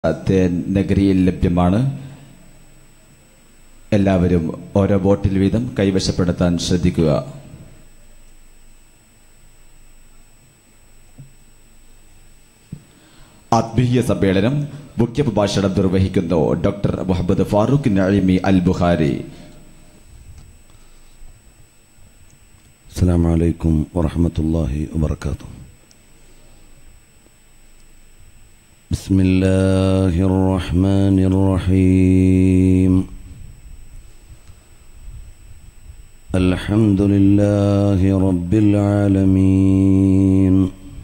തേൻ നഗരിയിൽ ലഭ്യമാണ് എല്ലാവരും ഓരോ ബോട്ടിൽ വീതം കൈവശപ്പെടുത്താൻ ശ്രദ്ധിക്കുക ആത്മീയ സമ്മേളനം മുഖ്യ പ്രഭാഷണം നിർവഹിക്കുന്നു ഡോക്ടർ മുഹമ്മദ് ഫാറൂഖ് നഴിമി അൽ ബുഖാരി السلام عليكم ورحمة الله وبركاته بسم الله الرحمن الرحيم الحمد لله رب العالمين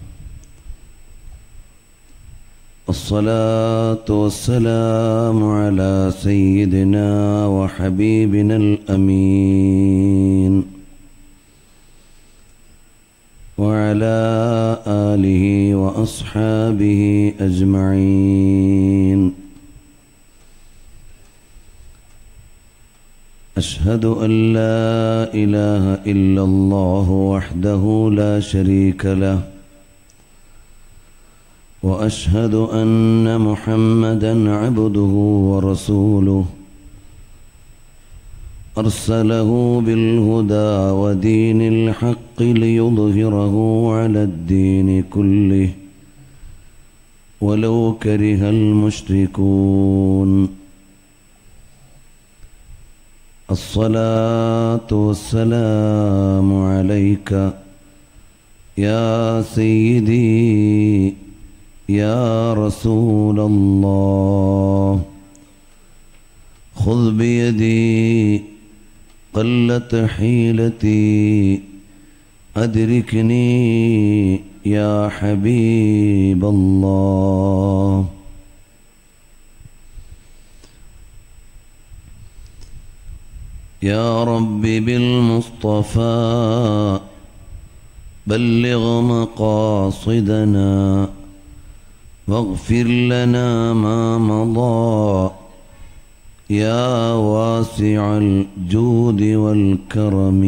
الصلاة والسلام على سيدنا وحبيبنا الأمين وعلى آله وأصحابه أجمعين أشهد أن لا إله إلا الله وحده لا شريك له وأشهد أن محمدا عبده ورسوله أرسله بالهدى ودين الحق ليظهره على الدين كله ولو كره المشركون الصلاة والسلام عليك يا سيدي يا رسول الله خذ بيدي قلت حيلتي أدركني يا حبيب الله يا رب بالمصطفى بلغ مقاصدنا واغفر لنا ما مضى يا واسع الجود والكرم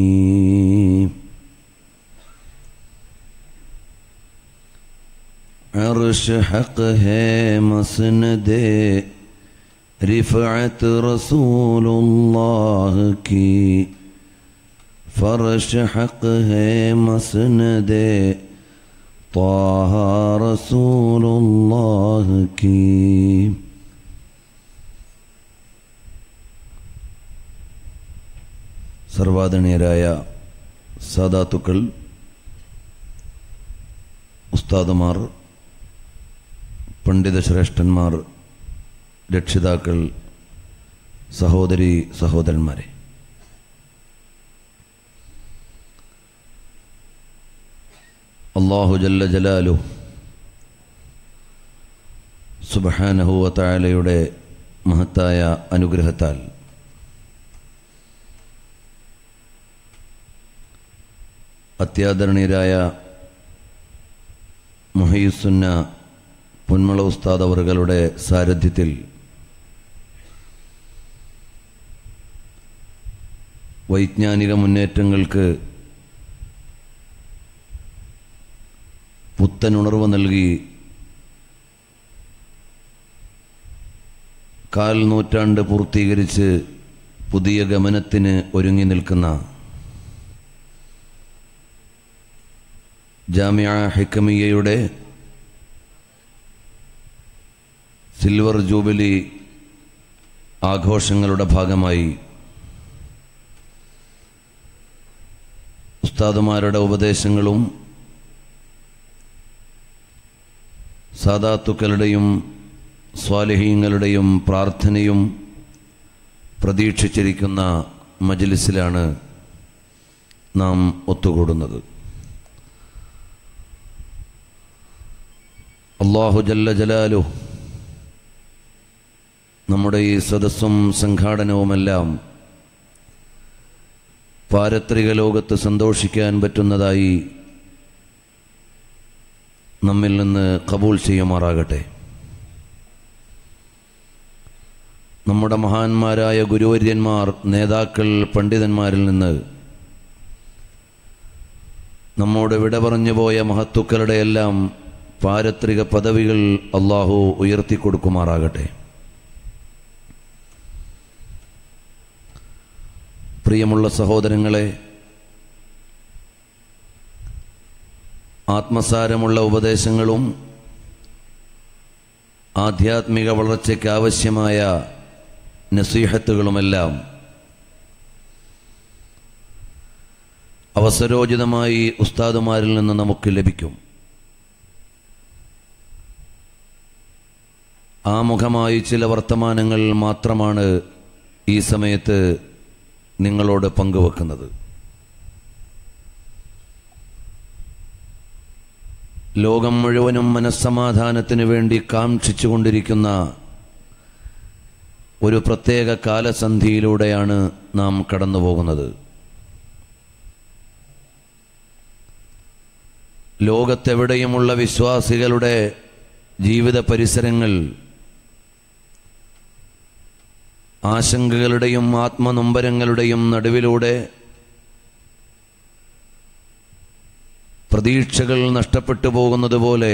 عرش حق ہے مسند رفعت رسول اللہ کی فرش حق ہے مسند طه رسول اللہ کی സർവാദരണീയരായ സാദാത്തുക്കൾ ഉസ്താദുമാർ പണ്ഡിതശ്രേഷ്ഠന്മാർ രക്ഷിതാക്കൾ സഹോദരി സഹോദരന്മാരെ അള്ളാഹു ജല്ല ജലാലു സുബഹാനഹുവത്തായാലയുടെ മഹത്തായ അനുഗ്രഹത്താൽ അത്യാദരണീയരായ മുഹയുസുന്ന പൊന്മള ഉസ്താദ് അവറുകളുടെ സാരഥ്യത്തിൽ വൈജ്ഞാനിക മുന്നേറ്റങ്ങൾക്ക് പുത്തനുണർവ് നൽകി കാൽ നൂറ്റാണ്ട് പൂർത്തീകരിച്ച് പുതിയ ഗമനത്തിന് ഒരുങ്ങി നിൽക്കുന്ന ജാമ്യ ഹിക്കമിയയുടെ സിൽവർ ജൂബിലി ആഘോഷങ്ങളുടെ ഭാഗമായി ഉസ്താദുമാരുടെ ഉപദേശങ്ങളും സാദാത്തുക്കളുടെയും സ്വാലിഹീങ്ങളുടെയും പ്രാർത്ഥനയും പ്രതീക്ഷിച്ചിരിക്കുന്ന മജ്ലിസിലാണ് നാം ഒത്തുകൂടുന്നത് അള്ളാഹു ജല്ല ജലാലു നമ്മുടെ ഈ സദസ്സും സംഘാടനവുമെല്ലാം പാരത്രിക ലോകത്ത് സന്തോഷിക്കാൻ പറ്റുന്നതായി നമ്മിൽ നിന്ന് കബൂൽ ചെയ്യുമാറാകട്ടെ നമ്മുടെ മഹാന്മാരായ ഗുരുവര്യന്മാർ നേതാക്കൾ പണ്ഡിതന്മാരിൽ നിന്ന് നമ്മോട് വിട പറഞ്ഞു പോയ മഹത്തുക്കളുടെ എല്ലാം പാരത്രിക പദവികൾ അള്ളാഹു ഉയർത്തിക്കൊടുക്കുമാറാകട്ടെ പ്രിയമുള്ള സഹോദരങ്ങളെ ആത്മസാരമുള്ള ഉപദേശങ്ങളും ആധ്യാത്മിക വളർച്ചയ്ക്ക് ആവശ്യമായ നസീഹത്തുകളുമെല്ലാം അവസരോചിതമായി ഉസ്താദുമാരിൽ നിന്ന് നമുക്ക് ലഭിക്കും ആമുഖമായി ചില വർത്തമാനങ്ങൾ മാത്രമാണ് ഈ സമയത്ത് നിങ്ങളോട് പങ്കുവെക്കുന്നത് ലോകം മുഴുവനും മനസ്സമാധാനത്തിന് വേണ്ടി കാക്ഷിച്ചുകൊണ്ടിരിക്കുന്ന ഒരു പ്രത്യേക കാലസന്ധിയിലൂടെയാണ് നാം കടന്നു പോകുന്നത് ലോകത്തെവിടെയുമുള്ള വിശ്വാസികളുടെ ജീവിത പരിസരങ്ങൾ ആശങ്കകളുടെയും ആത്മനൊമ്പരങ്ങളുടെയും നടുവിലൂടെ പ്രതീക്ഷകൾ നഷ്ടപ്പെട്ടു പോകുന്നത് പോലെ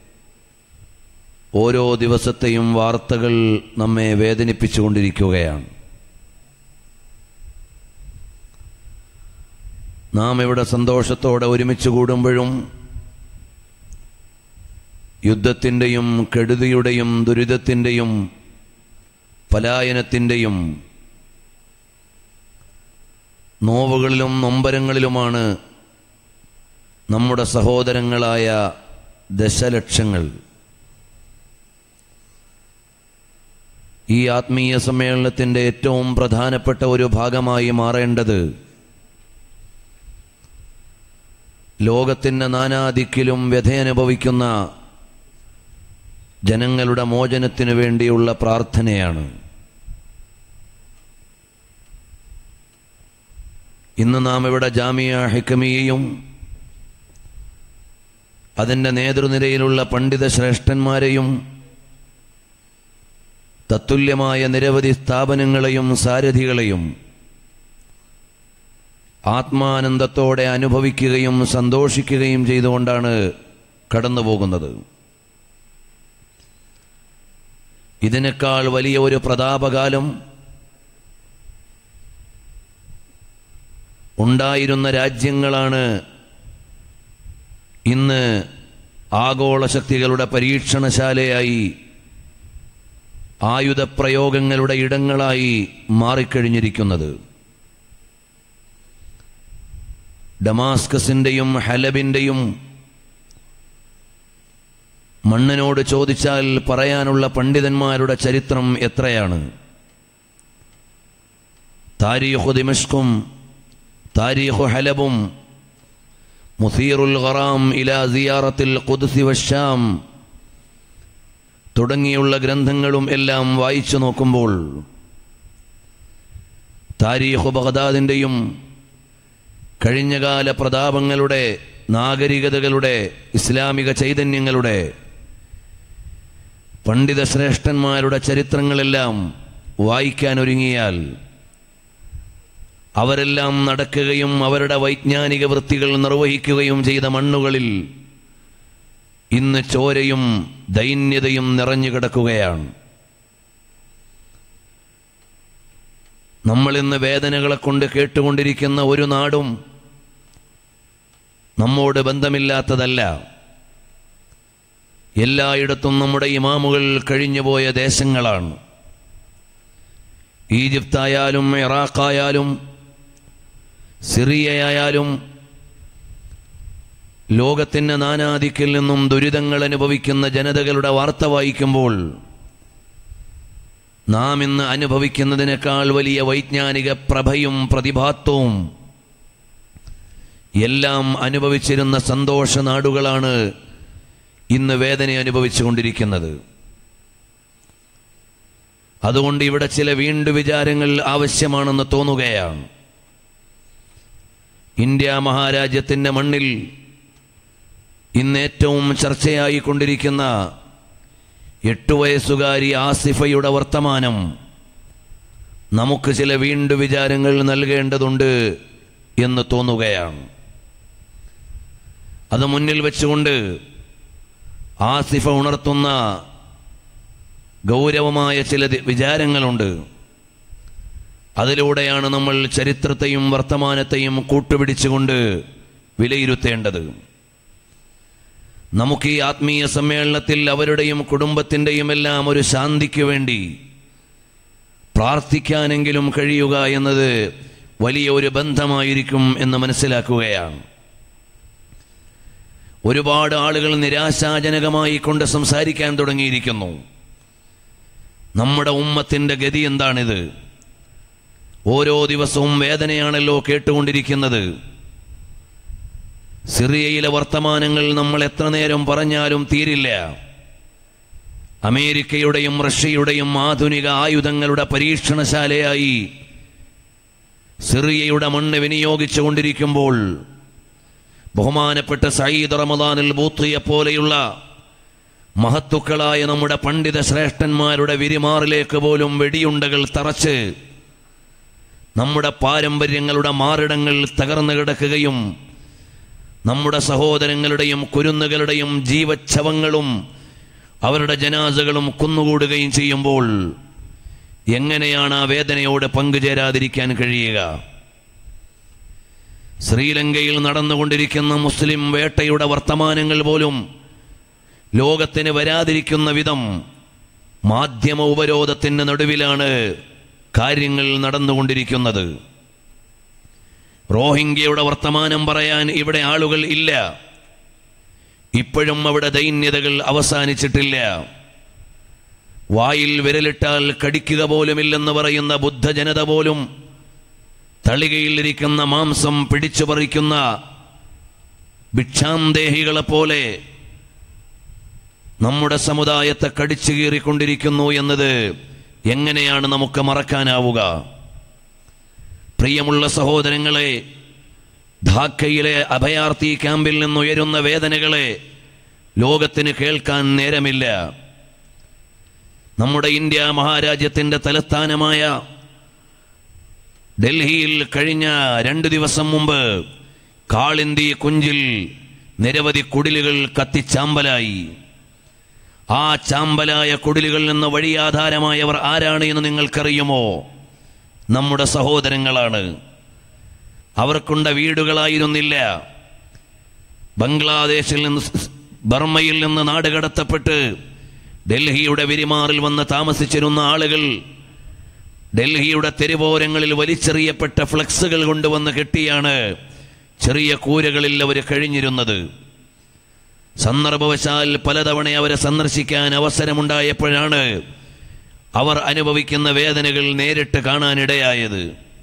ഓരോ ദിവസത്തെയും വാർത്തകൾ നമ്മെ വേദനിപ്പിച്ചുകൊണ്ടിരിക്കുകയാണ് നാം ഇവിടെ സന്തോഷത്തോടെ ഒരുമിച്ച് കൂടുമ്പോഴും യുദ്ധത്തിൻ്റെയും കെടുതിയുടെയും ദുരിതത്തിൻ്റെയും പലായനത്തിൻ്റെയും നോവുകളിലും നൊമ്പരങ്ങളിലുമാണ് നമ്മുടെ സഹോദരങ്ങളായ ദശലക്ഷങ്ങൾ ഈ ആത്മീയ സമ്മേളനത്തിൻ്റെ ഏറ്റവും പ്രധാനപ്പെട്ട ഒരു ഭാഗമായി മാറേണ്ടത് ലോകത്തിൻ്റെ നാനാദിക്കിലും വ്യഥയനുഭവിക്കുന്ന ജനങ്ങളുടെ മോചനത്തിനു വേണ്ടിയുള്ള പ്രാർത്ഥനയാണ് ഇന്ന് നാം ഇവിടെ ജാമിയ ഹിക്കമിയെയും അതിൻ്റെ നേതൃനിരയിലുള്ള പണ്ഡിത ശ്രേഷ്ഠന്മാരെയും തത്തുല്യമായ നിരവധി സ്ഥാപനങ്ങളെയും സാരഥികളെയും ആത്മാനന്ദത്തോടെ അനുഭവിക്കുകയും സന്തോഷിക്കുകയും ചെയ്തുകൊണ്ടാണ് കടന്നുപോകുന്നത് ഇതിനേക്കാൾ വലിയ ഒരു പ്രതാപകാലം ഉണ്ടായിരുന്ന രാജ്യങ്ങളാണ് ഇന്ന് ആഗോള ശക്തികളുടെ പരീക്ഷണശാലയായി ആയുധപ്രയോഗങ്ങളുടെ ഇടങ്ങളായി മാറിക്കഴിഞ്ഞിരിക്കുന്നത് ഡമാസ്കസിൻ്റെയും ഹലബിൻ്റെയും മണ്ണിനോട് ചോദിച്ചാൽ പറയാനുള്ള പണ്ഡിതന്മാരുടെ ചരിത്രം എത്രയാണ് താരീഖു ദിമഷ്കും താരീഖു ഹലബും മുസീറുൽ ഖറാം ഇലാ സിയാറത്തിൽ ഖുദ്സി വശാം തുടങ്ങിയുള്ള ഗ്രന്ഥങ്ങളും എല്ലാം വായിച്ചു നോക്കുമ്പോൾ താരീഖു ബഗ്ദാദിൻ്റെയും കഴിഞ്ഞകാല പ്രതാപങ്ങളുടെ നാഗരികതകളുടെ ഇസ്ലാമിക ചൈതന്യങ്ങളുടെ പണ്ഡിത ശ്രേഷ്ഠന്മാരുടെ ചരിത്രങ്ങളെല്ലാം വായിക്കാൻ ഒരുങ്ങിയാൽ അവരെല്ലാം നടക്കുകയും അവരുടെ വൈജ്ഞാനിക വൃത്തികൾ നിർവഹിക്കുകയും ചെയ്ത മണ്ണുകളിൽ ഇന്ന് ചോരയും ദൈന്യതയും നിറഞ്ഞു കിടക്കുകയാണ് നമ്മൾ ഇന്ന് വേദനകളെ കൊണ്ട് കേട്ടുകൊണ്ടിരിക്കുന്ന ഒരു നാടും നമ്മോട് ബന്ധമില്ലാത്തതല്ല എല്ലായിടത്തും നമ്മുടെ ഇമാമുകൾ കഴിഞ്ഞുപോയ ദേശങ്ങളാണ് ഈജിപ്തായാലും ഇറാഖായാലും സിറിയയായാലും ലോകത്തിൻ്റെ നാനാദിക്കിൽ നിന്നും ദുരിതങ്ങൾ അനുഭവിക്കുന്ന ജനതകളുടെ വാർത്ത വായിക്കുമ്പോൾ നാം ഇന്ന് അനുഭവിക്കുന്നതിനേക്കാൾ വലിയ വൈജ്ഞാനിക പ്രഭയും പ്രതിഭാത്വവും എല്ലാം അനുഭവിച്ചിരുന്ന സന്തോഷ നാടുകളാണ് ഇന്ന് വേദന അനുഭവിച്ചുകൊണ്ടിരിക്കുന്നത് അതുകൊണ്ട് ഇവിടെ ചില വീണ്ടു വിചാരങ്ങൾ ആവശ്യമാണെന്ന് തോന്നുകയാണ് ഇന്ത്യ മഹാരാജ്യത്തിൻ്റെ മണ്ണിൽ ഇന്ന് ഏറ്റവും ചർച്ചയായി കൊണ്ടിരിക്കുന്ന എട്ടു വയസ്സുകാരി ആസിഫയുടെ വർത്തമാനം നമുക്ക് ചില വീണ്ടു വിചാരങ്ങൾ നൽകേണ്ടതുണ്ട് എന്ന് തോന്നുകയാണ് അത് മുന്നിൽ വെച്ചുകൊണ്ട് ആസിഫ ഉണർത്തുന്ന ഗൗരവമായ ചില ദി- വിചാരങ്ങളുണ്ട് അതിലൂടെയാണ് നമ്മൾ ചരിത്രത്തെയും വർത്തമാനത്തെയും കൂട്ടുപിടിച്ചുകൊണ്ട് വിലയിരുത്തേണ്ടത് നമുക്ക് ഈ ആത്മീയ സമ്മേളനത്തിൽ അവരുടെയും കുടുംബത്തിൻ്റെയും എല്ലാം ഒരു ശാന്തിക്ക് വേണ്ടി പ്രാർത്ഥിക്കാനെങ്കിലും കഴിയുക എന്നത് വലിയ ഒരു ബന്ധമായിരിക്കും എന്ന് മനസ്സിലാക്കുകയാണ് ഒരുപാട് ആളുകൾ നിരാശാജനകമായി കൊണ്ട് സംസാരിക്കാൻ തുടങ്ങിയിരിക്കുന്നു നമ്മുടെ ഉമ്മത്തിൻ്റെ ഗതി എന്താണിത് ഓരോ ദിവസവും വേദനയാണല്ലോ കേട്ടുകൊണ്ടിരിക്കുന്നത് സിറിയയിലെ വർത്തമാനങ്ങൾ നമ്മൾ എത്ര നേരം പറഞ്ഞാലും തീരില്ല അമേരിക്കയുടെയും റഷ്യയുടെയും ആധുനിക ആയുധങ്ങളുടെ പരീക്ഷണശാലയായി സിറിയയുടെ മണ്ണ് വിനിയോഗിച്ചു കൊണ്ടിരിക്കുമ്പോൾ ബഹുമാനപ്പെട്ട സയ്യിദ് റമദാനിൽ ബൂത്തിയെ പോലെയുള്ള മഹത്തുക്കളായ നമ്മുടെ പണ്ഡിത ശ്രേഷ്ഠന്മാരുടെ വിരിമാറിലേക്ക് പോലും വെടിയുണ്ടകൾ തറച്ച് നമ്മുടെ പാരമ്പര്യങ്ങളുടെ മാറിടങ്ങൾ തകർന്നു കിടക്കുകയും നമ്മുടെ സഹോദരങ്ങളുടെയും കുരുന്നുകളുടെയും ജീവച്ഛവങ്ങളും അവരുടെ ജനാസകളും കുന്നുകൂടുകയും ചെയ്യുമ്പോൾ എങ്ങനെയാണ് ആ വേദനയോട് പങ്കുചേരാതിരിക്കാൻ കഴിയുക ശ്രീലങ്കയിൽ നടന്നുകൊണ്ടിരിക്കുന്ന മുസ്ലിം വേട്ടയുടെ വർത്തമാനങ്ങൾ പോലും ലോകത്തിന് വരാതിരിക്കുന്ന വിധം മാധ്യമ ഉപരോധത്തിന് നടുവിലാണ് കാര്യങ്ങൾ നടന്നുകൊണ്ടിരിക്കുന്നത് റോഹിംഗ്യയുടെ വർത്തമാനം പറയാൻ ഇവിടെ ആളുകൾ ഇല്ല ഇപ്പോഴും അവിടെ ദൈന്യതകൾ അവസാനിച്ചിട്ടില്ല വായിൽ വിരലിട്ടാൽ കടിക്കുക പോലുമില്ലെന്ന് പറയുന്ന ബുദ്ധജനത പോലും തളികയിലിരിക്കുന്ന മാംസം പിടിച്ചു പറിക്കുന്ന ഭിക്ഷാന്തേഹികളെ പോലെ നമ്മുടെ സമുദായത്തെ കടിച്ചു കീറിക്കൊണ്ടിരിക്കുന്നു എന്നത് എങ്ങനെയാണ് നമുക്ക് മറക്കാനാവുക പ്രിയമുള്ള സഹോദരങ്ങളെ ധാക്കയിലെ അഭയാർത്ഥി ക്യാമ്പിൽ നിന്നുയരുന്ന വേദനകളെ ലോകത്തിന് കേൾക്കാൻ നേരമില്ല നമ്മുടെ ഇന്ത്യ മഹാരാജ്യത്തിൻ്റെ തലസ്ഥാനമായ ഡൽഹിയിൽ കഴിഞ്ഞ രണ്ട് ദിവസം മുമ്പ് കാളിന്തി കുഞ്ചിൽ നിരവധി കുടിലുകൾ കത്തിച്ചാമ്പലായി ആ ചാമ്പലായ കുടിലുകളിൽ നിന്ന് വഴിയാധാരമായവർ ആരാണ് എന്ന് നിങ്ങൾക്കറിയുമോ നമ്മുടെ സഹോദരങ്ങളാണ് അവർക്കുണ്ട വീടുകളായിരുന്നില്ല ബംഗ്ലാദേശിൽ നിന്ന് സ് ബർമ്മയിൽ നിന്ന് നാട് കടത്തപ്പെട്ട് ഡൽഹിയുടെ വിരിമാറിൽ വന്ന് താമസിച്ചിരുന്ന ആളുകൾ ഡൽഹിയുടെ തെരുവോരങ്ങളിൽ വലിച്ചെറിയപ്പെട്ട ഫ്ലക്സുകൾ കൊണ്ടുവന്ന് കെട്ടിയാണ് ചെറിയ കൂരകളിൽ അവർ കഴിഞ്ഞിരുന്നത് സന്ദർഭവശാൽ പലതവണ അവരെ സന്ദർശിക്കാൻ അവസരമുണ്ടായപ്പോഴാണ് അവർ അനുഭവിക്കുന്ന വേദനകൾ നേരിട്ട് കാണാനിടയായത്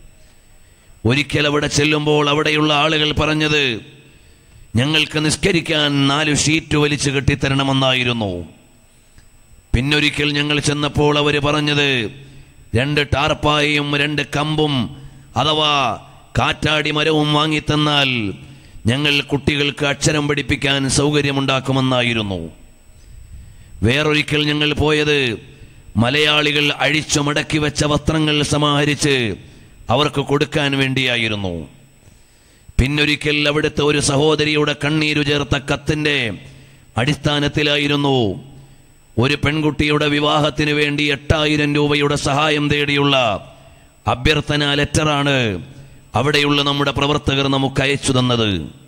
ഒരിക്കൽ അവിടെ ചെല്ലുമ്പോൾ അവിടെയുള്ള ആളുകൾ പറഞ്ഞത് ഞങ്ങൾക്ക് നിസ്കരിക്കാൻ നാല് ഷീറ്റ് വലിച്ചു കെട്ടിത്തരണമെന്നായിരുന്നു പിന്നൊരിക്കൽ ഞങ്ങൾ ചെന്നപ്പോൾ അവർ പറഞ്ഞത് രണ്ട് ടാർപ്പായും രണ്ട് കമ്പും അഥവാ കാറ്റാടി മരവും വാങ്ങിത്തന്നാൽ ഞങ്ങൾ കുട്ടികൾക്ക് അക്ഷരം പഠിപ്പിക്കാൻ സൗകര്യമുണ്ടാക്കുമെന്നായിരുന്നു വേറൊരിക്കൽ ഞങ്ങൾ പോയത് മലയാളികൾ അഴിച്ചു മടക്കി വെച്ച വസ്ത്രങ്ങൾ സമാഹരിച്ച് അവർക്ക് കൊടുക്കാൻ വേണ്ടിയായിരുന്നു പിന്നൊരിക്കൽ അവിടുത്തെ ഒരു സഹോദരിയുടെ കണ്ണീരു ചേർത്ത കത്തിന്റെ അടിസ്ഥാനത്തിലായിരുന്നു ഒരു പെൺകുട്ടിയുടെ വിവാഹത്തിന് വേണ്ടി എട്ടായിരം രൂപയുടെ സഹായം തേടിയുള്ള അഭ്യർത്ഥന ലെറ്ററാണ് അവിടെയുള്ള നമ്മുടെ പ്രവർത്തകർ നമുക്ക് അയച്ചു തന്നത്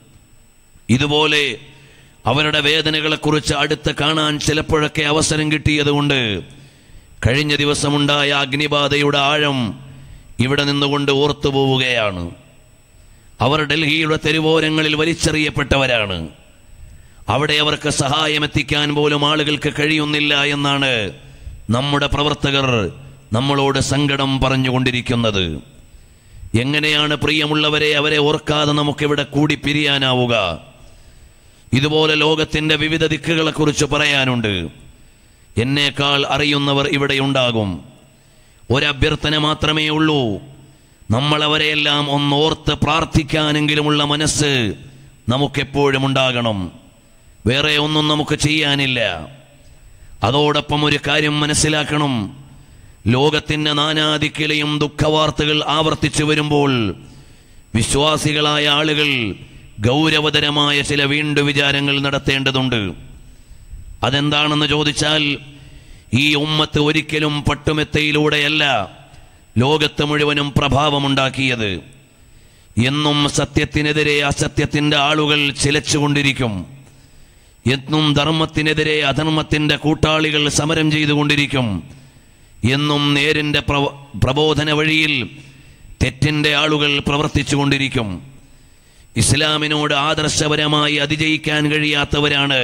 ഇതുപോലെ അവരുടെ വേദനകളെക്കുറിച്ച് അടുത്ത് കാണാൻ ചിലപ്പോഴൊക്കെ അവസരം കിട്ടിയതുകൊണ്ട് കഴിഞ്ഞ ദിവസമുണ്ടായ അഗ്നിബാധയുടെ ആഴം ഇവിടെ നിന്നുകൊണ്ട് ഓർത്തു പോവുകയാണ് അവർ ഡൽഹിയുടെ തെരുവോരങ്ങളിൽ വലിച്ചെറിയപ്പെട്ടവരാണ് അവിടെ അവർക്ക് സഹായം എത്തിക്കാൻ പോലും ആളുകൾക്ക് കഴിയുന്നില്ല എന്നാണ് നമ്മുടെ പ്രവർത്തകർ നമ്മളോട് സങ്കടം പറഞ്ഞുകൊണ്ടിരിക്കുന്നത് എങ്ങനെയാണ് പ്രിയമുള്ളവരെ അവരെ ഓർക്കാതെ നമുക്കിവിടെ കൂടി പിരിയാനാവുക ഇതുപോലെ ലോകത്തിന്റെ വിവിധ ദിക്കുകളെക്കുറിച്ച് പറയാനുണ്ട് എന്നേക്കാൾ അറിയുന്നവർ ഇവിടെ ഉണ്ടാകും ഒരഭ്യർത്ഥന മാത്രമേ ഉള്ളൂ നമ്മൾ അവരെയെല്ലാം ഒന്നോർത്ത് പ്രാർത്ഥിക്കാനെങ്കിലുമുള്ള മനസ്സ് നമുക്കെപ്പോഴും ഉണ്ടാകണം വേറെ ഒന്നും നമുക്ക് ചെയ്യാനില്ല അതോടൊപ്പം ഒരു കാര്യം മനസ്സിലാക്കണം ലോകത്തിന്റെ നാനാദിക്കിലെയും ദുഃഖവാർത്തകൾ ആവർത്തിച്ചു വരുമ്പോൾ വിശ്വാസികളായ ആളുകൾ ഗൗരവതരമായ ചില വീണ്ടു വിചാരങ്ങൾ നടത്തേണ്ടതുണ്ട് അതെന്താണെന്ന് ചോദിച്ചാൽ ഈ ഉമ്മത്ത് ഒരിക്കലും പട്ടുമെത്തയിലൂടെയല്ല ലോകത്ത് മുഴുവനും പ്രഭാവമുണ്ടാക്കിയത് എന്നും സത്യത്തിനെതിരെ അസത്യത്തിന്റെ ആളുകൾ ചിലച്ചുകൊണ്ടിരിക്കും എന്നും ധർമ്മത്തിനെതിരെ അധർമ്മത്തിന്റെ കൂട്ടാളികൾ സമരം ചെയ്തുകൊണ്ടിരിക്കും എന്നും നേരിന്റെ പ്രവ- പ്രബോധന വഴിയിൽ തെറ്റിന്റെ ആളുകൾ പ്രവർത്തിച്ചുകൊണ്ടിരിക്കും ഇസ്ലാമിനോട് ആദർശപരമായി അതിജയിക്കാൻ കഴിയാത്തവരാണ്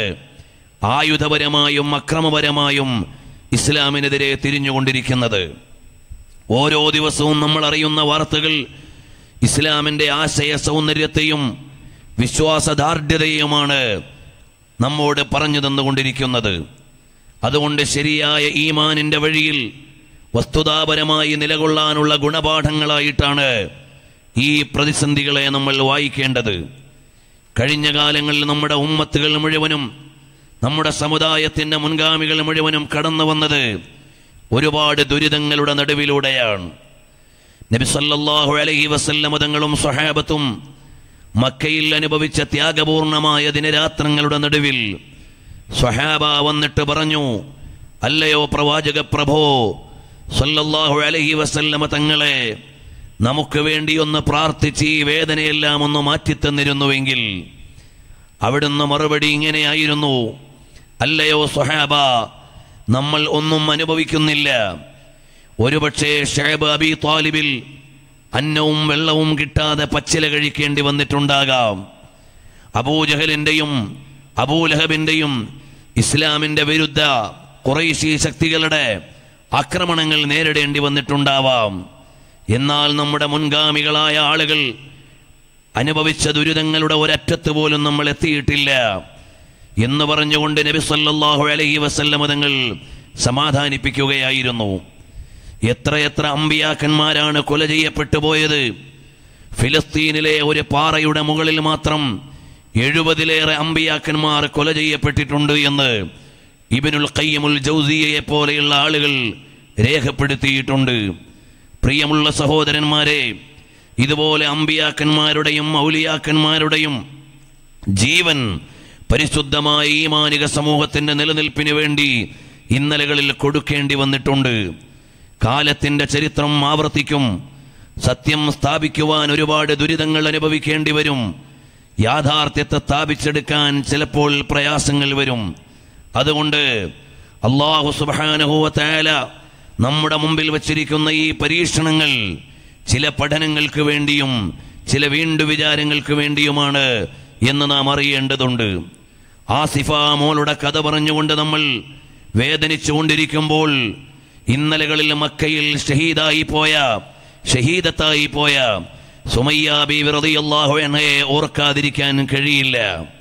ആയുധപരമായും അക്രമപരമായും ഇസ്ലാമിനെതിരെ തിരിഞ്ഞുകൊണ്ടിരിക്കുന്നത് ഓരോ ദിവസവും നമ്മൾ അറിയുന്ന വാർത്തകൾ ഇസ്ലാമിന്റെ ആശയ സൗന്ദര്യത്തെയും വിശ്വാസദാർഢ്യതയുമാണ് നമ്മോട് പറഞ്ഞു തന്നുകൊണ്ടിരിക്കുന്നത് അതുകൊണ്ട് ശരിയായ ഈമാനിന്റെ വഴിയിൽ വസ്തുതാപരമായി നിലകൊള്ളാനുള്ള ഗുണപാഠങ്ങളായിട്ടാണ് ഈ പ്രതിസന്ധികളെ നമ്മൾ വായിക്കേണ്ടത് കഴിഞ്ഞ കാലങ്ങളിൽ നമ്മുടെ ഉമ്മത്തുകൾ മുഴുവനും നമ്മുടെ സമുദായത്തിന്റെ മുൻഗാമികൾ മുഴുവനും കടന്നു വന്നത് ഒരുപാട് ദുരിതങ്ങളുടെ നടുവിലൂടെയാണ് നബി സല്ലല്ലാഹു അലൈഹി വസല്ലമ തങ്ങളും സ്വഹാബത്തും മക്കയിൽ അനുഭവിച്ച ത്യാഗപൂർണമായ ദിനരാത്രങ്ങളുടെ നടുവിൽ സ്വഹാബ വന്നിട്ട് പറഞ്ഞു അല്ലയോ പ്രവാചക പ്രഭോ സല്ലല്ലാഹു അലൈഹി വസല്ലമ തങ്ങളെ നമുക്ക് വേണ്ടി ഒന്ന് പ്രാർത്ഥിച്ച് ഈ വേദനയെല്ലാം ഒന്ന് മാറ്റിത്തന്നിരുന്നുവെങ്കിൽ അവിടുന്ന് മറുപടി ഇങ്ങനെയായിരുന്നു അല്ലയോ സ്വഹാബ നമ്മൾ ഒന്നും അനുഭവിക്കുന്നില്ല ഒരുപക്ഷെ ഷേബ് അബി താലിബിൽ അന്നവും വെള്ളവും കിട്ടാതെ പച്ചില കഴിക്കേണ്ടി വന്നിട്ടുണ്ടാകാം അബൂജഹലിന്റെയും അബൂലഹബിന്റെയും ഇസ്ലാമിന്റെ വിരുദ്ധ കുറേശി ശക്തികളുടെ ആക്രമണങ്ങൾ നേരിടേണ്ടി വന്നിട്ടുണ്ടാവാം എന്നാൽ നമ്മുടെ മുൻഗാമികളായ ആളുകൾ അനുഭവിച്ച ദുരിതങ്ങളുടെ ഒരറ്റത്ത് പോലും നമ്മൾ എത്തിയിട്ടില്ല എന്ന് പറഞ്ഞുകൊണ്ട് നബി സല്ലല്ലാഹു അലൈഹി വസല്ലമ തങ്ങൾ സമാധാനിപ്പിക്കുകയായിരുന്നു എത്രയെത്ര അമ്പിയാക്കന്മാരാണ് കൊല ചെയ്യപ്പെട്ടു പോയത് ഫിലസ്തീനിലെ ഒരു പാറയുടെ മുകളിൽ മാത്രം എഴുപതിലേറെ അമ്പിയാക്കന്മാർ കൊല ചെയ്യപ്പെട്ടിട്ടുണ്ട് എന്ന് ഇബിനുൽ ഖയ്യമുൽ ജൗസിയയെ പോലെയുള്ള ആളുകൾ രേഖപ്പെടുത്തിയിട്ടുണ്ട് പ്രിയമുള്ള സഹോദരന്മാരെ ഇതുപോലെ അമ്പിയാക്കന്മാരുടെയും ഔലിയാക്കന്മാരുടെയും ജീവൻ പരിശുദ്ധമായ ഈ മാനിക സമൂഹത്തിന്റെ നിലനിൽപ്പിന് വേണ്ടി ഇന്നലകളിൽ കൊടുക്കേണ്ടി വന്നിട്ടുണ്ട് കാലത്തിന്റെ ചരിത്രം ആവർത്തിക്കും സത്യം സ്ഥാപിക്കുവാൻ ഒരുപാട് ദുരിതങ്ങൾ അനുഭവിക്കേണ്ടി വരും യാഥാർത്ഥ്യത്തെ സ്ഥാപിച്ചെടുക്കാൻ ചിലപ്പോൾ പ്രയാസങ്ങൾ വരും അതുകൊണ്ട് അള്ളാഹു സുബാനഹുവല നമ്മുടെ മുമ്പിൽ വച്ചിരിക്കുന്ന ഈ പരീക്ഷണങ്ങൾ ചില പഠനങ്ങൾക്ക് വേണ്ടിയും ചില വീണ്ടു വിചാരങ്ങൾക്ക് വേണ്ടിയുമാണ് എന്ന് നാം അറിയേണ്ടതുണ്ട് ആസിഫ മോളുടെ കഥ പറഞ്ഞുകൊണ്ട് നമ്മൾ വേദനിച്ചുകൊണ്ടിരിക്കുമ്പോൾ ഇന്നലകളിൽ മക്കയിൽ ഷഹീദായി പോയ ഷഹീദത്തായി പോയ സുമയ്യ ബീവി റളിയല്ലാഹു അൻഹയെ ഓർക്കാതിരിക്കാൻ കഴിയില്ല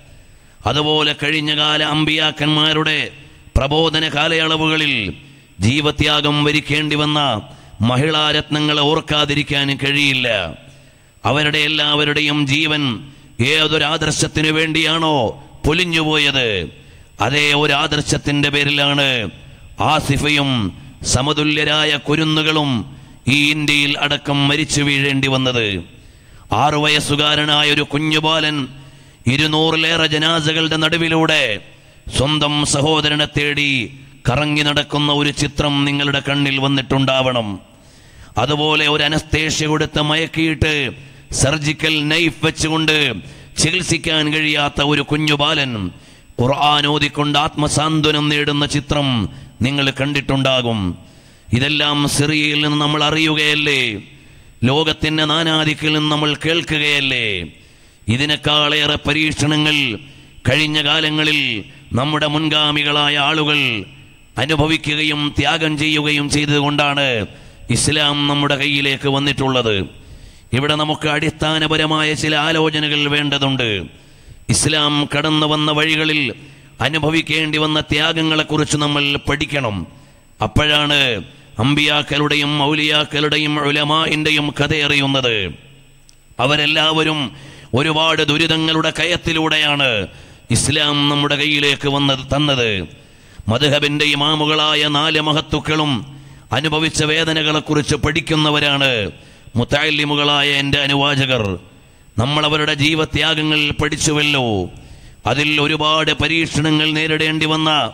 അതുപോലെ കഴിഞ്ഞകാല അമ്പിയാക്കന്മാരുടെ പ്രബോധന കാലയളവുകളിൽ ജീവത്യാഗം വരിക്കേണ്ടി വന്ന മഹിളാരത്നങ്ങളെ ഓർക്കാതിരിക്കാൻ കഴിയില്ല അവരുടെ എല്ലാവരുടെയും ജീവൻ ഏതൊരു ആദർശത്തിനു വേണ്ടിയാണോ പൊലിഞ്ഞുപോയത് അതേ ഒരു ആദർശത്തിന്റെ പേരിലാണ് ആസിഫയും സമതുല്യരായ കുരുന്നുകളും ഈ ഇന്ത്യയിൽ അടക്കം മരിച്ചു വീഴേണ്ടി വന്നത് ആറു വയസ്സുകാരനായ ഒരു കുഞ്ഞുബാലൻ ഇരുന്നൂറിലേറെ ജനാസകളുടെ നടുവിലൂടെ സ്വന്തം സഹോദരനെ തേടി കറങ്ങി നടക്കുന്ന ഒരു ചിത്രം നിങ്ങളുടെ കണ്ണിൽ വന്നിട്ടുണ്ടാവണം അതുപോലെ ഒരു അനസ്തേഷ്യ കൊടുത്ത് മയക്കിയിട്ട് സർജിക്കൽ നൈഫ് വെച്ചുകൊണ്ട് ചികിത്സിക്കാൻ കഴിയാത്ത ഒരു കുഞ്ഞു ബാലൻ ഖുർആൻ ഓതിക്കൊണ്ട് ആത്മസാന്ത്വനം നേടുന്ന ചിത്രം നിങ്ങൾ കണ്ടിട്ടുണ്ടാകും ഇതെല്ലാം സിറിയയിൽ നിന്ന് നമ്മൾ അറിയുകയല്ലേ ലോകത്തിന്റെ നാനാദിക്കിൽ നിന്ന് നമ്മൾ കേൾക്കുകയല്ലേ ഇതിനേക്കാളേറെ പരീക്ഷണങ്ങൾ കഴിഞ്ഞ കാലങ്ങളിൽ നമ്മുടെ മുൻഗാമികളായ ആളുകൾ അനുഭവിക്കുകയും ത്യാഗം ചെയ്യുകയും ചെയ്തുകൊണ്ടാണ് ഇസ്ലാം നമ്മുടെ കയ്യിലേക്ക് വന്നിട്ടുള്ളത് ഇവിടെ നമുക്ക് അടിസ്ഥാനപരമായ ചില ആലോചനകൾ വേണ്ടതുണ്ട് ഇസ്ലാം കടന്നു വന്ന വഴികളിൽ അനുഭവിക്കേണ്ടി വന്ന ത്യാഗങ്ങളെക്കുറിച്ച് നമ്മൾ പഠിക്കണം അപ്പോഴാണ് അമ്പിയാക്കളുടെയും മൗലിയാക്കളുടെയും ഉലമാന്റെയും കഥയറിയുന്നത് അവരെല്ലാവരും ഒരുപാട് ദുരിതങ്ങളുടെ കയത്തിലൂടെയാണ് ഇസ്ലാം നമ്മുടെ കയ്യിലേക്ക് വന്നത് തന്നത് മധുഹബിന്റെ ഇമാമുകളായ നാല് മഹത്തുക്കളും അനുഭവിച്ച വേദനകളെക്കുറിച്ച് പഠിക്കുന്നവരാണ് മുത്താലിമുകളായ എൻ്റെ അനുവാചകർ നമ്മൾ അവരുടെ ജീവത്യാഗങ്ങൾ പഠിച്ചുവല്ലോ അതിൽ ഒരുപാട് പരീക്ഷണങ്ങൾ നേരിടേണ്ടി വന്ന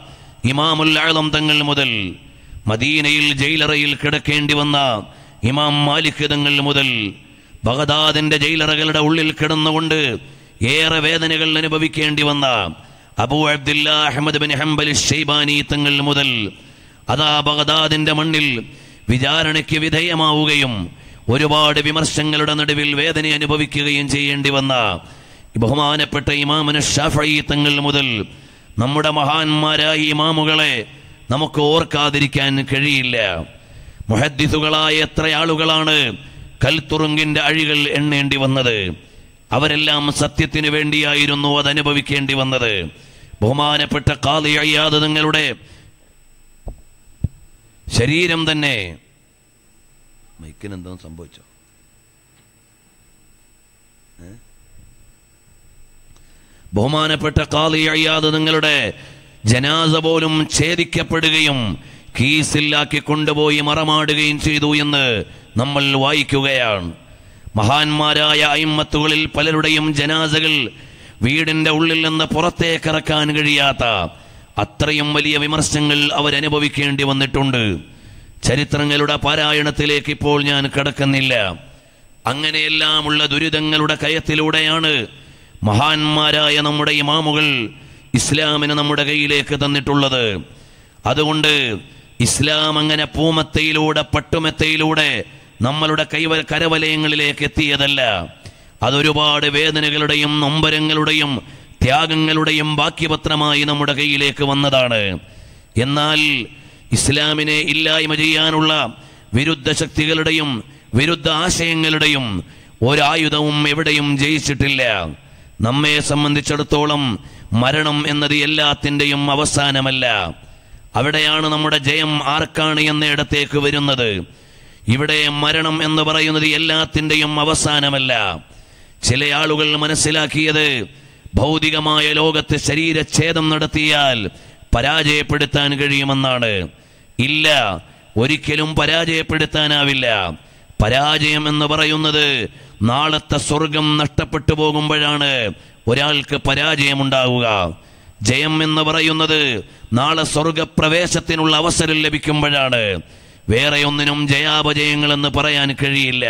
ഇമാമുൽ ആളം തങ്ങൾ മുതൽ മദീനയിൽ ജയിലറയിൽ കിടക്കേണ്ടി വന്ന ഇമാം മാലിക് തങ്ങൾ മുതൽ ബഗദാദിന്റെ ജയിലറകളുടെ ഉള്ളിൽ കിടന്നുകൊണ്ട് ഏറെ വേദനകൾ അനുഭവിക്കേണ്ടി വന്ന Abu Abdullah Ahmad bin Hanbal Shaybani തങ്ങൾ മുതൽ അതാ ബഗദാദിന്റെ മണ്ണിൽ വിചാരണയ്ക്ക് വിധേയമാവുകയും ഒരുപാട് വിമർശങ്ങളുടെ നടുവിൽ വേദന അനുഭവിക്കുകയും ചെയ്യേണ്ടി വന്ന ബഹുമാനപ്പെട്ട ഇമാമന ഷാഫി തങ്ങൾ മുതൽ നമ്മുടെ മഹാന്മാരായ ഇമാമുകളെ നമുക്ക് ഓർക്കാതിരിക്കാൻ കഴിയില്ല മുഹദ്ദിസുകളായ എത്ര ആളുകളാണ് കൽത്തുറുങ്കിന്റെ അഴികൾ എണ്ണേണ്ടി വന്നത് അവരെല്ലാം സത്യത്തിന് വേണ്ടിയായിരുന്നു അത് അനുഭവിക്കേണ്ടി വന്നത് ബഹുമാനപ്പെട്ട കാളി അയ്യാതെ നിങ്ങളുടെ ശരീരം തന്നെ മൈക്കിന് എന്തോ സംഭവിച്ചോ ഏ? ബഹുമാനപ്പെട്ട കാളി അയ്യാതെ നിങ്ങളുടെ ജനാസ പോലും ഛേദിക്കപ്പെടുകയും കീസില്ലാക്കി കൊണ്ടുപോയി മറമാടുകയും ചെയ്തു എന്ന് നമ്മൾ വായിക്കുകയാണ് മഹാന്മാരായ അയിമ്മത്തുകളിൽ പലരുടെയും ജനാസകൾ വീടിന്റെ ഉള്ളിൽ നിന്ന് പുറത്തേക്കിറക്കാൻ കഴിയാത്ത അത്രയും വലിയ വിമർശനങ്ങൾ അവരനുഭവിക്കേണ്ടി വന്നിട്ടുണ്ട് ചരിത്രങ്ങളുടെ പാരായണത്തിലേക്ക് ഇപ്പോൾ ഞാൻ കടക്കുന്നില്ല അങ്ങനെയെല്ലാമുള്ള ദുരിതങ്ങളുടെ കയത്തിലൂടെയാണ് മഹാന്മാരായ നമ്മുടെ ഇമാമുകൾ ഇസ്ലാമിന് നമ്മുടെ കയ്യിലേക്ക് തന്നിട്ടുള്ളത് അതുകൊണ്ട് ഇസ്ലാം അങ്ങനെ പൂമത്തയിലൂടെ പട്ടുമെത്തയിലൂടെ നമ്മളുടെ കൈവ കരവലയങ്ങളിലേക്ക് എത്തിയതല്ല അതൊരുപാട് വേദനകളുടെയും നൊമ്പരങ്ങളുടെയും ത്യാഗങ്ങളുടെയും ബാക്കിപത്രമായി നമ്മുടെ കയ്യിലേക്ക് വന്നതാണ് എന്നാൽ ഇസ്ലാമിനെ ഇല്ലായ്മ ചെയ്യാനുള്ള വിരുദ്ധ ശക്തികളുടെയും വിരുദ്ധ ആശയങ്ങളുടെയും ഒരായുധവും എവിടെയും ജയിച്ചിട്ടില്ല നമ്മെ സംബന്ധിച്ചിടത്തോളം മരണം എന്നത് എല്ലാത്തിൻ്റെയും അവസാനമല്ല അവിടെയാണ് നമ്മുടെ ജയം ആർക്കാണ് എന്നിടത്തേക്ക് വരുന്നത് ഇവിടെ മരണം എന്ന് പറയുന്നത് എല്ലാത്തിൻ്റെയും അവസാനമല്ല ചില ആളുകൾ മനസ്സിലാക്കിയത് ഭൗതികമായ ലോകത്ത് ശരീരച്ഛേദം നടത്തിയാൽ പരാജയപ്പെടുത്താൻ കഴിയുമെന്നാണ് ഇല്ല ഒരിക്കലും പരാജയപ്പെടുത്താനാവില്ല പരാജയം എന്ന് പറയുന്നത് നാളത്തെ സ്വർഗം നഷ്ടപ്പെട്ടു പോകുമ്പോഴാണ് ഒരാൾക്ക് പരാജയമുണ്ടാവുക ജയം എന്ന് പറയുന്നത് നാളെ സ്വർഗപ്രവേശത്തിനുള്ള അവസരം ലഭിക്കുമ്പോഴാണ് വേറെ ഒന്നിനും ജയാപജയങ്ങളെന്ന് പറയാൻ കഴിയില്ല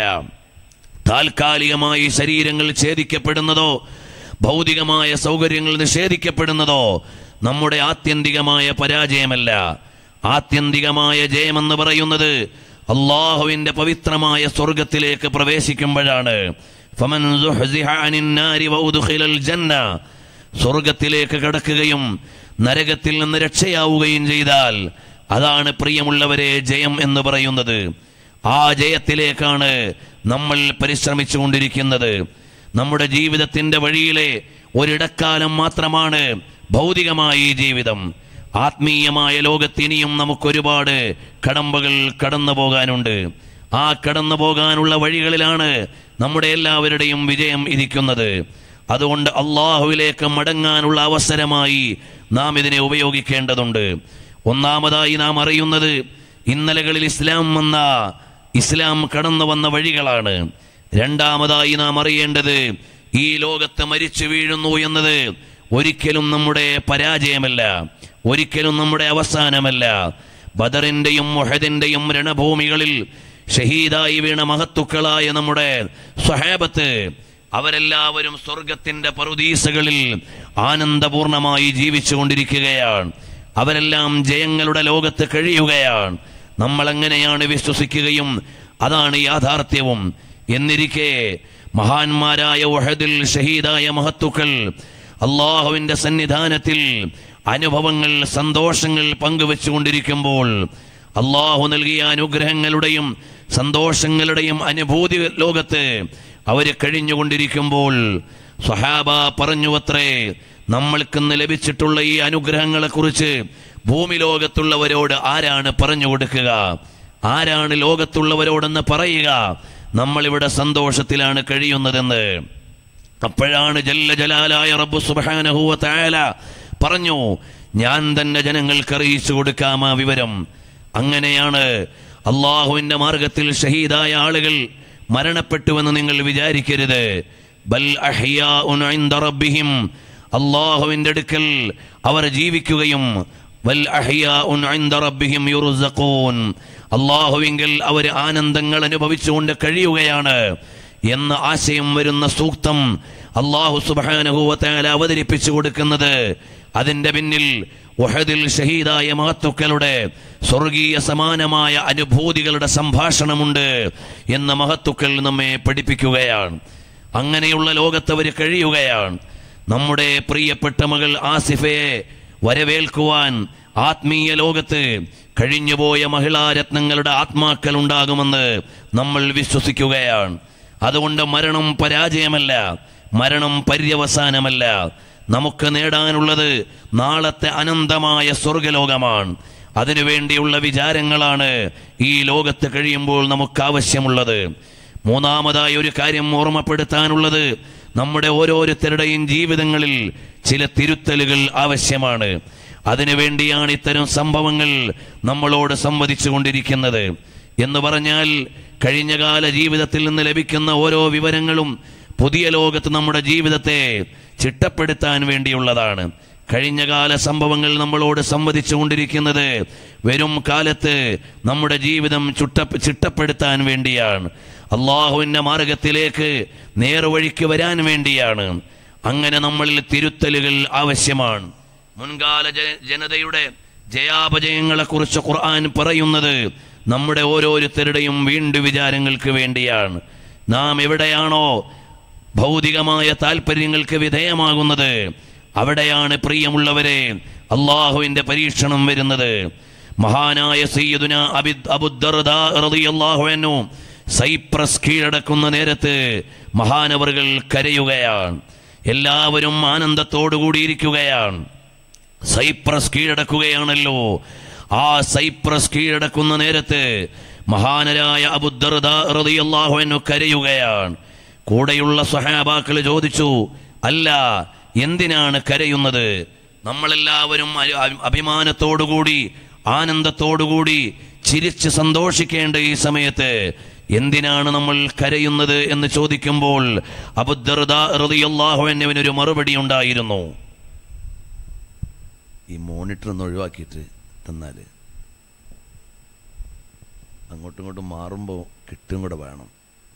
താൽക്കാലികമായി ശരീരങ്ങൾ ഛേദിക്കപ്പെടുന്നതോ ഭൗതികമായ സൗകര്യങ്ങൾ നിഷേധിക്കപ്പെടുന്നതോ നമ്മുടെ ആത്യന്തികമായ പരാജയമല്ല ആത്യന്തികമായ ജയമെന്ന് പറയുന്നത് അള്ളാഹുവിന്റെ പവിത്രമായ സ്വർഗത്തിലേക്ക് പ്രവേശിക്കുമ്പോഴാണ് ഫമൻ സുഹ്സിഹ അനിൻ നാരി വഉദ്ഖിലൽ ജന്ന സ്വർഗത്തിലേക്ക് കടക്കുകയും നരകത്തിൽ നിന്ന് രക്ഷയാവുകയും ചെയ്താൽ അതാണ് പ്രിയമുള്ളവരെ ജയം എന്ന് പറയുന്നത് ആ ജയത്തിലേക്കാണ് നമ്മൾ പരിശ്രമിച്ചു കൊണ്ടിരിക്കുന്നത് നമ്മുടെ ജീവിതത്തിന്റെ വഴിയിലെ ഒരിടക്കാലം മാത്രമാണ് ഭൗതികമായ ഈ ജീവിതം ആത്മീയമായ ലോകത്ത് ഇനിയും നമുക്കൊരുപാട് കടമ്പകൾ കടന്നു പോകാനുണ്ട് ആ കടന്നു പോകാനുള്ള വഴികളിലാണ് നമ്മുടെ എല്ലാവരുടെയും വിജയം ഇരിക്കുന്നത് അതുകൊണ്ട് അള്ളാഹുവിലേക്ക് മടങ്ങാനുള്ള അവസരമായി നാം ഇതിനെ ഉപയോഗിക്കേണ്ടതുണ്ട് ഒന്നാമതായി നാം അറിയുന്നത് ഇന്നലകളിൽ ഇസ്ലാം വന്ന ഇസ്ലാം കടന്നു വന്ന വഴികളാണ് രണ്ടാമതായി നാം അറിയേണ്ടത് ഈ ലോകത്ത് മരിച്ചു വീഴുന്നു എന്നത് ഒരിക്കലും നമ്മുടെ പരാജയമല്ല ഒരിക്കലും നമ്മുടെ അവസാനമല്ല ബദറിന്റെയും മുഹദിന്റെയും രണഭൂമികളിൽ ഷഹീദായി വീണ മഹത്തുക്കളായ നമ്മുടെ സ്വഹാബത്ത് അവരെല്ലാവരും സ്വർഗത്തിന്റെ പറുദീസകളിൽ ആനന്ദപൂർണമായി ജീവിച്ചുകൊണ്ടിരിക്കുകയാണ് അവരെല്ലാം ജയങ്ങളുടെ ലോകത്ത് കഴിയുകയാണ് നമ്മൾ എങ്ങനെയാണ് വിശ്വസിക്കുകയും അതാണ് യാഥാർത്ഥ്യവും എന്നിരിക്കെ മഹാന്മാരായ വഹദിൽ ഷഹീദായ മഹത്തുക്കൾ അള്ളാഹുവിന്റെ സന്നിധാനത്തിൽ അനുഭവങ്ങൾ സന്തോഷങ്ങൾ പങ്കുവെച്ചുകൊണ്ടിരിക്കുമ്പോൾ അള്ളാഹു നൽകിയ അനുഗ്രഹങ്ങളുടെയും സന്തോഷങ്ങളുടെയും അനുഭൂതി ലോകത്ത് അവര് കഴിഞ്ഞുകൊണ്ടിരിക്കുമ്പോൾ സ്വഹാബ പറഞ്ഞുവത്രേ നമ്മൾക്കിന്ന് ലഭിച്ചിട്ടുള്ള ഈ അനുഗ്രഹങ്ങളെ കുറിച്ച് ഭൂമി ലോകത്തുള്ളവരോട് ആരാണ് പറഞ്ഞു കൊടുക്കുക ആരാണ് ലോകത്തുള്ളവരോടെന്ന് പറയുക നമ്മളിവിടെ സന്തോഷത്തിലാണ് കഴിയുന്നതെന്ന് അപ്പോഴാണ് ജല്ല ജലാലായ റബ്ബു സുബ്ഹാനഹു തആല പറഞ്ഞു ഞാൻ തന്നെ ജനങ്ങൾക്ക് അറിയിച്ചു കൊടുക്കാം ആ വിവരം അങ്ങനെയാണ് അള്ളാഹുവിന്റെ മാർഗത്തിൽ ഷഹീദായ ആളുകൾ മരണപ്പെട്ടുവെന്ന് നിങ്ങൾ വിചാരിക്കരുത് ബൽ അഹ്യാഉൻ ഇൻദ റബ്ബിഹിം അള്ളാഹുവിന്റെ അടുക്കൽ അവർ ജീവിക്കുകയും വൽ അഹ്യാഉൻ ഇൻദ റബ്ബിഹിം യുർസഖൂൻ അള്ളാഹുവിങ്കിൽ അവർ ആനന്ദങ്ങൾ അനുഭവിച്ചുകൊണ്ട് കഴിയുകയാണ് എന്ന ആശയം വരുന്ന സൂക്തം അള്ളാഹു സുബാനഹുവത്താല അവതരിപ്പിച്ചു കൊടുക്കുന്നത് അതിന്റെ പിന്നിൽ വഹദിൽ ഷഹീദായ മഹത്തുക്കളുടെ സ്വർഗീയ സമാനമായ അനുഭൂതികളുടെ സംഭാഷണമുണ്ട് എന്ന മഹത്തുക്കൾ നമ്മെ പഠിപ്പിക്കുകയാണ് അങ്ങനെയുള്ള ലോകത്തവർ കഴിയുകയാണ് നമ്മുടെ പ്രിയപ്പെട്ട മകൾ ആസിഫയെ വരവേൽക്കുവാൻ ആത്മീയ ലോകത്ത് കഴിഞ്ഞുപോയ മഹിളാരത്നങ്ങളുടെ ആത്മാക്കൾ ഉണ്ടാകുമെന്ന് നമ്മൾ വിശ്വസിക്കുകയാണ് അതുകൊണ്ട് മരണം പരാജയമല്ല മരണം പര്യവസാനമല്ല നമുക്ക് നേടാനുള്ളത് നാളത്തെ അനന്തമായ സ്വർഗലോകമാണ് അതിനുവേണ്ടിയുള്ള വിചാരങ്ങളാണ് ഈ ലോകത്ത് കഴിയുമ്പോൾ നമുക്ക് ആവശ്യമുള്ളത് മൂന്നാമതായി ഒരു കാര്യം ഓർമ്മപ്പെടുത്താനുള്ളത് നമ്മുടെ ഓരോരുത്തരുടെയും ജീവിതങ്ങളിൽ ചില തിരുത്തലുകൾ ആവശ്യമാണ് അതിനുവേണ്ടിയാണ് ഇത്തരം സംഭവങ്ങൾ നമ്മളോട് സംവദിച്ചു കൊണ്ടിരിക്കുന്നത് എന്ന് പറഞ്ഞാൽ കഴിഞ്ഞകാല ജീവിതത്തിൽ നിന്ന് ലഭിക്കുന്ന ഓരോ വിവരങ്ങളും പുതിയ ലോകത്ത് നമ്മുടെ ജീവിതത്തെ ചിട്ടപ്പെടുത്താൻ വേണ്ടിയുള്ളതാണ് കഴിഞ്ഞകാല സംഭവങ്ങൾ നമ്മളോട് സംവദിച്ചു കൊണ്ടിരിക്കുന്നത് വരും കാലത്ത് നമ്മുടെ ജീവിതം ചുട്ട ചിട്ടപ്പെടുത്താൻ വേണ്ടിയാണ് അള്ളാഹുവിൻ്റെ മാർഗത്തിലേക്ക് നേർവഴിക്ക് വരാൻ വേണ്ടിയാണ് അങ്ങനെ നമ്മളിൽ തിരുത്തലുകൾ ആവശ്യമാണ് മുൻകാല ജ- ജനതയുടെ ജയാപജയങ്ങളെക്കുറിച്ച് ഖുർആൻ പറയുന്നത് നമ്മുടെ ഓരോരുത്തരുടെയും വീണ്ടു വിചാരങ്ങൾക്ക് വേണ്ടിയാണ് നാം എവിടെയാണോ ഭൗതികമായ താല്പര്യങ്ങൾക്ക് വിധേയമാകുന്നത് അവിടെയാണ് പ്രിയമുള്ളവരെ അള്ളാഹുവിന്റെ പരീക്ഷണം വരുന്നത് മഹാനായ സയ്യിദുന അബിദ് അബുദ്ദർദാ റളിയല്ലാഹു അൻഹു സൈപ്രസ് കീഴടക്കുന്ന നേരത്ത് മഹാനവറുകൾ കരയുകയാണ് എല്ലാവരും ആനന്ദത്തോടു കൂടിയിരിക്കുകയാണ് സൈപ്രസ് കീഴടക്കുകയാണല്ലോ ആ സൈപ്രസ് കീഴടക്കുന്ന നേരത്ത് മഹാനരായ അബുദ്ദർദാഹുവിനു കരയുകയാണ് കൂടെയുള്ള സഹാബാക്കൾ ചോദിച്ചു അല്ല എന്തിനാണ് കരയുന്നത് നമ്മളെല്ലാവരും അ- അ- അഭിമാനത്തോടുകൂടി ആനന്ദത്തോടുകൂടി ചിരിച്ച് സന്തോഷിക്കേണ്ട ഈ സമയത്ത് എന്തിനാണ് നമ്മൾ കരയുന്നത് എന്ന് ചോദിക്കുമ്പോൾ അബുദ്ദർദാഹുവിനൊരു മറുപടി ഉണ്ടായിരുന്നു ഈ മോണിറ്റർ ഒന്ന് ഒഴിവാക്കിയിട്ട് തന്നാൽ അങ്ങോട്ടും ഇങ്ങോട്ടും മാറുമ്പോൾ കിട്ടും കൂടെ വേണം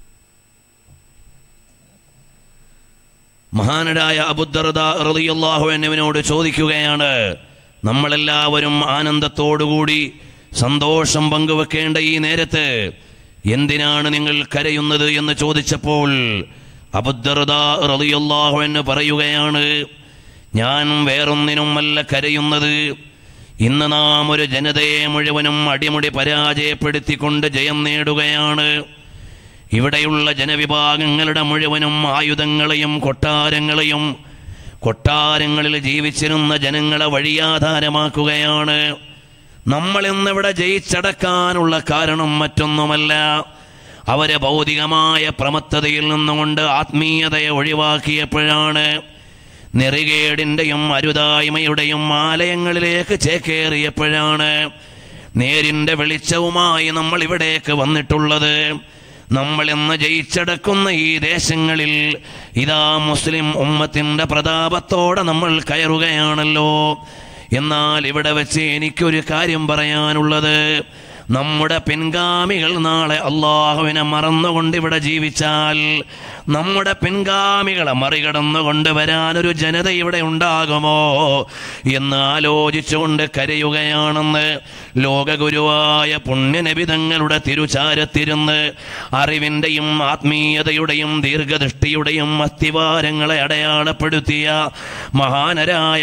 മഹാനരായ അബുദ്ദർദ റളിയല്ലാഹു എന്നിവനോട് ചോദിക്കുകയാണ് നമ്മളെല്ലാവരും ആനന്ദത്തോടുകൂടി സന്തോഷം പങ്കുവെക്കേണ്ട ഈ നേരത്ത് എന്തിനാണ് നിങ്ങൾ കരയുന്നത് എന്ന് ചോദിച്ചപ്പോൾ അബുദ്ദർദ റളിയല്ലാഹു എന്ന് പറയുകയാണ് ഞാൻ വേറൊന്നിനുമല്ല കരയുന്നത് ഇന്ന് നാം ഒരു ജനതയെ മുഴുവനും അടിമുടി പരാജയപ്പെടുത്തിക്കൊണ്ട് ജയം നേടുകയാണ് ഇവിടെയുള്ള ജനവിഭാഗങ്ങളുടെ മുഴുവനും ആയുധങ്ങളെയും കൊട്ടാരങ്ങളെയും കൊട്ടാരങ്ങളിൽ ജീവിച്ചിരുന്ന ജനങ്ങളെ വഴിയാധാരമാക്കുകയാണ് നമ്മൾ ഇന്നിവിടെ ജയിച്ചടക്കാനുള്ള കാരണം മറ്റൊന്നുമല്ല അവരെ ഭൗതികമായ പ്രമത്തതയിൽ നിന്നുകൊണ്ട് ആത്മീയതയെ ഒഴിവാക്കിയപ്പോഴാണ് നെറികേടിൻ്റെയും അരുതായ്മയുടെയും ആലയങ്ങളിലേക്ക് ചേക്കേറിയപ്പോഴാണ് നേരിൻ്റെ വെളിച്ചവുമായി നമ്മൾ ഇവിടേക്ക് വന്നിട്ടുള്ളത് നമ്മൾ ഇന്ന് ജയിച്ചടക്കുന്ന ഈ ദേശങ്ങളിൽ ഇതാ മുസ്ലിം ഉമ്മത്തിൻ്റെ പ്രതാപത്തോടെ നമ്മൾ കയറുകയാണല്ലോ എന്നാൽ ഇവിടെ വെച്ച് എനിക്കൊരു കാര്യം പറയാനുള്ളത് നമ്മുടെ പിൻഗാമികൾ നാളെ അള്ളാഹുവിനെ മറന്നുകൊണ്ട് ഇവിടെ ജീവിച്ചാൽ നമ്മുടെ പിൻഗാമികളെ മറികടന്നുകൊണ്ട് വരാനൊരു ജനത ഇവിടെ ഉണ്ടാകുമോ എന്ന് ആലോചിച്ചുകൊണ്ട് കരയുകയാണെന്ന് ലോകഗുരുവായ പുണ്യനബിതങ്ങളുടെ തിരുചാരത്തിരുന്ന് അറിവിൻ്റെയും ആത്മീയതയുടെയും ദീർഘദൃഷ്ടിയുടെയും അസ്ഥിവാരങ്ങളെ അടയാളപ്പെടുത്തിയ മഹാനരായ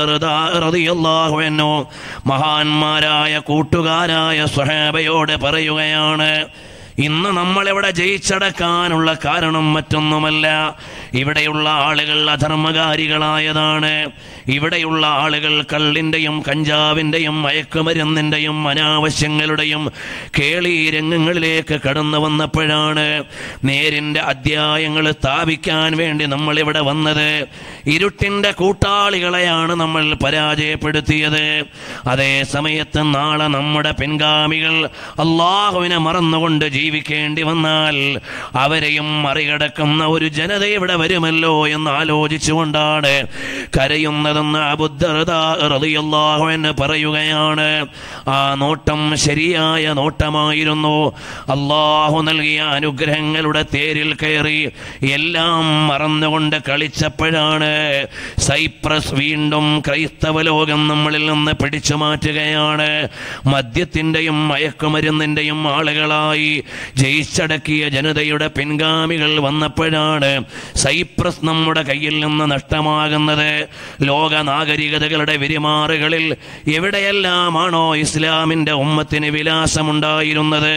അബുദ്ധറിയാഹുവെന്നോ മഹാന്മാരായ കൂട്ടുകാരായ സ്വഹാബയോട് പറയുകയാണ് ഇന്ന് നമ്മളിവിടെ ജയിച്ചടക്കാനുള്ള കാരണം മറ്റൊന്നുമല്ല ഇവിടെയുള്ള ആളുകൾ അധർമ്മകാരികളായതാണ് ഇവിടെയുള്ള ആളുകൾ കള്ളിൻ്റെയും കഞ്ചാവിൻ്റെയും മയക്കുമരുന്നിൻ്റെയും അനാവശ്യങ്ങളുടെയും കേളി രംഗങ്ങളിലേക്ക് കടന്നു വന്നപ്പോഴാണ് നേരിൻ്റെ അധ്യായങ്ങൾ സ്ഥാപിക്കാൻ വേണ്ടി നമ്മളിവിടെ വന്നത് ഇരുട്ടിൻ്റെ കൂട്ടാളികളെയാണ് നമ്മൾ പരാജയപ്പെടുത്തിയത് അതേ സമയത്ത് നാളെ നമ്മുടെ പിൻഗാമികൾ അള്ളാഹുവിനെ മറന്നുകൊണ്ട് ജീവിക്കും ജീവിക്കേണ്ടി വന്നാൽ അവരെയും മറികടക്കുന്ന ഒരു ജനത ഇവിടെ വരുമല്ലോ എന്ന് ആലോചിച്ചുകൊണ്ടാണ് കരയുന്നതെന്ന് അബുദ്ധറിയാഹു എന്ന് പറയുകയാണ് ആ നോട്ടം ശരിയായ നോട്ടമായിരുന്നു അള്ളാഹു നൽകിയ അനുഗ്രഹങ്ങളുടെ തേരിൽ കയറി എല്ലാം മറന്നുകൊണ്ട് കളിച്ചപ്പോഴാണ് സൈപ്രസ് വീണ്ടും ക്രൈസ്തവ ലോകം നമ്മളിൽ നിന്ന് പിടിച്ചു മാറ്റുകയാണ് മദ്യത്തിൻ്റെയും മയക്കുമരുന്നിൻ്റെയും ആളുകളായി ജയിച്ചടക്കിയ ജനതയുടെ പിൻഗാമികൾ വന്നപ്പോഴാണ് സൈപ്രസ് നമ്മുടെ കയ്യിൽ നിന്ന് നഷ്ടമാകുന്നത് ലോക നാഗരികതകളുടെ വിരിമാറുകളിൽ എവിടെയെല്ലാമാണോ ഇസ്ലാമിൻ്റെ ഉമ്മത്തിന് വിലാസമുണ്ടായിരുന്നത്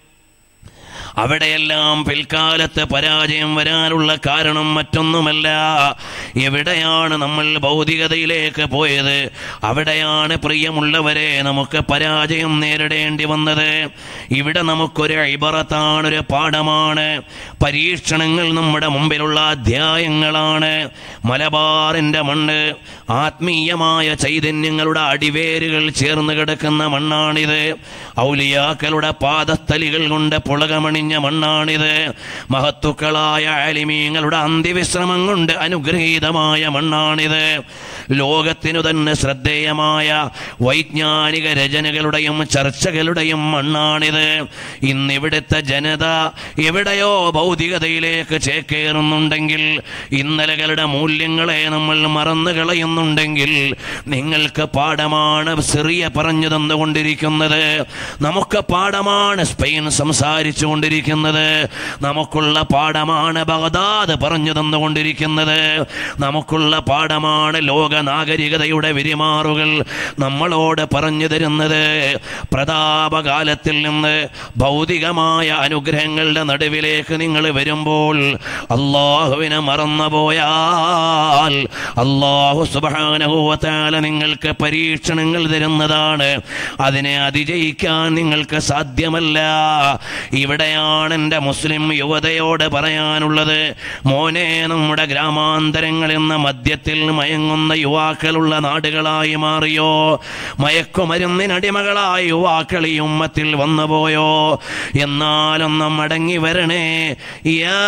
അവിടെയെല്ലാം പിൽക്കാലത്ത് പരാജയം വരാനുള്ള കാരണം മറ്റൊന്നുമല്ല എവിടെയാണ് നമ്മൾ ഭൗതികതയിലേക്ക് പോയത് അവിടെയാണ് പ്രിയമുള്ളവരെ നമുക്ക് പരാജയം നേരിടേണ്ടി വന്നത് ഇവിടെ നമുക്കൊരു ഇബറത്താണ് ഒരു പാഠമാണ് പരീക്ഷണങ്ങൾ നമ്മുടെ മുമ്പിലുള്ള അധ്യായങ്ങളാണ് മലബാറിൻ്റെ മണ്ണ് ആത്മീയമായ ചൈതന്യങ്ങളുടെ അടിവേരുകൾ ചേർന്ന് കിടക്കുന്ന മണ്ണാണിത് ഔലിയാക്കളുടെ പാദസ്ഥലികൾ കൊണ്ട് പുളകമണിഞ്ഞ മണ്ണാണിത് മഹത്തുക്കളായ ആലിമീങ്ങളുടെ അന്ത്യവിശ്രമം കൊണ്ട് അനുഗ്രഹീതമായ മണ്ണാണിത് ലോകത്തിനു തന്നെ ശ്രദ്ധേയമായ വൈജ്ഞാനിക രചനകളുടെയും ചർച്ചകളുടെയും മണ്ണാണിത് ഇന്നിവിടുത്തെ ജനത എവിടെയോ ഭൗതികതയിലേക്ക് ചേക്കേറുന്നുണ്ടെങ്കിൽ ഇന്നലകളുടെ മൂല്യങ്ങളെ നമ്മൾ മറന്നു കളയുന്നുണ്ടെങ്കിൽ നിങ്ങൾക്ക് പാഠമാണ് സിറിയ പറഞ്ഞു തന്നുകൊണ്ടിരിക്കുന്നത് നമുക്ക് പാഠമാണ് സ്പെയിൻ സംസാരിച്ചു കൊണ്ടിരിക്കുന്നത് നമുക്കുള്ള പാഠമാണ് ബഗദാദ് പറഞ്ഞു തന്നുകൊണ്ടിരിക്കുന്നത് നമുക്കുള്ള പാഠമാണ് ലോക നാഗരികതയുടെ വിരിമാറുകൾ നമ്മളോട് പറഞ്ഞു തരുന്നത് പ്രതാപകാലത്തിൽ നിന്ന് ഭൗതികമായ അനുഗ്രഹങ്ങളുടെ നടുവിലേക്ക് നിങ്ങൾ വരുമ്പോൾ അള്ളാഹുവിനെ മറന്നുപോയാൽ അള്ളാഹു സുബാനുഭവത്താല നിങ്ങൾക്ക് പരീക്ഷണങ്ങൾ തരുന്നതാണ് അതിനെ അതിജയിക്കാൻ നിങ്ങൾക്ക് സാധ്യമല്ല ഇവിടെയാണ് എൻ്റെ മുസ്ലിം യുവതയോട് പറയാനുള്ളത് മോനെ നമ്മുടെ ഗ്രാമാന്തരങ്ങൾ എന്ന മദ്യത്തിൽ മയങ്ങുന്ന യുവാക്കളുള്ള നാടുകളായി മാറിയോ മയക്കുമരുന്നിനടിമകളായ യുവാക്കൾ ഈ ഉമ്മത്തിൽ വന്നുപോയോ എന്നാലൊന്ന് മടങ്ങി വരണേ യാ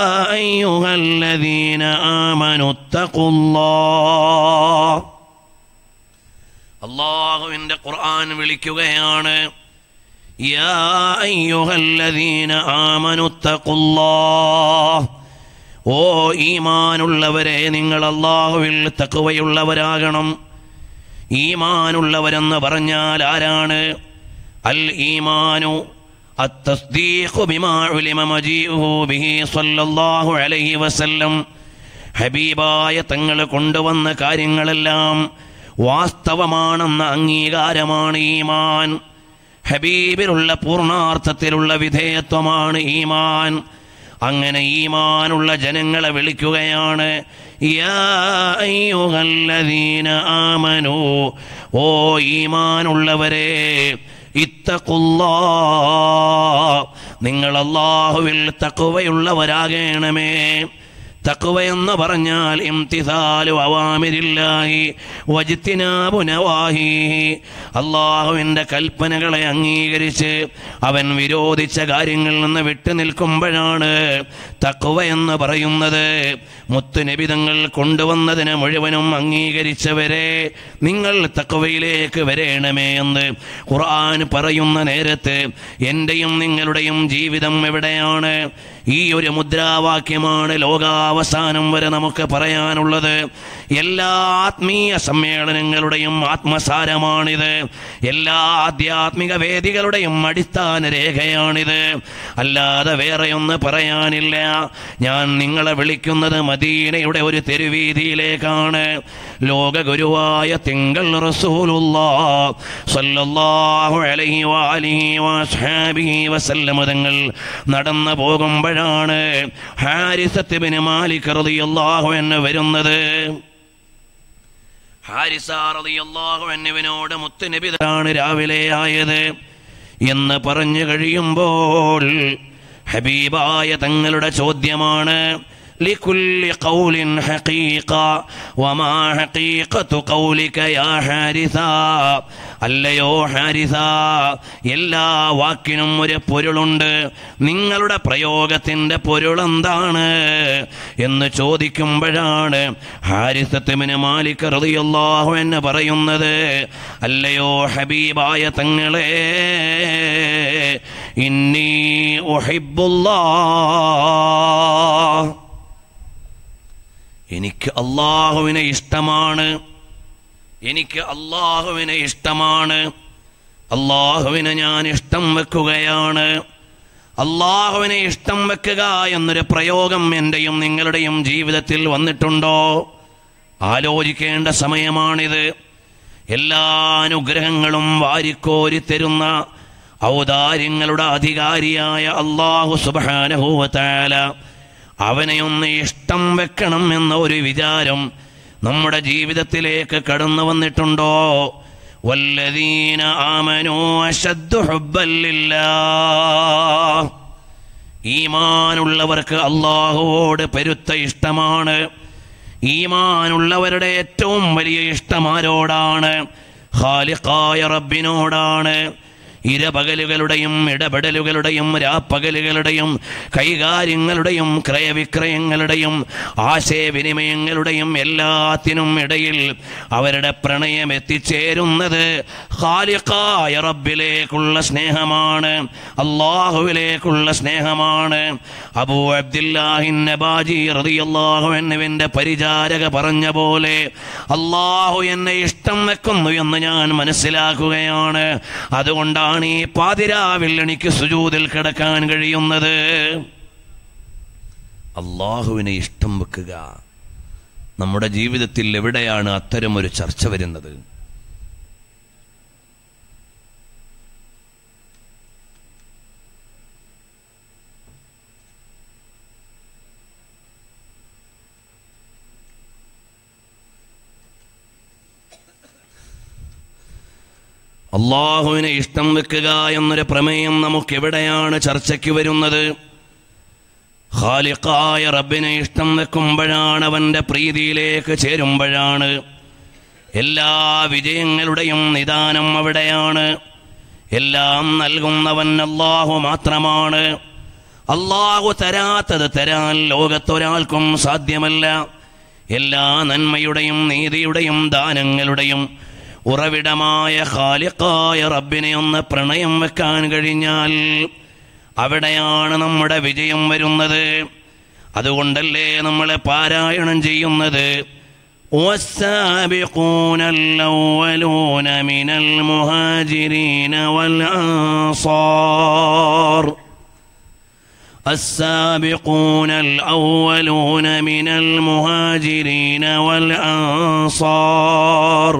അയ്യുഹല്ലദീന ആമനുത്തഖുല്ലാഹ് അള്ളാഹുവിൻ്റെ ഖുർആൻ വിളിക്കുകയാണ് യാ അയ്യുഹല്ലദീന ആമനുത്തഖുല്ലാഹ് ഓ ഈമാനുള്ളവരെ നിങ്ങൾ അള്ളാഹുവിൽ തക്കുവയുള്ളവരാകണം ഈമാനുള്ളവരെന്ന് പറഞ്ഞാൽ ആരാണ് അൽ ഈമാനു التصديق بما علم مجيئه به صلى الله عليه وسلم ഹബീബായ തങ്ങൾ കൊണ്ടുവന്ന കാര്യങ്ങളെല്ലാം വാസ്തവമാണെന്ന അംഗീകാരമാണ് ഈമാൻ ഹബീബിലുള്ള പൂർണാർത്ഥത്തിലുള്ള വിധേയത്വമാണ് ഈമാൻ അങ്ങനെ ഈമാനുള്ള ജനങ്ങളെ വിളിക്കുകയാണ് യാ അയ്യുഹല്ലദീന ആമനു ഓ ഈമാനുള്ളവരെ ഇത്തക്കുല്ലാ നിങ്ങൾ അള്ളാഹുവിൽ തക്കുവയുള്ളവരാകണമേ തക്കുവ എന്ന് പറഞ്ഞാൽ ഇംതിസാലു അവാമിരില്ലാഹി വജിത്തിനാബു നവാഹി അള്ളാഹുവിൻ്റെ കൽപ്പനകളെ അംഗീകരിച്ച് അവൻ വിരോധിച്ച കാര്യങ്ങളിൽ നിന്ന് വിട്ടു നിൽക്കുമ്പോഴാണ് തക്കുവ എന്ന് പറയുന്നത് മുത്തുനിബിതങ്ങൾ കൊണ്ടുവന്നതിനെ മുഴുവനും അംഗീകരിച്ചവരെ നിങ്ങൾ തക്കുവയിലേക്ക് വരേണമേ എന്ന് ഖുർആൻ പറയുന്ന നേരത്ത് എൻ്റെയും നിങ്ങളുടെയും ജീവിതം എവിടെയാണ് ഈ ഒരു മുദ്രാവാക്യമാണ് ലോകാവസാനം വരെ നമുക്ക് പറയാനുള്ളത് എല്ലാ ആത്മീയ സമ്മേളനങ്ങളുടെയും ആത്മസാരമാണിത് എല്ലാ ആധ്യാത്മിക വേദികളുടെയും അടിസ്ഥാന രേഖയാണിത് അല്ലാതെ വേറെയൊന്ന് പറയാനില്ല ഞാൻ നിങ്ങളെ വിളിക്കുന്നത് മദീനയുടെ ഒരു തെരുവീതിയിലേക്കാണ് ലോകഗുരുവായ തിങ്കൾ വസല്ലം നടന്നു പോകുമ്പോഴാണ് ഹാരിസത്തിബിന് മാലിക് റളിയല്ലാഹു എന്ന് വരുന്നത് ഹാരിസ റളിയല്ലാഹു എന്നിവനോട് മുത്തുനബിതാണ് രാവിലെ ആയത് എന്ന് പറഞ്ഞു കഴിയുമ്പോൾ ഹബീബായ തങ്ങളുടെ ചോദ്യമാണ് لكل قول حقيقة وما حقيقة قولك يا حارثا അല്ലയോ ഹാരിസ എല്ലാ വാക്കിനും ഒരു പൊരുളുണ്ട് നിങ്ങളുടെ പ്രയോഗത്തിന്റെ പൊരുൾ എന്താണ് എന്ന് ചോദിക്കുമ്പോഴാണ് ഹാരിസത്തിമിന് മാലിക് റളിയല്ലാഹു എന്ന് പറയുന്നത് അല്ലയോ ഹബീബായ തങ്ങളെ ഇന്നി ഉഹിബ്ബുല്ലാഹ് എനിക്ക് അള്ളാഹുവിനെ ഇഷ്ടമാണ് എനിക്ക് അള്ളാഹുവിനെ ഇഷ്ടമാണ് അള്ളാഹുവിനെ ഞാൻ ഇഷ്ടം വെക്കുകയാണ് അള്ളാഹുവിനെ ഇഷ്ടം വെക്കുക എന്നൊരു പ്രയോഗം എൻ്റെയും നിങ്ങളുടെയും ജീവിതത്തിൽ വന്നിട്ടുണ്ടോ ആലോചിക്കേണ്ട സമയമാണിത് എല്ലാ അനുഗ്രഹങ്ങളും വാരിക്കോരി തരുന്ന ഔദാര്യങ്ങളുടെ അധികാരിയായ അള്ളാഹു സുബാനഹൂവത്താല അവനെ ഒന്ന് ഇഷ്ടം വെക്കണം എന്ന ഒരു വിചാരം നമ്മുടെ ജീവിതത്തിലേക്ക് കടന്നു വന്നിട്ടുണ്ടോ വല്ലദീന ആമനോ അശദ്ദു ഹുബ്ബല്ലില്ലാ ഈമാനുള്ളവർക്ക് അള്ളാഹുവോട് പെരുത്ത ഇഷ്ടമാണ് ഈമാനുള്ളവരുടെ ഏറ്റവും വലിയ ഇഷ്ടം ആരോടാണ് ഖാലിഖായ റബ്ബിനോടാണ് ഇരപകലുകളുടെയും ഇടപെടലുകളുടെയും രാപ്പകലുകളുടെയും കൈകാര്യങ്ങളുടെയും ക്രയവിക്രയങ്ങളുടെയും ആശയവിനിമയങ്ങളുടെയും എല്ലാത്തിനും ഇടയിൽ അവരുടെ പ്രണയം എത്തിച്ചേരുന്നത് ഖാലിഖായ റബ്ബിലേക്കുള്ള സ്നേഹമാണ് അള്ളാഹുവിലേക്കുള്ള സ്നേഹമാണ് അബൂ അബ്ദുല്ലാഹിൻ നബാജി റളിയല്ലാഹു അൻഹുവിന്റെ പരിചാരക പറഞ്ഞ പോലെ അള്ളാഹു എന്നെ ഇഷ്ടം വെക്കുന്നു എന്ന് ഞാൻ മനസ്സിലാക്കുകയാണ് അതുകൊണ്ടാണ് ഈ പാതിരാവിൽ എനിക്ക് സുജൂതിൽ കിടക്കാൻ കഴിയുന്നത് അള്ളാഹുവിനെ ഇഷ്ടം വെക്കുക നമ്മുടെ ജീവിതത്തിൽ എവിടെയാണ് അത്തരം ഒരു ചർച്ച വരുന്നത് അള്ളാഹുവിനെ ഇഷ്ടം വെക്കുക എന്നൊരു പ്രമേയം നമുക്ക് എവിടെയാണ് ചർച്ചയ്ക്ക് വരുന്നത് ഖാലിഖായ റബ്ബിനെ ഇഷ്ടം വെക്കുമ്പോഴാണ് അവന്റെ പ്രീതിയിലേക്ക് ചേരുമ്പോഴാണ് എല്ലാ വിജയങ്ങളുടെയും നിദാനം അവിടെയാണ് എല്ലാം നൽകുന്നവൻ അള്ളാഹു മാത്രമാണ് അള്ളാഹു തരാത്തത് തരാൻ ലോകത്തൊരാൾക്കും സാധ്യമല്ല എല്ലാ നന്മയുടെയും നീതിയുടെയും ദാനങ്ങളുടെയും ഉറവിടമായ ഖാലിഖായ റബ്ബിനെ ഒന്ന് പ്രണയം വെക്കാൻ കഴിഞ്ഞാൽ അവിടെയാണ് നമ്മുടെ വിജയം വരുന്നത് അതുകൊണ്ടല്ലേ നമ്മൾ പാരായണം ചെയ്യുന്നത് والسابقون الأولون من المهاجرين والأنصار السابقون الأولون من المهاجرين والأنصار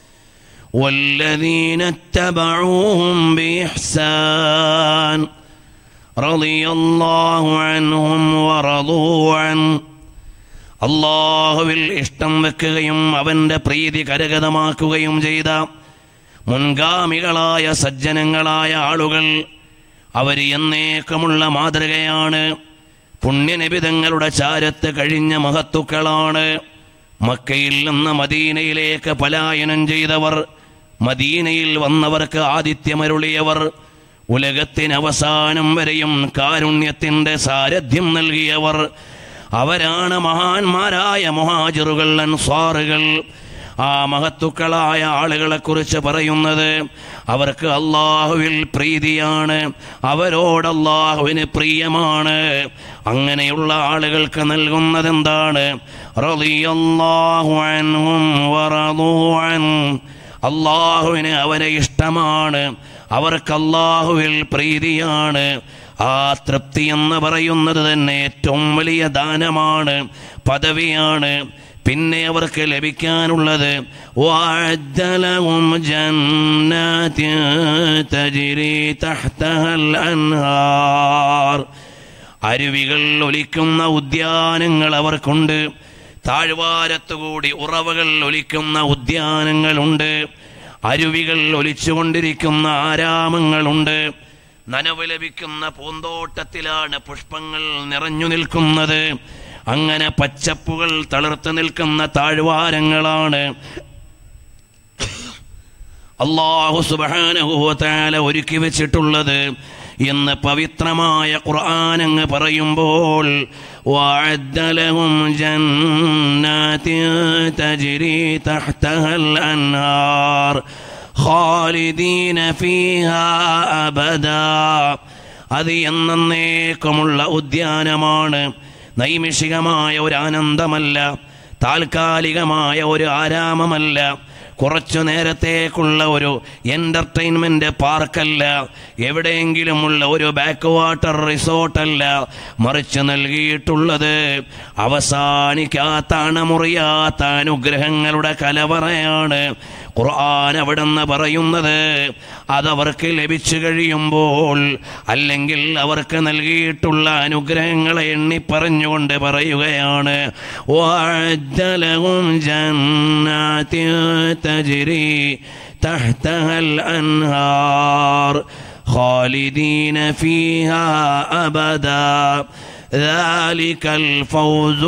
والذين اتبعوهم بإحسان رضي الله عنهم ورضوا عنه അള്ളാഹുവിൽ ഇഷ്ടം വെക്കുകയും അവന്റെ പ്രീതി കരഗതമാക്കുകയും ചെയ്ത മുൻഗാമികളായ സജ്ജനങ്ങളായ ആളുകൾ അവർ എന്നേക്കുമുള്ള മാതൃകയാണ് പുണ്യനിബിതങ്ങളുടെ ചാരത്ത് കഴിഞ്ഞ മഹത്തുക്കളാണ് മക്കയിൽ നിന്ന് മദീനയിലേക്ക് പലായനം ചെയ്തവർ മദീനയിൽ വന്നവർക്ക് ആതിഥ്യമരുളിയവർ ഉലകത്തിന് അവസാനം വരെയും കാരുണ്യത്തിന്റെ സാരഥ്യം നൽകിയവർ അവരാണ് മഹാന്മാരായ മുഹാജിറുകൾ അൻസ്വാറുകൾ ആ മഹത്തുക്കളായ ആളുകളെ കുറിച്ച് പറയുന്നത് അവർക്ക് അള്ളാഹുവിൽ പ്രീതിയാണ് അവരോട് അള്ളാഹുവിന് പ്രിയമാണ് അങ്ങനെയുള്ള ആളുകൾക്ക് നൽകുന്നത് എന്താണ് റളിയല്ലാഹു അൻഹും വറളൂ അൻ അള്ളാഹുവിന് അവരെ ഇഷ്ടമാണ് അവർക്ക് അള്ളാഹുവിൽ പ്രീതിയാണ് ആ തൃപ്തി എന്ന് പറയുന്നത് തന്നെ ഏറ്റവും വലിയ ദാനമാണ് പദവിയാണ് പിന്നെ അവർക്ക് ലഭിക്കാനുള്ളത് وأعد لهم جنات تجري تحتها الأنهار അരുവികൾ ഒലിക്കുന്ന ഉദ്യാനങ്ങൾ അവർക്കുണ്ട് താഴ്വാരത്തുകൂടി ഉറവകൾ ഒലിക്കുന്ന ഉദ്യാനങ്ങളുണ്ട് അരുവികൾ ഒലിച്ചുകൊണ്ടിരിക്കുന്ന ആരാമങ്ങളുണ്ട് നനവ് ലഭിക്കുന്ന പൂന്തോട്ടത്തിലാണ് പുഷ്പങ്ങൾ നിറഞ്ഞു നിൽക്കുന്നത് അങ്ങനെ പച്ചപ്പുകൾ തളിർത്ത് നിൽക്കുന്ന താഴ്വാരങ്ങളാണ് അള്ളാഹു സുബാനഹുവത്താല ഒരുക്കി വെച്ചിട്ടുള്ളത് എന്ന് പവിത്രമായ ഖുർആൻ അങ്ങ് പറയുമ്പോൾ وأعد لهم جنات تجري تحتها الأنهار خالدين فيها أبدا അത് എന്നേക്കുമുള്ള ഉദ്യാനമാണ് നൈമിഷികമായ ഒരു ആനന്ദമല്ല താൽക്കാലികമായ ഒരു ആരാമമല്ല കുറച്ചു നേരത്തേക്കുള്ള ഒരു എൻ്റർടൈൻമെൻ്റ് പാർക്കല്ല എവിടെയെങ്കിലുമുള്ള ഒരു ബാക്ക് വാട്ടർ റിസോർട്ടല്ല മറിച്ച് നൽകിയിട്ടുള്ളത് അവസാനിക്കാത്ത അണമുറിയാത്ത അനുഗ്രഹങ്ങളുടെ കലവറയാണ് ഖുർആൻ അവിടെന്ന് പറയുന്നത് അതവർക്ക് ലഭിച്ചു കഴിയുമ്പോൾ അല്ലെങ്കിൽ അവർക്ക് നൽകിയിട്ടുള്ള അനുഗ്രഹങ്ങളെ എണ്ണി പറഞ്ഞുകൊണ്ട് പറയുകയാണ് وأعد لهم جنات تجري تحتها الأنهار خالدين فيها أبدا ذلك الفوز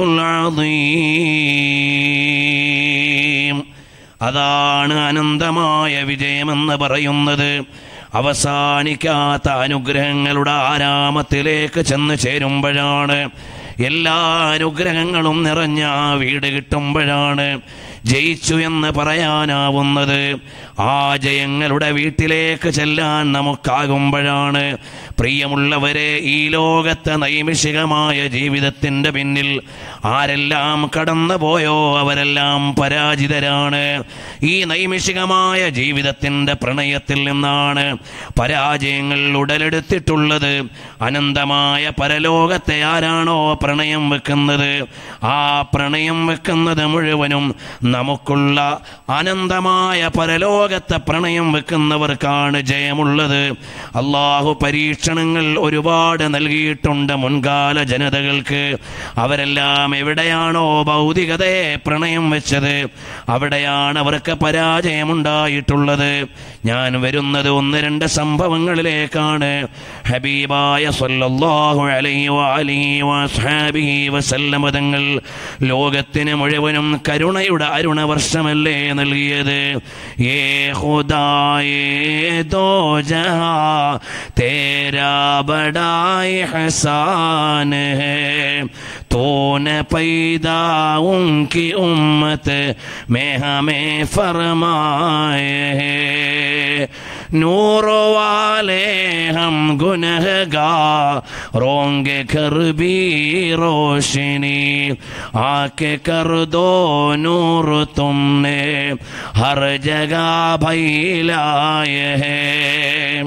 العظيم അതാണ് അനന്തമായ വിജയമെന്ന് പറയുന്നത് അവസാനിക്കാത്ത അനുഗ്രഹങ്ങളുടെ ആരാമത്തിലേക്ക് ചെന്ന് ചേരുമ്പോഴാണ് എല്ലാ അനുഗ്രഹങ്ങളും നിറഞ്ഞ ആ വീട് കിട്ടുമ്പോഴാണ് ജയിച്ചു എന്ന് പറയാനാവുന്നത് ആ ജയങ്ങളുടെ വീട്ടിലേക്ക് ചെല്ലാൻ നമുക്കാകുമ്പോഴാണ് പ്രിയമുള്ളവരെ ഈ ലോകത്തെ നൈമിഷികമായ ജീവിതത്തിൻ്റെ പിന്നിൽ ആരെല്ലാം കടന്നു പോയോ അവരെല്ലാം പരാജിതരാണ് ഈ നൈമിഷികമായ ജീവിതത്തിൻ്റെ പ്രണയത്തിൽ നിന്നാണ് പരാജയങ്ങൾ ഉടലെടുത്തിട്ടുള്ളത് അനന്തമായ പരലോകത്തെ ആരാണോ പ്രണയം വെക്കുന്നത് ആ പ്രണയം വെക്കുന്നത് മുഴുവനും നമുക്കുള്ള അനന്തമായ പരലോകത്തെ പ്രണയം വെക്കുന്നവർക്കാണ് ജയമുള്ളത് അള്ളാഹു പരീക്ഷണങ്ങൾ ഒരുപാട് നൽകിയിട്ടുണ്ട് മുൻകാല ജനതകൾക്ക് അവരെല്ലാം എവിടെയാണോ ഭൗതികതയെ പ്രണയം വെച്ചത് അവിടെയാണ് അവർക്ക് പരാജയമുണ്ടായിട്ടുള്ളത് ഞാൻ വരുന്നത് ഒന്ന് രണ്ട് സംഭവങ്ങളിലേക്കാണ് ഹബീബായ സല്ലല്ലാഹു അലൈഹി വഅലിഹി വസ്ഹാബിഹി വസല്ലമ തങ്ങൾ ലോകത്തിന് മുഴുവനും കരുണയുടെ അരുണവർഷമല്ലേ നൽകിയത് ഏ ഖുദായേ ദോ ജഹാ തേരാ ബഡായി ഹസാൻ ഹേ तूने पैदा उनकी उम्मत में हमें फरमाए हैं नूर वाले हम गुनहगार रोंगे कर भी रोशनी आके कर दो नूर तुमने हर जगह भैलाए हैं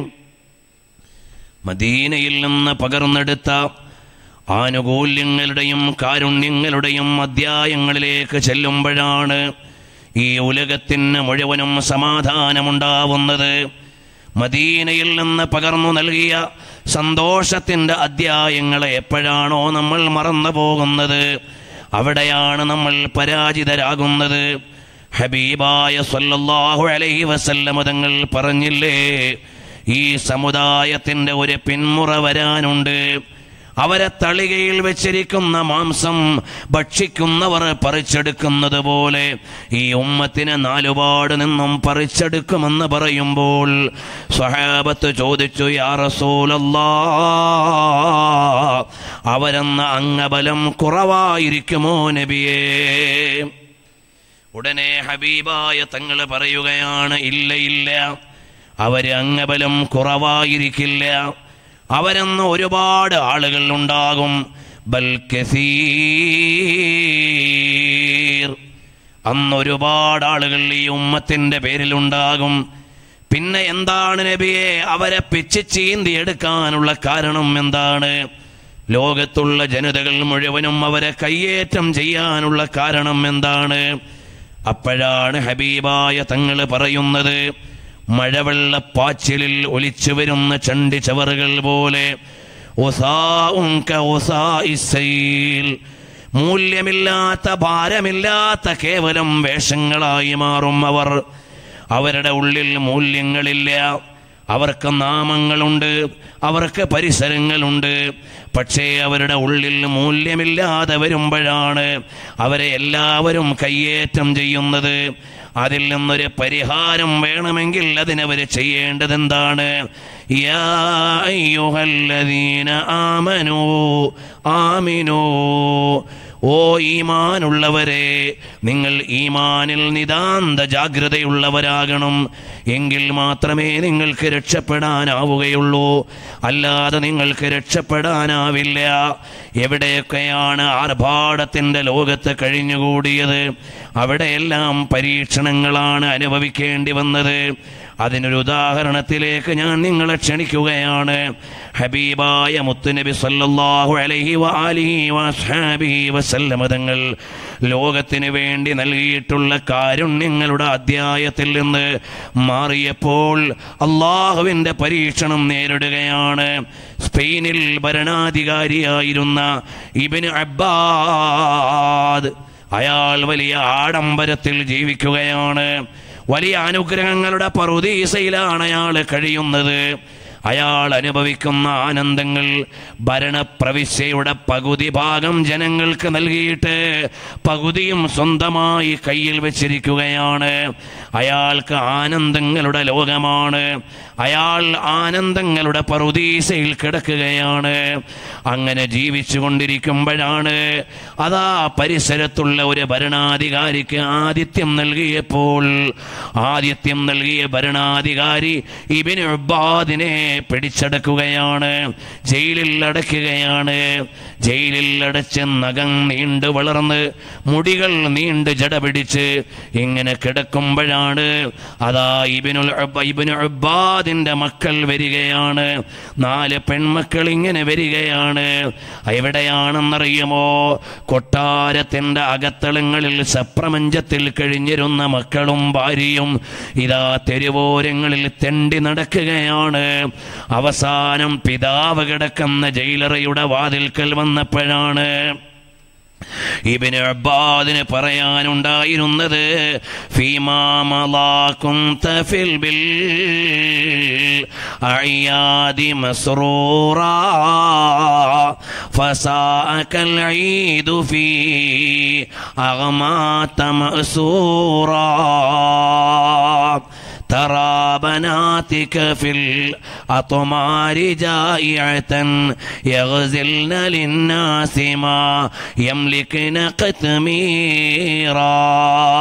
മദീനയിൽ നിന്ന് പകർന്നെടുത്ത ആനുകൂല്യങ്ങളുടെയും കാരുണ്യങ്ങളുടെയും അധ്യായങ്ങളിലേക്ക് ചെല്ലുമ്പോഴാണ് ഈ ഉലകത്തിന് മുഴുവനും സമാധാനമുണ്ടാവുന്നത് മദീനയിൽ നിന്ന് പകർന്നു നൽകിയ സന്തോഷത്തിൻ്റെ അധ്യായങ്ങളെ എപ്പോഴാണോ നമ്മൾ മറന്നു പോകുന്നത് അവിടെയാണ് നമ്മൾ പരാജിതരാകുന്നത് ഹബീബായ സല്ലല്ലാഹു അലൈഹി വസല്ലമ തങ്ങൾ പറഞ്ഞില്ലേ ഈ സമുദായത്തിൻ്റെ ഒരു പിന്മുറ വരാനുണ്ട് അവരെ തളികയിൽ വെച്ചിരിക്കുന്ന മാംസം ഭക്ഷിക്കുന്നവർ പറിച്ചെടുക്കുന്നത് പോലെ ഈ ഉമ്മത്തിന് നാലുപാട് നിന്നും പറിച്ചെടുക്കുമെന്ന് പറയുമ്പോൾ സ്വഹാബത്ത് ചോദിച്ചു യാ റസൂലല്ലാ അവരെന്ന അംഗബലം കുറവായിരിക്കുമോ നബിയേ ഉടനെ ഹബീബായ തങ്ങൾ പറയുകയാണ് ഇല്ല ഇല്ല അവര് അംഗബലം കുറവായിരിക്കില്ല അവരെന്ന് ഒരുപാട് ആളുകൾ ഉണ്ടാകും ബൽ കസീർ അന്ന് ഒരുപാട് ആളുകൾ ഈ ഉമ്മത്തിന്റെ പേരിലുണ്ടാകും പിന്നെ എന്താണ് നബിയെ അവരെ പിച്ച് ചീന്തിയെടുക്കാനുള്ള കാരണം എന്താണ് ലോകത്തുള്ള ജനതകൾ മുഴുവനും അവരെ കയ്യേറ്റം ചെയ്യാനുള്ള കാരണം എന്താണ് അപ്പോഴാണ് ഹബീബായ തങ്ങൾ പറയുന്നത് മഴവെള്ളപ്പാച്ചിലിൽ ഒലിച്ചു വരുന്ന ചണ്ടി ചവറുകൾ പോലെ ഉസാഉം ക ഉസാഇ സൈൽ. മൂല്യമില്ലാത്ത ഭാരമില്ലാത്ത കേവലം വേഷങ്ങളായി മാറും അവർ അവരുടെ ഉള്ളിൽ മൂല്യങ്ങളില്ല അവർക്ക് നാമങ്ങളുണ്ട് അവർക്ക് പരിസരങ്ങളുണ്ട് പക്ഷേ അവരുടെ ഉള്ളിൽ മൂല്യമില്ലാതെ വരുമ്പോഴാണ് അവരെ എല്ലാവരും കയ്യേറ്റം ചെയ്യുന്നത് അതിൽ നിന്നൊരു പരിഹാരം വേണമെങ്കിൽ അതിനവർ ചെയ്യേണ്ടത് എന്താണ് യാ അയ്യുഹല്ലദീന ആമനൂ ആമിനൂ ഓ ഈമാനുള്ളവരെ നിങ്ങൾ ഈമാനിൽ നിതാന്ത ജാഗ്രതയുള്ളവരാകണം എങ്കിൽ മാത്രമേ നിങ്ങൾക്ക് രക്ഷപ്പെടാനാവുകയുള്ളൂ അല്ലാതെ നിങ്ങൾക്ക് രക്ഷപ്പെടാനാവില്ല എവിടെയൊക്കെയാണ് ആർഭാടത്തിൻ്റെ ലോകത്ത് കഴിഞ്ഞുകൂടിയത് അവിടെയെല്ലാം പരീക്ഷണങ്ങളാണ് അനുഭവിക്കേണ്ടി വന്നത് അതിനൊരു ഉദാഹരണത്തിലേക്ക് ഞാൻ നിങ്ങളെ ക്ഷണിക്കുകയാണ് ഹബീബായ മുത്തുനബി സല്ലല്ലാഹു അലൈഹി വആലിഹി വസ്ഹാബിഹി വസല്ലമ തങ്ങൾ ലോകത്തിന് വേണ്ടി നൽകിയിട്ടുള്ള കാരുണ്യങ്ങളുടെ അധ്യായത്തിൽ നിന്ന് മാറിയപ്പോൾ അള്ളാഹുവിൻ്റെ പരീക്ഷണം നേരിടുകയാണ് സ്പെയിനിൽ ഭരണാധികാരിയായിരുന്ന ഇബിന് അബ്ബാദ് അയാൾ വലിയ ആഡംബരത്തിൽ ജീവിക്കുകയാണ് വലിയ അനുഗ്രഹങ്ങളുടെ പറുദീസയിലാണ് അയാൾ കഴിയുന്നത് അയാൾ അനുഭവിക്കുന്ന ആനന്ദങ്ങൾ ഭരണപ്രവിശ്യയുടെ പകുതി ഭാഗം ജനങ്ങൾക്ക് നൽകിയിട്ട് പകുതിയും സ്വന്തമായി കയ്യിൽ വെച്ചിരിക്കുകയാണ് അയാൾക്ക് ആനന്ദങ്ങളുടെ ലോകമാണ് അയാൾ ആനന്ദങ്ങളുടെ പറുദീസയിൽ കിടക്കുകയാണ് അങ്ങനെ ജീവിച്ചു കൊണ്ടിരിക്കുമ്പോഴാണ് അതാ പരിസരത്തുള്ള ഒരു ഭരണാധികാരിക്ക് ആതിഥ്യം നൽകിയപ്പോൾ ആതിഥ്യം നൽകിയ ഭരണാധികാരി ഇബിന് ഉബാദിനെ പിടിച്ചടക്കുകയാണ് ജയിലിൽ അടയ്ക്കുകയാണ് ജയിലിൽ അടച്ച് നഖം നീണ്ടു വളർന്ന് മുടികൾ നീണ്ട് ജട പിടിച്ച് ഇങ്ങനെ കിടക്കുമ്പോഴാണ് അതാ ഇബിനുൽ ഉബ- ഇബ്നു ഉബാദിന്റെ മക്കൾ വരികയാണ് നാല് പെൺമക്കൾ ഇങ്ങനെ വരികയാണ് എവിടെയാണെന്നറിയുമോ കൊട്ടാരത്തിന്റെ അകത്തളങ്ങളിൽ സപ്രമഞ്ചത്തിൽ കഴിഞ്ഞിരുന്ന മക്കളും ഭാര്യയും ഇതാ തെരുവോരങ്ങളിൽ തെണ്ടി നടക്കുകയാണ് അവസാനം പിതാവ് കിടക്കുന്ന ജയിലറയുടെ വാതിൽക്കൽ വന്നപ്പോഴാണ് ഇബിന് അബ്ബാദിന് പറയാനുണ്ടായിരുന്നത് ഫീമാമലാക്കും തഫിൽ ബിൽ അയ്യാദി മസ്റൂറാ فساءك العيد في أغمات مأسورا ترى بناتك في الأطمار جائعة يغزلن للناس ما يملكن قتميرا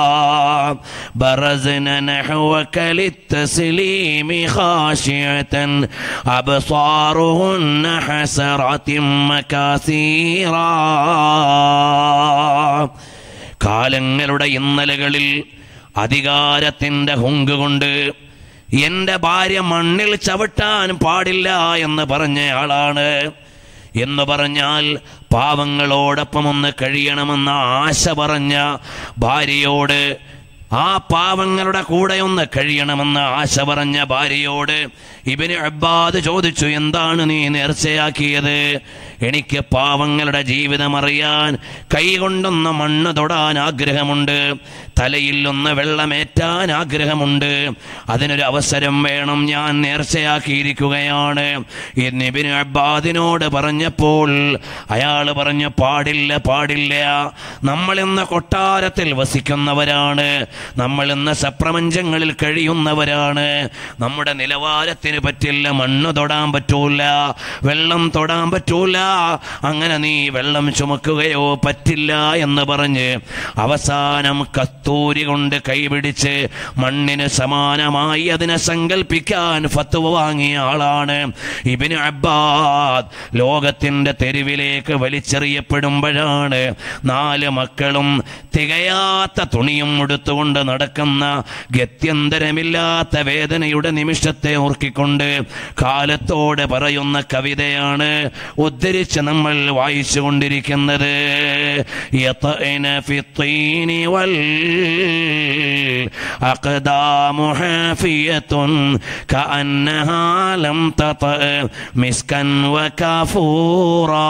برزن نحوك للتسليم خاشعة أبصارهن حسرة مكاثيرا കാലങ്ങളുടെ ഇന്നലകളിൽ അധികാരത്തിന്റെ ഹുങ്ക് കൊണ്ട് എൻ്റെ ഭാര്യ മണ്ണിൽ ചവിട്ടാൻ പാടില്ല എന്ന് പറഞ്ഞ ആളാണ് എന്ന് പറഞ്ഞാൽ പാവങ്ങളോടൊപ്പം ഒന്ന് കഴിയണമെന്ന ആശ പറഞ്ഞ ഭാര്യയോട് ആ പാവങ്ങളുടെ കൂടെ ഒന്ന് കഴിയണമെന്ന് ആശ പറഞ്ഞ ഭാര്യയോട് ഇബിന് അബ്ബാദ് ചോദിച്ചു എന്താണ് നീ നേർച്ചയാക്കിയത് എനിക്ക് പാവങ്ങളുടെ ജീവിതം അറിയാൻ കൈകൊണ്ടൊന്ന് മണ്ണ് തൊടാൻ ആഗ്രഹമുണ്ട് തലയിൽ ഒന്ന് വെള്ളമേറ്റാൻ ആഗ്രഹമുണ്ട് അതിനൊരു അവസരം വേണം ഞാൻ നേർച്ചയാക്കിയിരിക്കുകയാണ് എന്ന് ഇബിന് അബ്ബാദിനോട് പറഞ്ഞപ്പോൾ അയാൾ പറഞ്ഞു പാടില്ല പാടില്ല നമ്മൾ ഇന്ന് കൊട്ടാരത്തിൽ വസിക്കുന്നവരാണ് നമ്മൾ ഇന്ന് സപ്രപഞ്ചങ്ങളിൽ കഴിയുന്നവരാണ് നമ്മുടെ നിലവാരത്തിന് പറ്റില്ല മണ്ണ് തൊടാൻ പറ്റൂല വെള്ളം തൊടാൻ പറ്റൂല അങ്ങനെ നീ വെള്ളം ചുമക്കുകയോ പറ്റില്ല എന്ന് പറഞ്ഞ് അവസാനം കസ്തൂരി കൊണ്ട് കൈപിടിച്ച് മണ്ണിന് സമാനമായി അതിനെ സങ്കല്പിക്കാൻ ഫത്വ വാങ്ങിയ ആളാണ് ഇബിന് അബ്ബാദ് ലോകത്തിന്റെ തെരുവിലേക്ക് വലിച്ചെറിയപ്പെടുമ്പോഴാണ് നാല് മക്കളും തികയാത്ത തുണിയും ഉടുത്തുകൊണ്ട് നടക്കുന്ന ഗത്യന്തരമില്ലാത്ത വേദനയുടെ നിമിഷത്തെ ഓർക്കിക്കൊണ്ട് കാലത്തോടെ പറയുന്ന കവിതയാണ് ഉദ്ധരിച്ച് നമ്മൾ വായിച്ചു കൊണ്ടിരിക്കുന്നത് يطئن في الطين والأقدام حافية كأنها لم تطئ مسكا وكافورا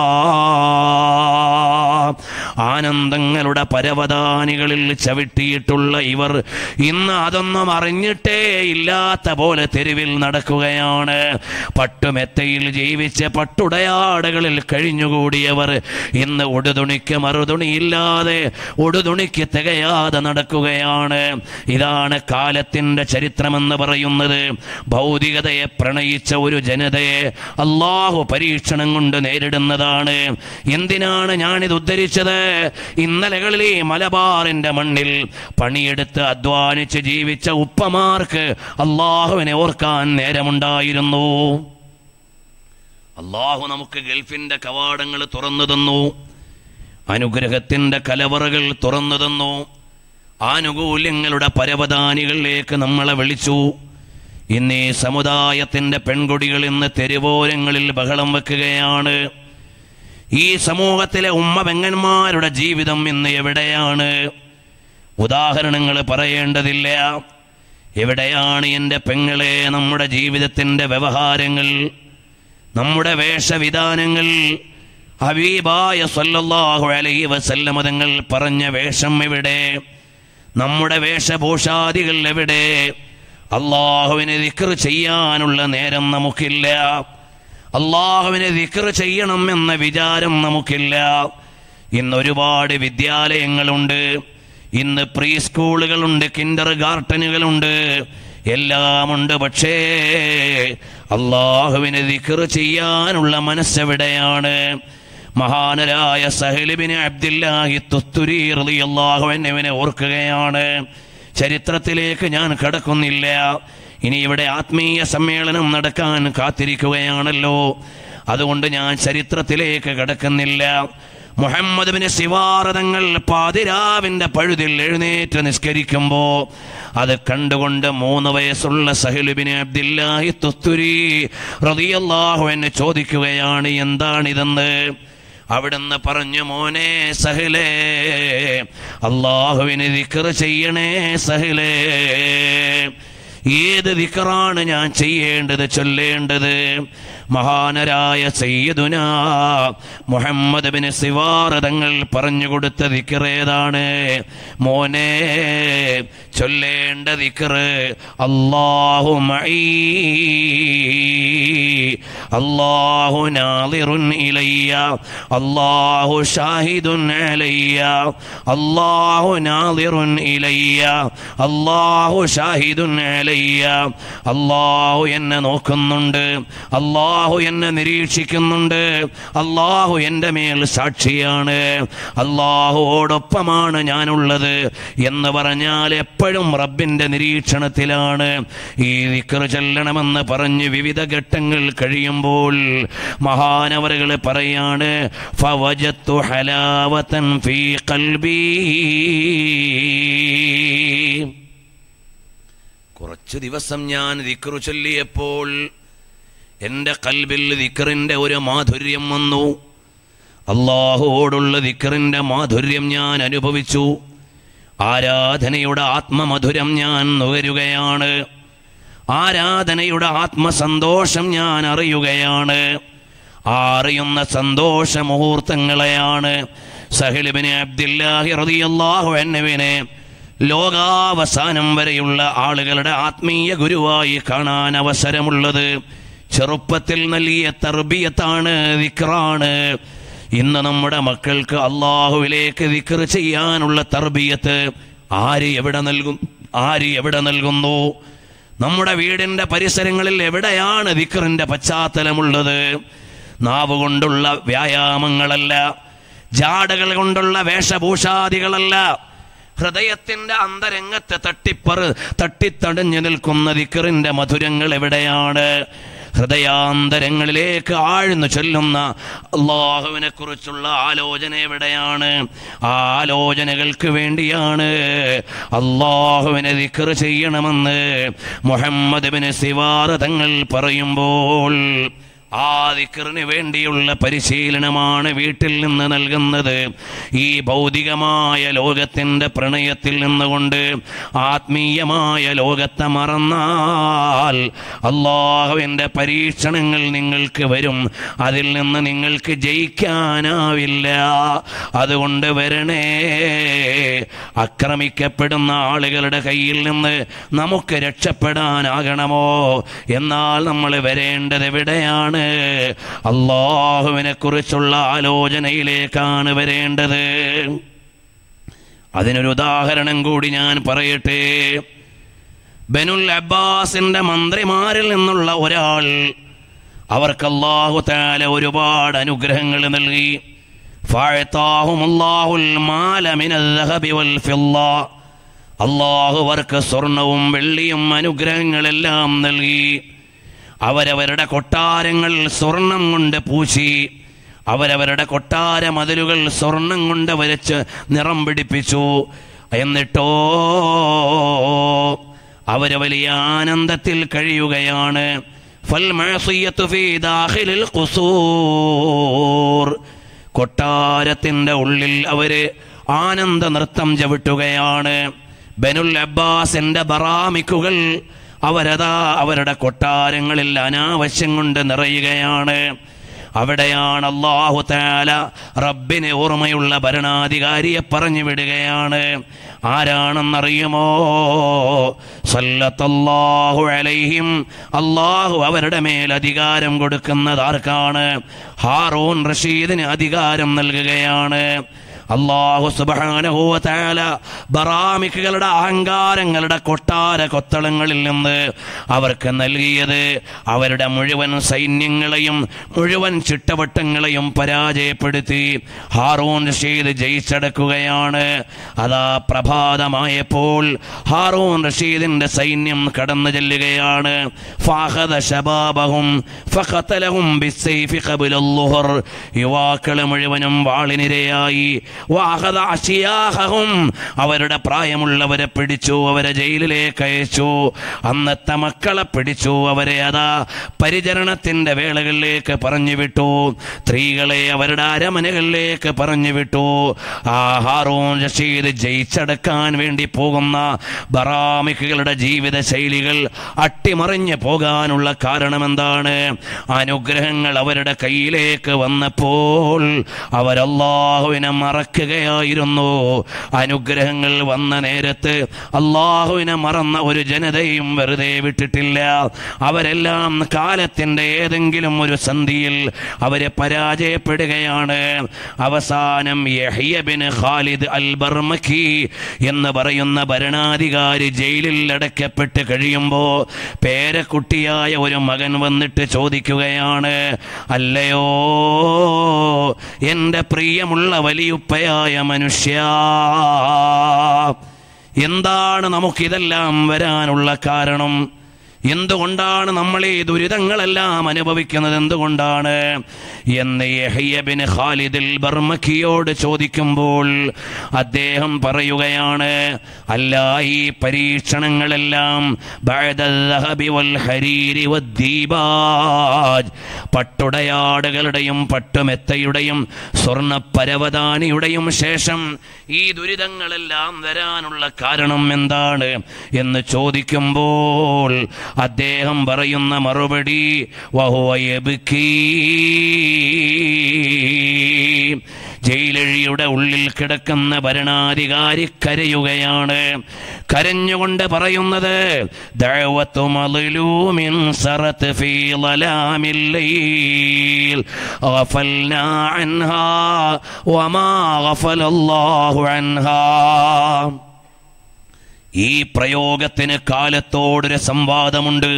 ആനന്ദങ്ങളുടെ പരവതാനികളിൽ ചവിട്ടിയിട്ടുള്ള ഇവർ ഇന്ന് അതൊന്നും അറിഞ്ഞിട്ടേ ഇല്ലാത്ത പോലെ തെരുവിൽ നടക്കുകയാണ് പട്ടുമെത്തയിൽ ജീവിച്ച് പട്ടുടയാടകളിൽ കഴിഞ്ഞുകൂടിയവർ ഇന്ന് ഉടുതുണിക്ക് മറുതുണിയില്ലാതെ ഉടുതുണിക്ക് തികയാതെ നടക്കുകയാണ് ഇതാണ് കാലത്തിന്റെ ചരിത്രമെന്ന് പറയുന്നത് ഭൗതികതയെ പ്രണയിച്ച ഒരു ജനതയെ അള്ളാഹു പരീക്ഷണം കൊണ്ട് നേരിടുന്നതാണ് എന്തിനാണ് ഞാനിത് ഉദ്ധരിച്ചത് ഇന്നലകളിൽ ഈ മലബാറിന്റെ മണ്ണിൽ പണിയെടുത്ത് അധ്വാനിച്ച് ജീവിച്ച ഉപ്പമാർക്ക് അള്ളാഹുവിനെ ഓർക്കാൻ നേരമുണ്ടായിരുന്നു അള്ളാഹു നമുക്ക് ഗൾഫിന്റെ കവാടങ്ങൾ തുറന്നു തന്നു അനുഗ്രഹത്തിന്റെ കലവറകൾ തുറന്നു തന്നു ആനുകൂല്യങ്ങളുടെ പരവതാനികളിലേക്ക് നമ്മളെ വിളിച്ചു ഇന്ന് ഈ സമുദായത്തിന്റെ പെൺകുടികൾ ഇന്ന് തെരുവോരങ്ങളിൽ ബഹളം വെക്കുകയാണ് ഈ സമൂഹത്തിലെ ഉമ്മ പെങ്ങന്മാരുടെ ജീവിതം ഇന്ന് എവിടെയാണ് ഉദാഹരണങ്ങൾ പറയേണ്ടതില്ല എവിടെയാണ് എൻ്റെ പെങ്ങളെ നമ്മുടെ ജീവിതത്തിൻ്റെ വ്യവഹാരങ്ങൾ നമ്മുടെ വേഷവിധാനങ്ങൾ ഹബീബായ സല്ലല്ലാഹു അലൈഹി വസല്ലമ തങ്ങൾ പറഞ്ഞ വേഷം എവിടെ നമ്മുടെ വേഷഭൂഷാദികൾ എവിടെ അള്ളാഹുവിനെ ദിക്ർ ചെയ്യാനുള്ള നേരം നമുക്കില്ല അള്ളാഹുവിനെ ദിക്ർ ചെയ്യണം എന്ന വിചാരം നമുക്കില്ല ഇന്ന് ഒരുപാട് വിദ്യാലയങ്ങളുണ്ട് ഇന്ന് പ്രീ സ്കൂളുകളുണ്ട് കിൻഡർ ഗാർട്ടനുകളുണ്ട് എല്ലാമുണ്ട് പക്ഷേ അള്ളാഹുവിനെ ദിക്ർ ചെയ്യാനുള്ള മനസ്സെവിടെയാണ് മഹാനരായ സഹലിബിന് അബ്ദില്ലാഹി തുസ്തുരി റളിയല്ലാഹു അൻഹുവിനെ ഓർക്കുകയാണ് ചരിത്രത്തിലേക്ക് ഞാൻ കടക്കുന്നില്ല ഇനി ഇവിടെ ആത്മീയ സമ്മേളനം നടക്കാൻ കാത്തിരിക്കുകയാണല്ലോ അതുകൊണ്ട് ഞാൻ ചരിത്രത്തിലേക്ക് കടക്കുന്നില്ല മുഹമ്മദ് ബിന് സിവാറതങ്ങൾ പാതിരാവിന്റെ പഴുതിൽ എഴുന്നേറ്റ് നിസ്കരിക്കുമ്പോ അത് കണ്ടുകൊണ്ട് മൂന്ന് വയസ്സുള്ള സഹലുബിന് അബ്ദില്ലാഹി തുസ്തുരി റളിയല്ലാഹു എന്നെ ചോദിക്കുകയാണ് എന്താണിതെന്ന് അവിടുന്ന് പറഞ്ഞു മോനെ സഹിലേ അള്ളാഹുവിന് ദിക്കർ ചെയ്യണേ സഹിലേ ഏത് ദിക്കറാണ് ഞാൻ ചെയ്യേണ്ടത് ചൊല്ലേണ്ടത് മഹാനരായ സയ്യിദുന മുഹമ്മദ് ബിൻ സിവാർ തങ്ങൾ പറഞ്ഞു കൊടുത്ത ദിക്കർ ഏതാണ് മോനെ ചൊല്ലേണ്ട ദിക്കർ അള്ളാഹു മഈ അള്ളാഹു നാളിറുൻ ഇലയ്യ അള്ളാഹു ഷാഹിദുൻ അലയ്യ അള്ളാഹു നാളിറുൻ ഇലയ്യ അള്ളാഹു ഷാഹിദുൻ അലയ്യ അള്ളാഹു എന്നെ നോക്കുന്നുണ്ട് അള്ളാഹു എന്നെ നിരീക്ഷിക്കുന്നുണ്ട് അള്ളാഹു എൻ്റെ മേൽ സാക്ഷിയാണ് അള്ളാഹുവോടൊപ്പമാണ് ഞാനുള്ളത് എന്ന് പറഞ്ഞാൽ എപ്പോഴും റബ്ബിൻ്റെ നിരീക്ഷണത്തിലാണ് ഈ ദിക്കർ ചെല്ലണമെന്ന് പറഞ്ഞ് വിവിധ ഘട്ടങ്ങൾ കഴിയുമ്പോൾ മഹാനവറുകൾ പറയാണ് ഫവജത്തു ഹലാവതൻ ഫീ ഖൽബി കുറച്ചു ദിവസം ഞാൻ ദിക്റു ചൊല്ലിയപ്പോൾ എൻ്റെ കൽബിൽ ദിക്റിൻ്റെ ഒരു മാധുര്യം വന്നു അള്ളാഹുവോടുള്ള ദിക്റിൻ്റെ മാധുര്യം ഞാൻ അനുഭവിച്ചു ആരാധനയുടെ ആത്മമധുരം ഞാൻ നുകരുകയാണ് ആരാധനയുടെ ആത്മസന്തോഷം ഞാൻ അറിയുകയാണ് ആ അറിയുന്ന സന്തോഷ മുഹൂർത്തങ്ങളെയാണ് സഹിലിബിനെ അബ്ദില്ലാഹി റളിയല്ലാഹു അൻഹുവിനെ ലോകാവസാനം വരെയുള്ള ആളുകളുടെ ആത്മീയ ഗുരുവായി കാണാൻ അവസരമുള്ളത് ചെറുപ്പത്തിൽ നൽകിയ തർബിയത്താണ് ദിക്റാണ് ഇന്ന് നമ്മുടെ മക്കൾക്ക് അള്ളാഹുവിലേക്ക് ദിക്ർ ചെയ്യാനുള്ള തർബിയത്ത് ആര് എവിടെ നൽകും ആര് എവിടെ നൽകുന്നു നമ്മുടെ വീടിന്റെ പരിസരങ്ങളിൽ എവിടെയാണ് ദിക്റിന്റെ പശ്ചാത്തലമുള്ളത് നാവ് കൊണ്ടുള്ള വ്യായാമങ്ങളല്ല ജാടകൾ കൊണ്ടുള്ള വേഷഭൂഷാദികളല്ല ഹൃദയത്തിന്റെ അന്തരംഗത്തെ തട്ടിപ്പറ് തട്ടിത്തടഞ്ഞു നിൽക്കുന്ന ദിക്കറിന്റെ മധുരങ്ങൾ എവിടെയാണ് ഹൃദയാന്തരങ്ങളിലേക്ക് ആഴ്ന്നു ചൊല്ലുന്ന അള്ളാഹുവിനെ കുറിച്ചുള്ള ആലോചന എവിടെയാണ് ആ ആലോചനകൾക്ക് വേണ്ടിയാണ് അള്ളാഹുവിനെ ദിക്കർ ചെയ്യണമെന്ന് മുഹമ്മദ് ബിൻ സിവാർ തങ്ങൾ പറയുമ്പോൾ ആ ദിക്കറിന് വേണ്ടിയുള്ള പരിശീലനമാണ് വീട്ടിൽ നിന്ന് നൽകുന്നത് ഈ ഭൗതികമായ ലോകത്തിൻ്റെ പ്രണയത്തിൽ നിന്നുകൊണ്ട് ആത്മീയമായ ലോകത്തെ മറന്നാൽ അള്ളാഹുവിൻ്റെ പരീക്ഷണങ്ങൾ നിങ്ങൾക്ക് വരും അതിൽ നിന്ന് നിങ്ങൾക്ക് ജയിക്കാനാവില്ല അതുകൊണ്ട് വരണേ ആക്രമിക്കപ്പെടുന്ന ആളുകളുടെ കയ്യിൽ നിന്ന് നമുക്ക് രക്ഷപ്പെടാനാകണമോ എന്നാൽ നമ്മൾ വരേണ്ടത് എവിടെയാണ് അള്ളാഹുവിനെ കുറിച്ചുള്ള ആലോചനയിലേക്കാണ് വരേണ്ടത് അതിനൊരു ഉദാഹരണം കൂടി ഞാൻ പറയട്ടെ ബനുൽ അബ്ബാസിന്റെ മന്ത്രിമാരിൽ നിന്നുള്ള ഒരാൾ അവർക്ക് അള്ളാഹു താല ഒരുപാട് അനുഗ്രഹങ്ങൾ നൽകി ഫഅതാഹുമുല്ലാഹുൽ മാല മിനൽ ദഹബി വൽ ഫിദ്ദ അള്ളാഹു അവർക്ക് സ്വർണവും വെള്ളിയും അനുഗ്രഹങ്ങളെല്ലാം നൽകി അവരവരുടെ കൊട്ടാരങ്ങൾ സ്വർണം കൊണ്ട് പൂശി അവരവരുടെ കൊട്ടാര മതിലുകൾ സ്വർണം കൊണ്ട് വരച്ച് നിറം പിടിപ്പിച്ചു എന്നിട്ടോ അവര് വലിയ ആനന്ദത്തിൽ കഴിയുകയാണ് ഫൽമഅസിയ്യത്തു ഫീ ദാഖിലിൽ ഖുസൂർ കൊട്ടാരത്തിന്റെ ഉള്ളിൽ അവര് ആനന്ദ നൃത്തം ചവിട്ടുകയാണ് ബനുൽ അബ്ബാസിന്റെ ബറാമിക്കുകൾ അവരതാ അവരുടെ കൊട്ടാരങ്ങളിൽ അനാവശ്യം കൊണ്ട് നിറയുകയാണ് അവിടെയാണ് അള്ളാഹു താല റബ്ബിനെ ഓർമ്മയുള്ള ഭരണാധികാരിയെ പറഞ്ഞു വിടുകയാണ് ആരാണെന്നറിയുമോ സല്ലത്തല്ലാഹു അലൈഹിം അള്ളാഹു അവരുടെ മേൽ അധികാരം കൊടുക്കുന്നത് ആർക്കാണ് ഹാറൂൻ റഷീദിന് അധികാരം നൽകുകയാണ് അള്ളാഹു സുബാനഹുവല ബറാമിക്കുകളുടെ അഹങ്കാരങ്ങളുടെ കൊട്ടാര കൊത്തളങ്ങളിൽ നിന്ന് അവർക്ക് നൽകിയത് അവരുടെ മുഴുവൻ സൈന്യങ്ങളെയും മുഴുവൻ ചിട്ടവട്ടങ്ങളെയും പരാജയപ്പെടുത്തി ഹാറൂൺ റഷീദ് ജയിച്ചടക്കുകയാണ് അതാ പ്രഭാതമായപ്പോൾ ഹാറൂൺ റഷീദിന്റെ സൈന്യം കടന്നു ചെല്ലുകയാണ് ഫാഹദ ശബാബഹും ഫഖതലഹും ബിസ്സൈഫി ഖബല ളുഹർ യുവാക്കൾ മുഴുവനും വാളിനിരയായി വാഹദ അശിയാഹും അവരുടെ പ്രായമുള്ളവരെ പിടിച്ചു അവരെ ജയിലിലേക്ക് അയച്ചു അന്നത്തെ മക്കളെ പിടിച്ചു അവരെ അതാ പരിചരണത്തിന്റെ വേളകളിലേക്ക് പറഞ്ഞു വിട്ടു സ്ത്രീകളെ അവരുടെ അരമനകളിലേക്ക് പറഞ്ഞു വിട്ടു ആ ഹാറൂൺ റഷീദ് ജയിച്ചടക്കാൻ വേണ്ടി പോകുന്ന ബറാമിക്കുകളുടെ ജീവിത ശൈലികൾ അട്ടിമറിഞ്ഞു പോകാനുള്ള കാരണം എന്താണ് അനുഗ്രഹങ്ങൾ അവരുടെ കയ്യിലേക്ക് വന്നപ്പോൾ അവരല്ലാഹുവിനെ മറക്കുകയായിരുന്നു അനുഗ്രഹങ്ങൾ വന്ന നേരത്ത് അള്ളാഹുവിനെ മറന്ന ഒരു ജനതയും വെറുതെ വിട്ടിട്ടില്ല അവരെല്ലാം കാലത്തിന്റെ ഏതെങ്കിലും ഒരു സന്ധിയിൽ അവരെ പരാജയപ്പെടുകയാണ് അവസാനം Yahya bin Khalid al Barmaki എന്ന് പറയുന്ന ഭരണാധികാരി ജയിലിൽ അടയ്ക്കപ്പെട്ട് കഴിയുമ്പോൾ പേരക്കുട്ടിയായ ഒരു മകൻ വന്നിട്ട് ചോദിക്കുകയാണ് അല്ലയോ എൻ്റെ പ്രിയമുള്ള വലിയുപ്പയായ മനുഷ്യ എന്താണ് നമുക്കിതെല്ലാം വരാനുള്ള കാരണം എന്തുകൊണ്ടാണ് നമ്മൾ ഈ ദുരിതങ്ങളെല്ലാം അനുഭവിക്കുന്നത് എന്തുകൊണ്ടാണ് എന്ന് യഹ്യബിൻ ഖാലിദിൽ ബർമക്കിയോട് ചോദിക്കുമ്പോൾ അദ്ദേഹം പറയുകയാണ് അല്ല ഈ പരീക്ഷണങ്ങളെല്ലാം ബഅദൽ ദഹബി വൽ ഹരീരി വദ്ദീബാജ് പട്ടുടയാടുകളുടെയും പട്ടുമെത്തയുടെയും സ്വർണ്ണ പരവതാനിയുടെയും ശേഷം ഈ ദുരിതങ്ങളെല്ലാം വരാനുള്ള കാരണം എന്താണ് എന്ന് ചോദിക്കുമ്പോൾ അദ്ദേഹം പറയുന്ന മറുപടി വഹുവയബിക്കീ ജയിലഴിയുടെ ഉള്ളിൽ കിടക്കുന്ന ഭരണാധികാരി കരയുകയാണ് കരഞ്ഞുകൊണ്ട് പറയുന്നത് ദഅവത്തു മദ്ലൂമിൻ സറത്ത് ഫീ ളലാമിൽ ലൈൽ ഗഫൽനാ അൻഹാ വമാ ഗഫലല്ലാഹു അൻഹാ ഈ പ്രയോഗത്തിന് കാലത്തോടൊരു സംവാദമുണ്ട്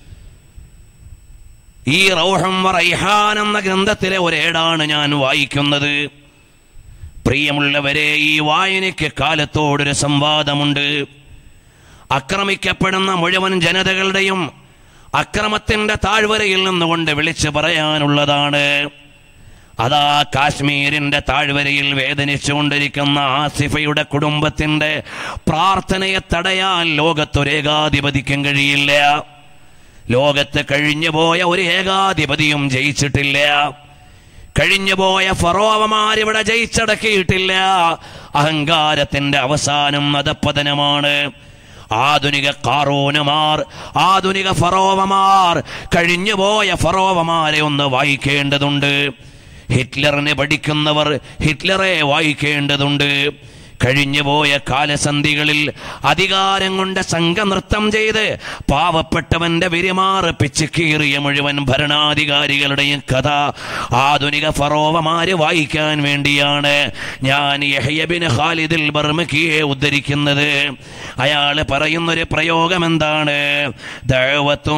ഈ റൗഹം റൈഹാൻ എന്ന ഗ്രന്ഥത്തിലെ ഒരേടാണ് ഞാൻ വായിക്കുന്നത് പ്രിയമുള്ളവരെ ഈ വായനയ്ക്ക് കാലത്തോടൊരു സംവാദമുണ്ട് ആക്രമിക്കപ്പെടുന്ന മുഴുവൻ ജനതകളുടെയും അക്രമത്തിന്റെ താഴ്വരയിൽ നിന്നുകൊണ്ട് വിളിച്ചു പറയാനുള്ളതാണ് അതാ കാശ്മീരിന്റെ താഴ്വരയിൽ വേദനിച്ചുകൊണ്ടിരിക്കുന്ന ആസിഫയുടെ കുടുംബത്തിന്റെ പ്രാർത്ഥനയെ തടയാൻ ലോകത്തൊരേകാധിപതിക്കും കഴിയില്ല ലോകത്ത് കഴിഞ്ഞുപോയ ഒരു ഏകാധിപതിയും ജയിച്ചിട്ടില്ല കഴിഞ്ഞുപോയ ഫറോവമാരിവിടെ ജയിച്ചടക്കിയിട്ടില്ല അഹങ്കാരത്തിന്റെ അവസാനം അധപ്പതനമാണ് ആധുനിക കാറൂനുമാർ ആധുനിക ഫറോവമാർ കഴിഞ്ഞുപോയ ഫറോവമാരെ ഒന്ന് വായിക്കേണ്ടതുണ്ട് ഹിറ്റ്ലറിനെ പഠിക്കുന്നവർ ഹിറ്റ്ലറെ വായിക്കേണ്ടതുണ്ട് കഴിഞ്ഞുപോയ കാലസന്ധികളിൽ അധികാരം കൊണ്ട് സംഘനൃത്തം ചെയ്ത് പാവപ്പെട്ടവന്റെ വിരിമാറിപ്പിച്ച് കീറിയ മുഴുവൻ ഭരണാധികാരികളുടെയും കഥ ആധുനിക ഫറോവമാര് വായിക്കാൻ വേണ്ടിയാണ് ഞാൻ യഹ്യബിൻ ഖാലിദിൽ ബർമക്കിയെ ഉദ്ധരിക്കുന്നത് അയാൾ പറയുന്നൊരു പ്രയോഗം എന്താണ് ദഅവത്തു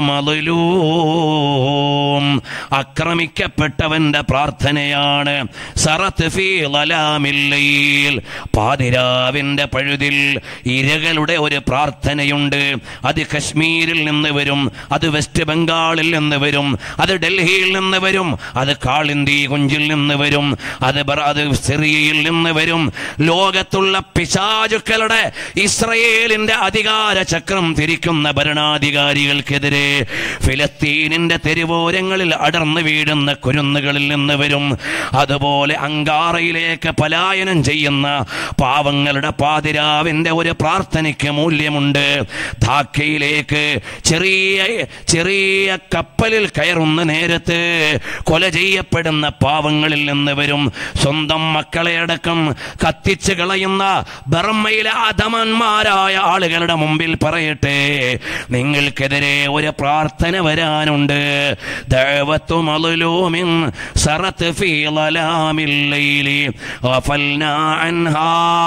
മദ്ലൂം ആക്രമിക്കപ്പെട്ടവന്റെ പ്രാർത്ഥനയാണ് സറത്ത് ഫീ ളലാമിൽ ലൈൽ പാതിരാവിന്റെ പഴുതിൽ ഇരകളുടെ ഒരു പ്രാർത്ഥനയുണ്ട് അത് കശ്മീരിൽ നിന്ന് വരും അത് വെസ്റ്റ് ബംഗാളിൽ നിന്ന് വരും അത് ഡൽഹിയിൽ നിന്ന് വരും അത് കാളിന്തി കുഞ്ചിൽ നിന്ന് വരും അത് ബറ- അത് സിറിയയിൽ നിന്ന് വരും ലോകത്തുള്ള പിശാചുക്കളുടെ ഇസ്രയേലിന്റെ അധികാര ചക്രം തിരിക്കുന്ന ഭരണാധികാരികൾക്കെതിരെ ഫിലസ്തീനിന്റെ തെരുവോരങ്ങളിൽ അടർന്നു വീഴുന്ന കുരുന്നുകളിൽ നിന്ന് വരും അതുപോലെ അങ്കാറയിലേക്ക് പലായനം ചെയ്യുന്ന പാവങ്ങളുടെ പാതിരാവിന്റെ ഒരു പ്രാർത്ഥനയ്ക്ക് മൂല്യമുണ്ട് ധാക്കയിലേക്ക് ചെറിയ ചെറിയ കപ്പലിൽ കയറുന്ന നേരത്ത് കൊല ചെയ്യപ്പെടുന്ന പാവങ്ങളിൽ നിന്ന് വരും സ്വന്തം മക്കളെ അടക്കം കത്തിച്ച് കളയുന്ന ബർമ്മയിലെ അധമന്മാരായ ആളുകളുടെ മുമ്പിൽ പറയട്ടെ നിങ്ങൾക്കെതിരെ ഒരു പ്രാർത്ഥന വരാനുണ്ട് ദഅവത്തു മദ്ലൂമിൻ സറത്ത് ഫീ ളലാമിൽ ലൈലി ഗഫൽനാ അൻഹാ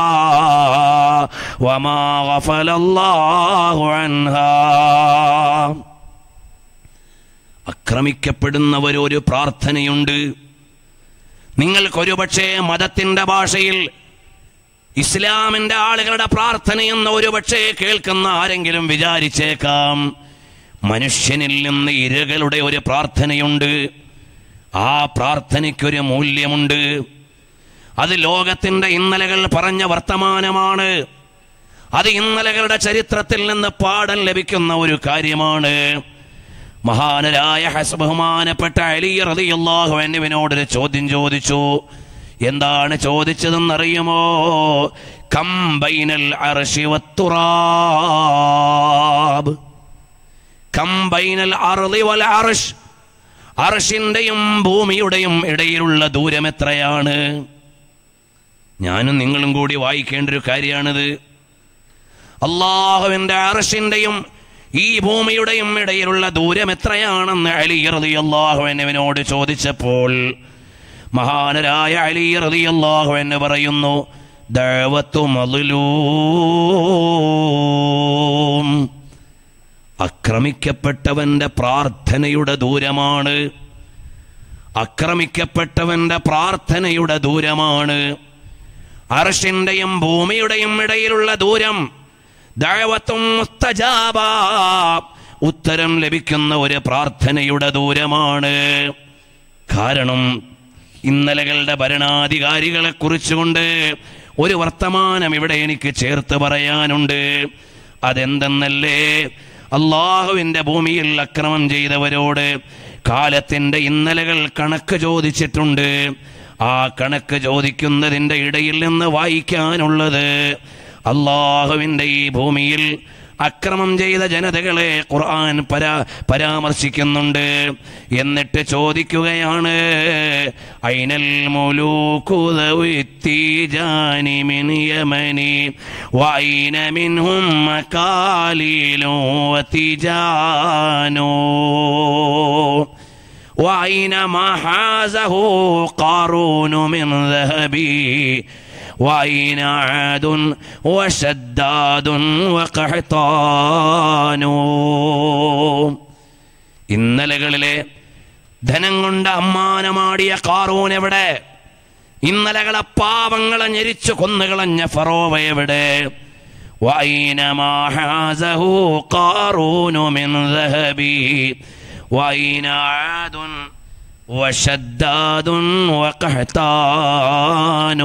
വമാ ഗഫലല്ലാഹു അൻഹാ ആക്രമിക്കപ്പെടുന്നവരൊരു പ്രാർത്ഥനയുണ്ട് നിങ്ങൾക്കൊരു പക്ഷേ മതത്തിന്റെ ഭാഷയിൽ ഇസ്ലാമിന്റെ ആളുകളുടെ പ്രാർത്ഥനയെന്ന് ഒരു പക്ഷേ കേൾക്കുന്ന ആരെങ്കിലും വിചാരിച്ചേക്കാം മനുഷ്യനിൽ നിന്ന് ഇരകളുടെ ഒരു പ്രാർത്ഥനയുണ്ട് ആ പ്രാർത്ഥനയ്ക്കൊരു മൂല്യമുണ്ട് അത് ലോകത്തിന്റെ ഇന്നലകൾ പറഞ്ഞ വർത്തമാനമാണ് അത് ഇന്നലകളുടെ ചരിത്രത്തിൽ നിന്ന് പാഠം ലഭിക്കുന്ന ഒരു കാര്യമാണ് മഹാനരായ ഹസ് ബഹുമാനപ്പെട്ട അലി റളിയല്ലാഹു അൻഹുവിനോടൊരു ചോദ്യം ചോദിച്ചു എന്താണ് ചോദിച്ചതെന്നറിയുമോ കംബൈനൽ അർശി വത്തുറാബ് കംബൈനൽ അർളി വൽ അർഷ് അർഷിന്റെയും ഭൂമിയുടെയും ഇടയിലുള്ള ദൂരം എത്രയാണ് ഞാനും നിങ്ങളും കൂടി വായിക്കേണ്ട ഒരു കാര്യമാണിത് അള്ളാഹുവിന്റെ അർഷിന്റെയും ഈ ഭൂമിയുടെയും ഇടയിലുള്ള ദൂരം എത്രയാണെന്ന് അലി റളിയല്ലാഹു അൻഹുവിനോട് ചോദിച്ചപ്പോൾ മഹാനരായ അലി റളിയല്ലാഹു എന്ന് പറയുന്നു ദഅവത്തു മദ്ലൂം ആക്രമിക്കപ്പെട്ടവന്റെ പ്രാർത്ഥനയുടെ ദൂരമാണ് ആക്രമിക്കപ്പെട്ടവന്റെ പ്രാർത്ഥനയുടെ ദൂരമാണ് അർഷിന്റെയും ഭൂമിയുടെയും ഇടയിലുള്ള ദൂരം ദഅവത്തും മുസ്തജാബ ഉത്തരം ലഭിക്കുന്ന ഒരു പ്രാർത്ഥനയുടെ ദൂരമാണ് കാരണം ഇന്നലകളുടെ ഭരണാധികാരികളെ കുറിച്ചുകൊണ്ട് ഒരു വർത്തമാനം ഇവിടെ എനിക്ക് ചേർത്ത് പറയാനുണ്ട് അതെന്തെന്നല്ലേ അള്ളാഹുവിൻ്റെ ഭൂമിയിൽ അക്രമം ചെയ്തവരോട് കാലത്തിൻ്റെ ഇന്നലകൾ കണക്ക് ചോദിച്ചിട്ടുണ്ട് ആ കണക്ക് ചോദിക്കുന്നതിൻ്റെ ഇടയിൽ നിന്ന് വായിക്കാനുള്ളത് അള്ളാഹുവിൻ്റെ ഈ ഭൂമിയിൽ അക്രമം ചെയ്ത ജനതകളെ ഖുർആൻ പരാ പരാമർശിക്കുന്നുണ്ട് എന്നിട്ട് ചോദിക്കുകയാണ് ഐനൽ മുലൂക്കുതവിത്തിജാനി മിൻ യമനി വൈന മിൻഹും മകാലീലോ വതിജാനോ وأين ما حازه قارون من ذهب وأين عاد وشداد وقحطان ഇന്നലകളിലെ ധനം കൊണ്ട് അമ്മാനമാടിയ കാറൂൻ എവിടെ ഇന്നലകളെ പാവങ്ങളെ ഞെരിച്ചു കൊന്നുകളഞ്ഞ ഫറോവ എവിടെ وأينما حازه قارون من ذهب وأين عاد وشداد وقحطان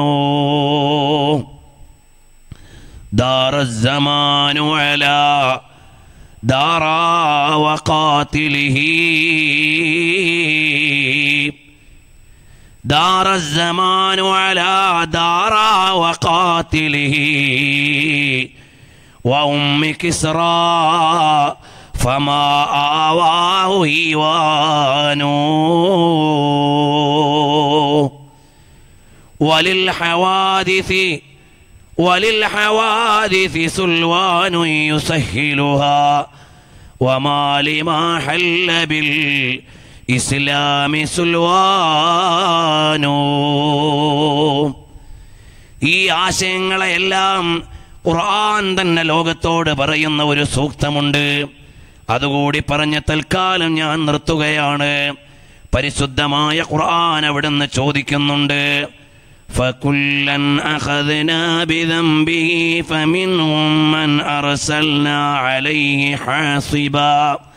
دار الزمان على دار وقاتله دار الزمان على دار وقاتله وأم كسرى فما آواه إيوان وللحوادث وللحوادث سلوان يسهلها وما لما حل بالإسلام سلوان ഈ ആശയങ്ങളെല്ലാം ഖുർആൻ തന്നെ ലോകത്തോട് പറയുന്ന ഒരു സൂക്തമുണ്ട് അതുകൂടി പറഞ്ഞ തൽക്കാലം ഞാൻ നിർത്തുകയാണ് പരിശുദ്ധമായ ഖുർആൻ അവിടുന്ന് ചോദിക്കുന്നുണ്ട് فكلا أخذنا بذنبه فمنهم من أرسلنا عليه حاصبا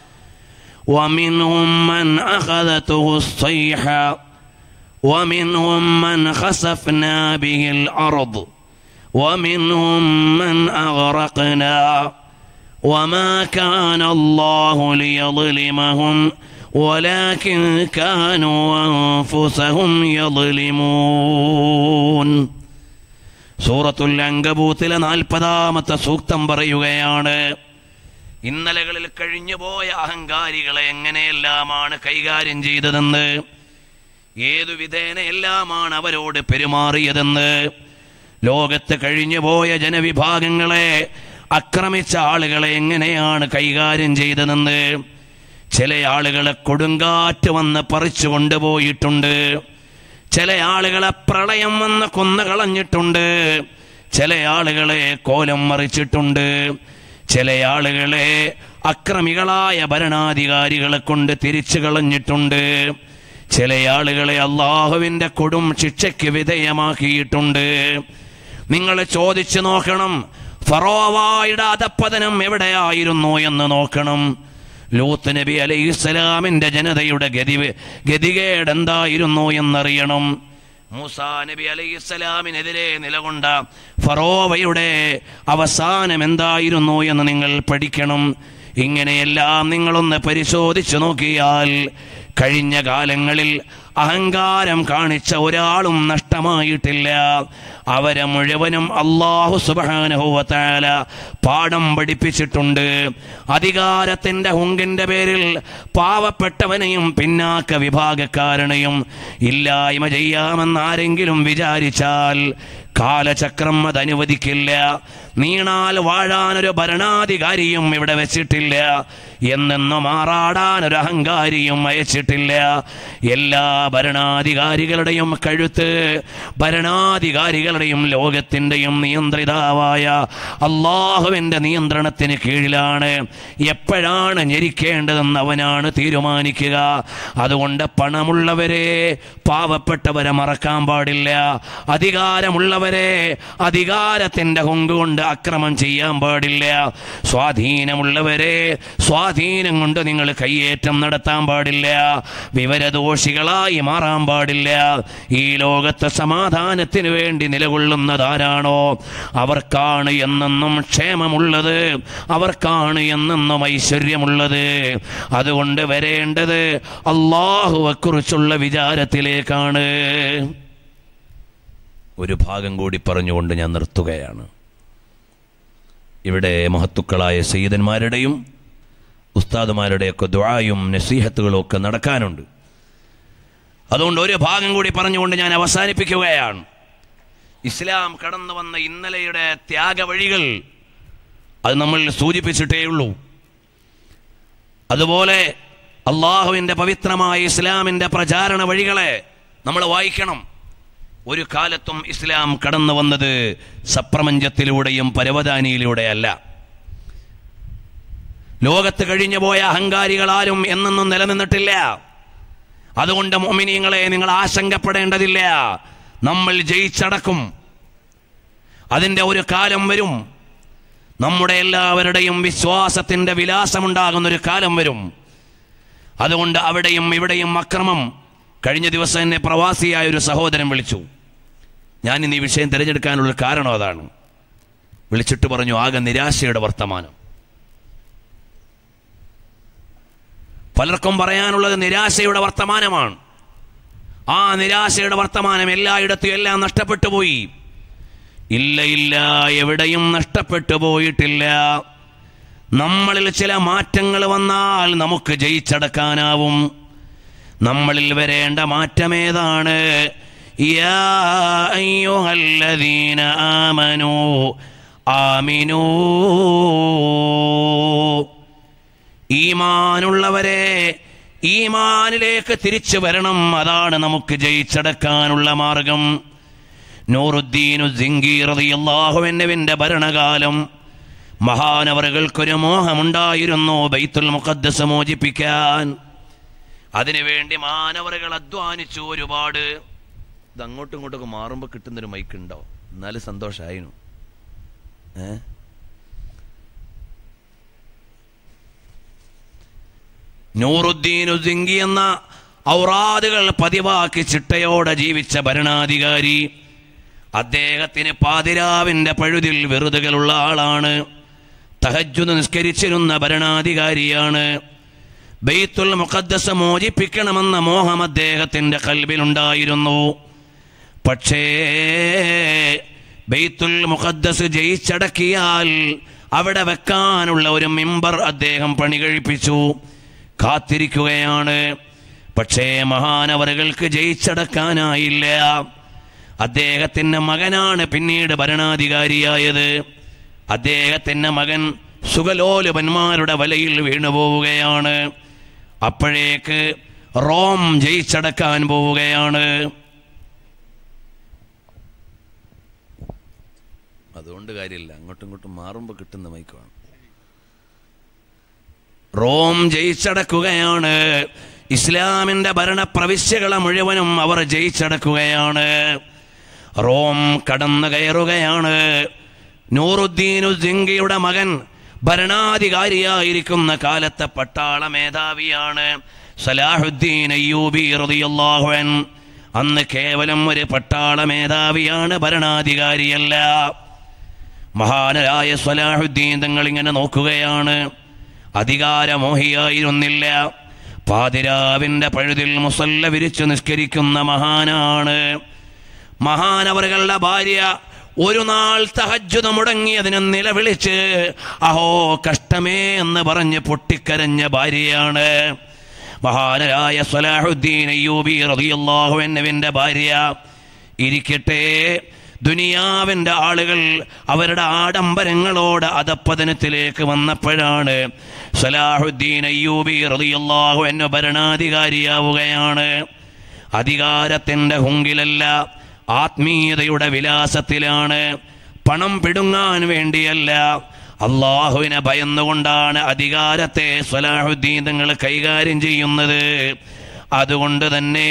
ومنهم من أخذته الصيحة ومنهم من خسفنا به الأرض ومنهم من أغرقنا وما كان الله ليظلمهم ولكن كانوا أنفسهم يظلمون സൂറത്തുൽ അങ്കബൂത്തിലെ നാൽപ്പതാമത്തെ സൂക്തം പറയുകയാണ് ഇന്നലകളിൽ കഴിഞ്ഞുപോയ അഹങ്കാരികളെ എങ്ങനെയെല്ലാമാണ് കൈകാര്യം ചെയ്തതെന്ന് ഏതു വിധേന എല്ലാമാണ് അവരോട് പെരുമാറിയതെന്ന് ലോകത്ത് കഴിഞ്ഞുപോയ ജനവിഭാഗങ്ങളെ ആക്രമിച്ച ആളുകളെ എങ്ങനെയാണ് കൈകാര്യം ചെയ്തതെന്ന് ചില ആളുകളെ കൊടുങ്കാറ്റ് വന്ന് പറിച്ചു കൊണ്ടുപോയിട്ടുണ്ട് ചില ആളുകളെ പ്രളയം വന്ന് കൊന്നുകളഞ്ഞിട്ടുണ്ട് ചില ആളുകളെ കോലം മറിച്ചിട്ടുണ്ട് ചില ആളുകളെ അക്രമികളായ ഭരണാധികാരികളെ കൊണ്ട് തിരിച്ചു കളഞ്ഞിട്ടുണ്ട് ചില ആളുകളെ അള്ളാഹുവിൻ്റെ കൊടും ശിക്ഷയ്ക്ക് വിധേയമാക്കിയിട്ടുണ്ട് നിങ്ങൾ ചോദിച്ചു നോക്കണം ഫറോവായുടെ അധപ്പതനം എവിടെയായിരുന്നു എന്ന് നോക്കണം ലൂത്ത് നബി അലൈഹി ഇസ്ലാമിന്റെ ജനതയുടെ ഗതി ഗതികേട് എന്തായിരുന്നു എന്നറിയണം മൂസാ നബി അലൈഹി ഇസ്ലാമിനെതിരെ നിലകൊണ്ട ഫറോവയുടെ അവസാനം എന്തായിരുന്നു എന്ന് നിങ്ങൾ പഠിക്കണം ഇങ്ങനെയെല്ലാം നിങ്ങളൊന്ന് പരിശോധിച്ചു നോക്കിയാൽ കഴിഞ്ഞ കാലങ്ങളിൽ അഹങ്കാരം കാണിച്ച ഒരാളും നഷ്ടമായിട്ടില്ല അവരെ മുഴുവനും അള്ളാഹു സുബാനുഭവത്താല പാഠം പഠിപ്പിച്ചിട്ടുണ്ട് അധികാരത്തിന്റെ ഹുങ്കിന്റെ പേരിൽ പാവപ്പെട്ടവനെയും പിന്നാക്ക വിഭാഗക്കാരനെയും ഇല്ലായ്മ ചെയ്യാമെന്ന് ആരെങ്കിലും വിചാരിച്ചാൽ കാലചക്രം അത് അനുവദിക്കില്ല നീണാൽ വാഴാനൊരു ഭരണാധികാരിയും ഇവിടെ വെച്ചിട്ടില്ല എന്നെന്നും മാറാടാൻ ഒരു അഹങ്കാരിയും അയച്ചിട്ടില്ല എല്ലാ ഭരണാധികാരികളുടെയും കഴുത്ത് ഭരണാധികാരികളുടെയും ലോകത്തിൻ്റെയും നിയന്ത്രിതാവായ അള്ളാഹുവിൻ്റെ നിയന്ത്രണത്തിന് കീഴിലാണ് എപ്പോഴാണ് ഞെരിക്കേണ്ടതെന്ന് അവനാണ് തീരുമാനിക്കുക അതുകൊണ്ട് പണമുള്ളവരെ പാവപ്പെട്ടവരെ മറക്കാൻ പാടില്ല അധികാരമുള്ളവരെ അധികാരത്തിൻ്റെ കൊണ്ട് അക്രമം ചെയ്യാൻ പാടില്ല സ്വാധീനമുള്ളവരെ സ്വാധീനം കൊണ്ട് നിങ്ങൾ കയ്യേറ്റം നടത്താൻ പാടില്ല വിവരദോഷികളായി മാറാൻ പാടില്ല ഈ ലോകത്തെ സമാധാനത്തിന് വേണ്ടി നിലകൊള്ളുന്നതാരാണോ അവർക്കാണ് എന്നെന്നും ക്ഷേമമുള്ളത് അവർക്കാണ് എന്നെന്നും ഐശ്വര്യമുള്ളത് അതുകൊണ്ട് വരേണ്ടത് അള്ളാഹുവെക്കുറിച്ചുള്ള വിചാരത്തിലേക്കാണ് ഒരു ഭാഗം കൂടി പറഞ്ഞുകൊണ്ട് ഞാൻ നിർത്തുകയാണ് ഇവിടെ മഹത്തുക്കളായ സയ്യിദന്മാരുടെയും ഉസ്താദുമാരുടെയൊക്കെ ദ്വായും നസീഹത്തുകളും ഒക്കെ നടക്കാനുണ്ട് അതുകൊണ്ട് ഒരു ഭാഗം കൂടി പറഞ്ഞുകൊണ്ട് ഞാൻ അവസാനിപ്പിക്കുകയാണ് ഇസ്ലാം കടന്നു വന്ന ഇന്നലെയുടെ ത്യാഗ വഴികൾ അത് നമ്മൾ സൂചിപ്പിച്ചിട്ടേ ഉള്ളൂ അതുപോലെ അള്ളാഹുവിൻ്റെ പവിത്രമായ ഇസ്ലാമിൻ്റെ പ്രചാരണ വഴികളെ നമ്മൾ വായിക്കണം ഒരു കാലത്തും ഇസ്ലാം കടന്നു വന്നത് സപ്രപഞ്ചത്തിലൂടെയും പരവതാനിയിലൂടെയല്ല ലോകത്ത് കഴിഞ്ഞു പോയ അഹങ്കാരികളാരും എന്നൊന്നും നിലനിന്നിട്ടില്ല അതുകൊണ്ട് മോമിനിയങ്ങളെ നിങ്ങൾ ആശങ്കപ്പെടേണ്ടതില്ല നമ്മൾ ജയിച്ചടക്കും അതിൻ്റെ ഒരു കാലം വരും നമ്മുടെ എല്ലാവരുടെയും വിശ്വാസത്തിൻ്റെ വിലാസമുണ്ടാകുന്ന ഒരു കാലം വരും അതുകൊണ്ട് അവിടെയും ഇവിടെയും അക്രമം കഴിഞ്ഞ ദിവസം എന്നെ പ്രവാസിയായ ഒരു സഹോദരൻ വിളിച്ചു ഞാൻ ഇന്ന് ഈ വിഷയം തിരഞ്ഞെടുക്കാനുള്ള കാരണം അതാണ് വിളിച്ചിട്ട് പറഞ്ഞു ആകെ നിരാശയുടെ വർത്തമാനം പലർക്കും പറയാനുള്ളത് നിരാശയുടെ വർത്തമാനമാണ് ആ നിരാശയുടെ വർത്തമാനം എല്ലായിടത്തും എല്ലാം നഷ്ടപ്പെട്ടു പോയി ഇല്ല ഇല്ല എവിടെയും നഷ്ടപ്പെട്ടു പോയിട്ടില്ല നമ്മളിൽ ചില മാറ്റങ്ങൾ വന്നാൽ നമുക്ക് ജയിച്ചടക്കാനാവും നമ്മളിൽ വരേണ്ട മാറ്റമേതാണ് യാ അയ്യുഹല്ലദീന ആമനൂ ആമിനൂ ഈമാനുള്ളവരെ ഈമാനിലേക്ക് തിരിച്ചു വരണം അതാണ് നമുക്ക് ജയിച്ചടക്കാനുള്ള മാർഗം നൂറുദ്ദീനു സിംഗീറിയാഹുവിൻ്റെ ഭരണകാലം മഹാനവറുകൾക്കൊരു മോഹമുണ്ടായിരുന്നു ബൈത്തുൽ മുഖദ്ദസ് മോചിപ്പിക്കാൻ അതിനുവേണ്ടി മാനവറുകൾ അധ്വാനിച്ചു ഒരുപാട് ഇത് അങ്ങോട്ടും ഇങ്ങോട്ടൊക്കെ മാറുമ്പോൾ കിട്ടുന്നൊരു മൈക്ക് ഉണ്ടോ എന്നാലും സന്തോഷമായിരുന്നു ഏ നൂറുദ്ദീൻ ഉസിങ്കി എന്ന ഔറാദുകൾ പതിവാക്കി ചിട്ടയോടെ ജീവിച്ച ഭരണാധികാരി അദ്ദേഹത്തിന് പാതിരാവിന്റെ പഴുതിൽ വെറുതുകളുള്ള ആളാണ് തഹജ്ജുദ് നിസ്കരിച്ചിരുന്ന ഭരണാധികാരിയാണ് ബെയ്ത്തുൽ മുഖദ്ദസ് മോചിപ്പിക്കണമെന്ന മോഹം അദ്ദേഹത്തിന്റെ കൽബിലുണ്ടായിരുന്നു പക്ഷേ ബെയ്ത്തുൽ മുഖദ്ദസ് ജയിച്ചടക്കിയാൽ അവിടെ വെക്കാനുള്ള ഒരു മിമ്പർ അദ്ദേഹം പണി കഴിപ്പിച്ചു കാത്തിരിക്കുകയാണ് പക്ഷേ മഹാനവറുകൾക്ക് ജയിച്ചടക്കാനായില്ല അദ്ദേഹത്തിൻ്റെ മകനാണ് പിന്നീട് ഭരണാധികാരിയായത് അദ്ദേഹത്തിൻ്റെ മകൻ സുഖലോലുപന്മാരുടെ വലയിൽ വീണുപോവുകയാണ് അപ്പോഴേക്ക് റോം ജയിച്ചടക്കാൻ പോവുകയാണ് അതുകൊണ്ട് കാര്യമില്ല അങ്ങോട്ടും ഇങ്ങോട്ടും മാറുമ്പോൾ കിട്ടുന്ന മൈക്കാണ് റോം ജയിച്ചടക്കുകയാണ് ഇസ്ലാമിന്റെ ഭരണ പ്രവിശ്യകളെ മുഴുവനും അവർ ജയിച്ചടക്കുകയാണ് റോം കടന്നു കയറുകയാണ് നൂറുദ്ദീനു സിംഗിയുടെ മകൻ ഭരണാധികാരിയായിരിക്കുന്ന കാലത്തെ പട്ടാള മേധാവിയാണ് സലാഹുദ്ദീൻ അയ്യൂബി റളിയല്ലാഹു അൻ അന്ന് കേവലം ഒരു പട്ടാള മേധാവിയാണ് ഭരണാധികാരിയല്ല മഹാനരായ സലാഹുദ്ദീൻ തങ്ങൾ ഇങ്ങനെ നോക്കുകയാണ് അധികാരമോഹിയായിരുന്നില്ല പാതിരാവിന്റെ പഴുതിൽ മുസല്ല വിരിച്ചു നിസ്കരിക്കുന്ന മഹാനാണ് മഹാനവറുകളുടെ ഭാര്യ ഒരു നാൾ തഹജ്ജുദ മുടങ്ങിയതിന് നിലവിളിച്ച് അഹോ കഷ്ടമേ എന്ന് പറഞ്ഞ് പൊട്ടിക്കരഞ്ഞ ഭാര്യയാണ് മഹാനരായ സലാഹുദ്ദീൻ അയ്യൂബി റളിയല്ലാഹു അൻഹുവിന്റെ ഭാര്യ ഇരിക്കട്ടെ ദുനിയാവിന്റെ ആളുകൾ അവരുടെ ആഡംബരങ്ങളോട് അധപ്പതനത്തിലേക്ക് വന്നപ്പോഴാണ് സലാഹുദ്ദീൻ അയ്യൂബി റളിയല്ലാഹു അൻഹു ഭരണാധികാരിയാവുകയാണ് അധികാരത്തിന്റെ ഹുങ്കിലല്ല ആത്മീയതയുടെ വിലാസത്തിലാണ് പണം പിടുങ്ങാൻ വേണ്ടിയല്ല അള്ളാഹുവിനെ ഭയന്നുകൊണ്ടാണ് അധികാരത്തെ സലാഹുദ്ദീൻ തങ്ങൾ കൈകാര്യം ചെയ്യുന്നത് അതുകൊണ്ട് തന്നെ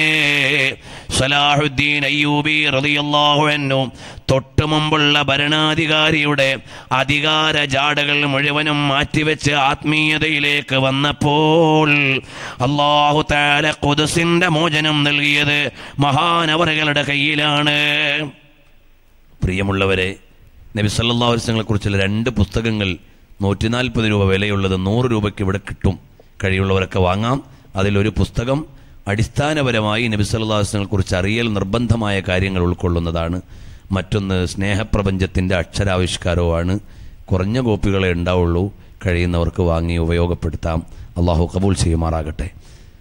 സലാഹുദ്ദീൻ അയ്യൂബി റളിയല്ലാഹു അൻഹു തൊട്ടു മുമ്പുള്ള ഭരണാധികാരിയുടെ അധികാര ജാടകൾ മുഴുവനും മാറ്റിവെച്ച് ആത്മീയതയിലേക്ക് വന്നപ്പോൾ അള്ളാഹു താല കുദസിന്റെ മോചനം നൽകിയത് മഹാനവറുകളുടെ കയ്യിലാണ് പ്രിയമുള്ളവരെ നബി സല്ലല്ലാഹു അലൈഹി വസല്ലമയെ കുറിച്ചുള്ള രണ്ട് പുസ്തകങ്ങൾ നൂറ്റി നാൽപ്പത് രൂപ വിലയുള്ളത് നൂറ് രൂപയ്ക്ക് ഇവിടെ കിട്ടും കഴിയുള്ളവരൊക്കെ വാങ്ങാം അതിലൊരു പുസ്തകം അടിസ്ഥാനപരമായി നബി സല്ലല്ലാഹു അലൈഹി വസല്ലമയെ കുറിച്ച് അറിയൽ നിർബന്ധമായ കാര്യങ്ങൾ ഉൾക്കൊള്ളുന്നതാണ് മറ്റൊന്ന് സ്നേഹപ്രപഞ്ചത്തിൻ്റെ അക്ഷരാവിഷ്കാരവുമാണ് കുറഞ്ഞ കോപ്പികളെ ഉണ്ടാവുള്ളൂ കഴിയുന്നവർക്ക് വാങ്ങി ഉപയോഗപ്പെടുത്താം അള്ളാഹു കബൂൽ ചെയ്യുമാറാകട്ടെ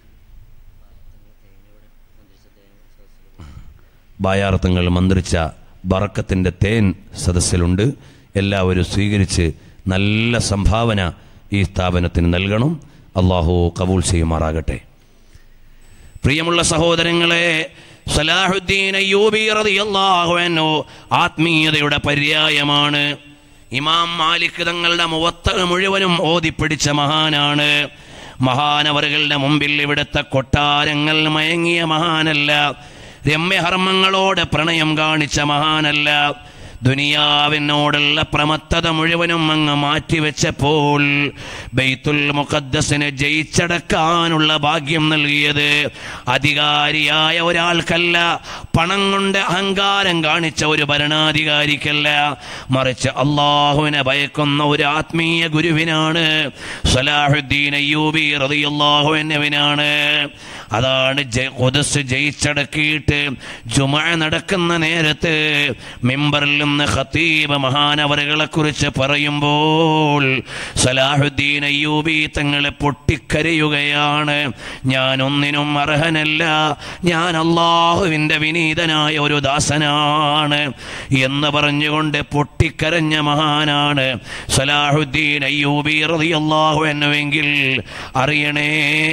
ബായാർത്ഥങ്ങൾ മന്ത്രിച്ച ബറക്കത്തിൻ്റെ തേൻ സദസ്സിലുണ്ട് എല്ലാവരും സ്വീകരിച്ച് നല്ല സംഭാവന ഈ സ്ഥാപനത്തിന് നൽകണം അള്ളാഹു കബൂൽ ചെയ്യുമാറാകട്ടെ പ്രിയമുള്ള സഹോദരങ്ങളെ സലാഹുദ്ദീൻ അയ്യൂബി റളിയല്ലാഹു അൻഹു ആത്മീയതയുടെ പര്യായമാണ് ഇമാം മാലിക് തങ്ങളുടെ മുവത്ത മുഴുവനും ഓതിപ്പിടിച്ച മഹാനാണ് മഹാനവറുകളുടെ മുമ്പിൽ ഇവിടുത്തെ കൊട്ടാരങ്ങൾ മയങ്ങിയ മഹാനല്ല രമ്യഹർമ്മങ്ങളോട് പ്രണയം കാണിച്ച മഹാനല്ല ദുനിയാവിനോടുള്ള പ്രമത്തത മുഴുവനും അങ്ങ് മാറ്റിവെച്ചപ്പോൾ ബൈത്തുൽ മുഖദ്ദസിനെ ജയിച്ചടക്കാനുള്ള ഭാഗ്യം നൽകിയത് അധികാരിയായ ഒരാൾക്കല്ല പണം കൊണ്ട് അഹങ്കാരം കാണിച്ച ഒരു ഭരണാധികാരിക്കല്ല മറിച്ച് അള്ളാഹുവിനെ ഭയക്കുന്ന ഒരു ആത്മീയ ഗുരുവിനാണ് സലാഹുദ്ദീൻ അയ്യൂബി റളിയല്ലാഹു അൻഹുവിനാണ് അതാണ് ജയ- ഖുദ്സ് ജയിച്ചടക്കിയിട്ട് ജുമ നടക്കുന്ന നേരത്ത് മിമ്പറിൽ നിന്ന് ഖത്തീബ് മഹാനവറുകളെ കുറിച്ച് പറയുമ്പോൾ സലാഹുദ്ദീൻ അയ്യൂബി തങ്ങളെ പൊട്ടിക്കരയുകയാണ് ഞാൻ ഒന്നിനും അർഹനല്ല ഞാൻ അള്ളാഹുവിൻ്റെ വിനീതനായ ഒരു ദാസനാണ് എന്ന് പറഞ്ഞുകൊണ്ട് പൊട്ടിക്കരഞ്ഞ മഹാനാണ് സലാഹുദ്ദീൻ അയ്യൂബി റളിയല്ലാഹു അൻഹുവെങ്കിൽ അറിയണേ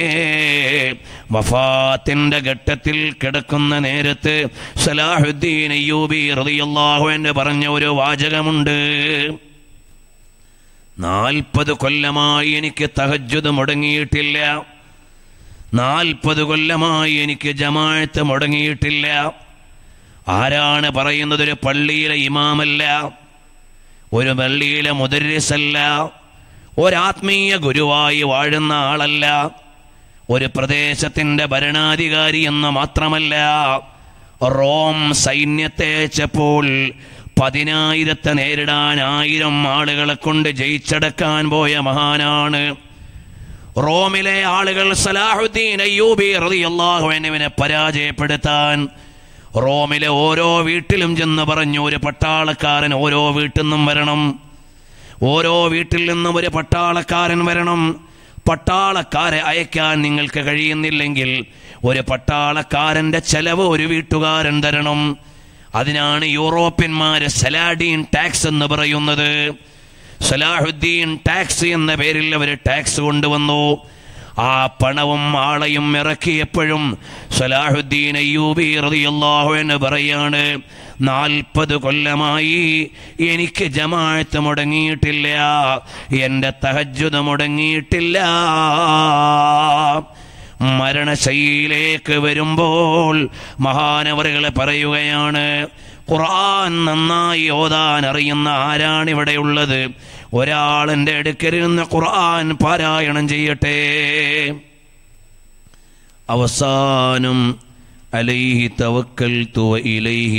വഫാത്തിന്റെ ഘട്ടത്തിൽ കിടക്കുന്ന നേരത്ത് സലാഹുദ്ദീൻ അയ്യൂബി റളിയല്ലാഹു അൻഹു പറഞ്ഞ ഒരു വാചകമുണ്ട് നാൽപ്പത് കൊല്ലമായി എനിക്ക് തഹജ്ജുദ് മുടങ്ങിയിട്ടില്ല നാൽപ്പത് കൊല്ലമായി എനിക്ക് ജമാഅത്ത് മുടങ്ങിയിട്ടില്ല ആരാണ് പറയുന്നത് ഒരു പള്ളിയിലെ ഇമാമല്ല ഒരു പള്ളിയിലെ മുദരിസല്ല ഒരാത്മീയ ഗുരുവായി വാഴുന്ന ആളല്ല ഒരു പ്രദേശത്തിന്റെ ഭരണാധികാരി എന്ന് മാത്രമല്ല റോം സൈന്യത്തെ അയച്ചപ്പോൾ പതിനായിരത്തെ നേരിടാൻ ആയിരം ആളുകളെ കൊണ്ട് ജയിച്ചടക്കാൻ പോയ മഹാനാണ് റോമിലെ ആളുകൾ സലാഹുദ്ദീൻ അയ്യൂബി റളിയല്ലാഹു അൻഹുവിനെ പരാജയപ്പെടുത്താൻ റോമിലെ ഓരോ വീട്ടിലും ചെന്ന് പറഞ്ഞു ഒരു പട്ടാളക്കാരൻ ഓരോ വീട്ടിൽ നിന്നും വരണം ഓരോ വീട്ടിൽ നിന്നും ഒരു പട്ടാളക്കാരൻ വരണം പട്ടാളക്കാരെ അയക്കാൻ നിങ്ങൾക്ക് കഴിയുന്നില്ലെങ്കിൽ ഒരു പട്ടാളക്കാരന്റെ ചെലവ് ഒരു വീട്ടുകാരൻ തരണം അതിനാണ് യൂറോപ്യന്മാര് സലാഡീൻ ടാക്സ് എന്ന് പറയുന്നത് സലാഹുദ്ദീൻ ടാക്സ് എന്ന പേരിൽ അവർ ടാക്സ് കൊണ്ടുവന്നു ആ പണവും ആളെയും ഇറക്കിയപ്പോഴും സലാഹുദ്ദീൻ അയ്യൂബി റളിയല്ലാഹു എന്ന് പറയാണ് നാൽപ്പത് കൊല്ലമായി എനിക്ക് ജമാഅത്ത് മുടങ്ങിയിട്ടില്ല എൻ്റെ തഹജ്ജുദ് മുടങ്ങിയിട്ടില്ല മരണശൈലിയിലേക്ക് വരുമ്പോൾ മഹാനവറുകളെ പറയുകയാണ് ഖുർആൻ നന്നായി ഓതാൻ അറിയുന്ന ആരാണ് ഇവിടെയുള്ളത് ഒരാൾ എൻ്റെ അടുക്കൽ നിന്ന് ഖുർആൻ പാരായണം ചെയ്യട്ടെ അവസാനം അലൈഹി തവക്കൽ തുവ ഇലൈഹി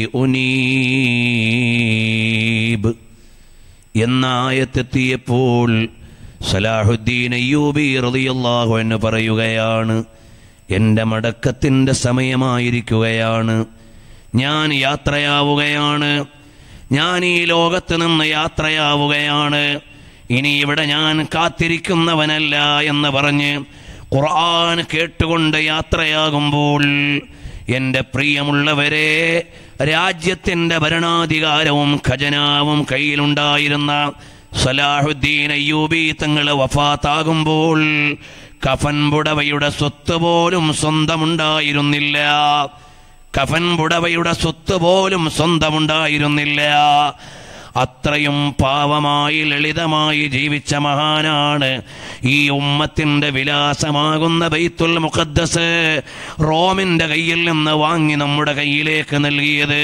ഉനീബ് എന്ന ആയത്തെത്തിയപ്പോൾ സലാഹുദ്ദീൻ അയ്യൂബി റളിയല്ലാഹു എന്ന് പറയുകയാണ് എൻ്റെ മടക്കത്തിൻ്റെ സമയമായിരിക്കുകയാണ് ഞാൻ യാത്രയാവുകയാണ് ഞാൻ ഈ ലോകത്ത് നിന്ന് യാത്രയാവുകയാണ് ഇനി ഇവിടെ ഞാൻ കാത്തിരിക്കുന്നവനല്ല എന്ന് പറഞ്ഞ് ഖുർആൻ കേട്ടുകൊണ്ട് യാത്രയാകുമ്പോൾ എൻ്റെ പ്രിയമുള്ളവരെ രാജ്യത്തിൻ്റെ ഭരണാധികാരവും ഖജനാവും കയ്യിലുണ്ടായിരുന്ന സലാഹുദ്ദീൻ അയ്യൂബി തങ്ങൾ വഫാത്താകുമ്പോൾ കഫൻ പുടവയുടെ സ്വത്ത് പോലും സ്വന്തമുണ്ടായിരുന്നില്ല കഫൻ പുടവയുടെ സ്വത്ത് പോലും സ്വന്തമുണ്ടായിരുന്നില്ല അത്രയും പാവമായി ലളിതമായി ജീവിച്ച മഹാനാണ് ഈ ഉമ്മത്തിന്റെ വിലാസമാകുന്ന ബൈത്തുൽ മുഖദ്ദസ് റോമിന്റെ കയ്യിൽ നിന്ന് വാങ്ങി നമ്മുടെ കയ്യിലേക്ക് നൽകിയത്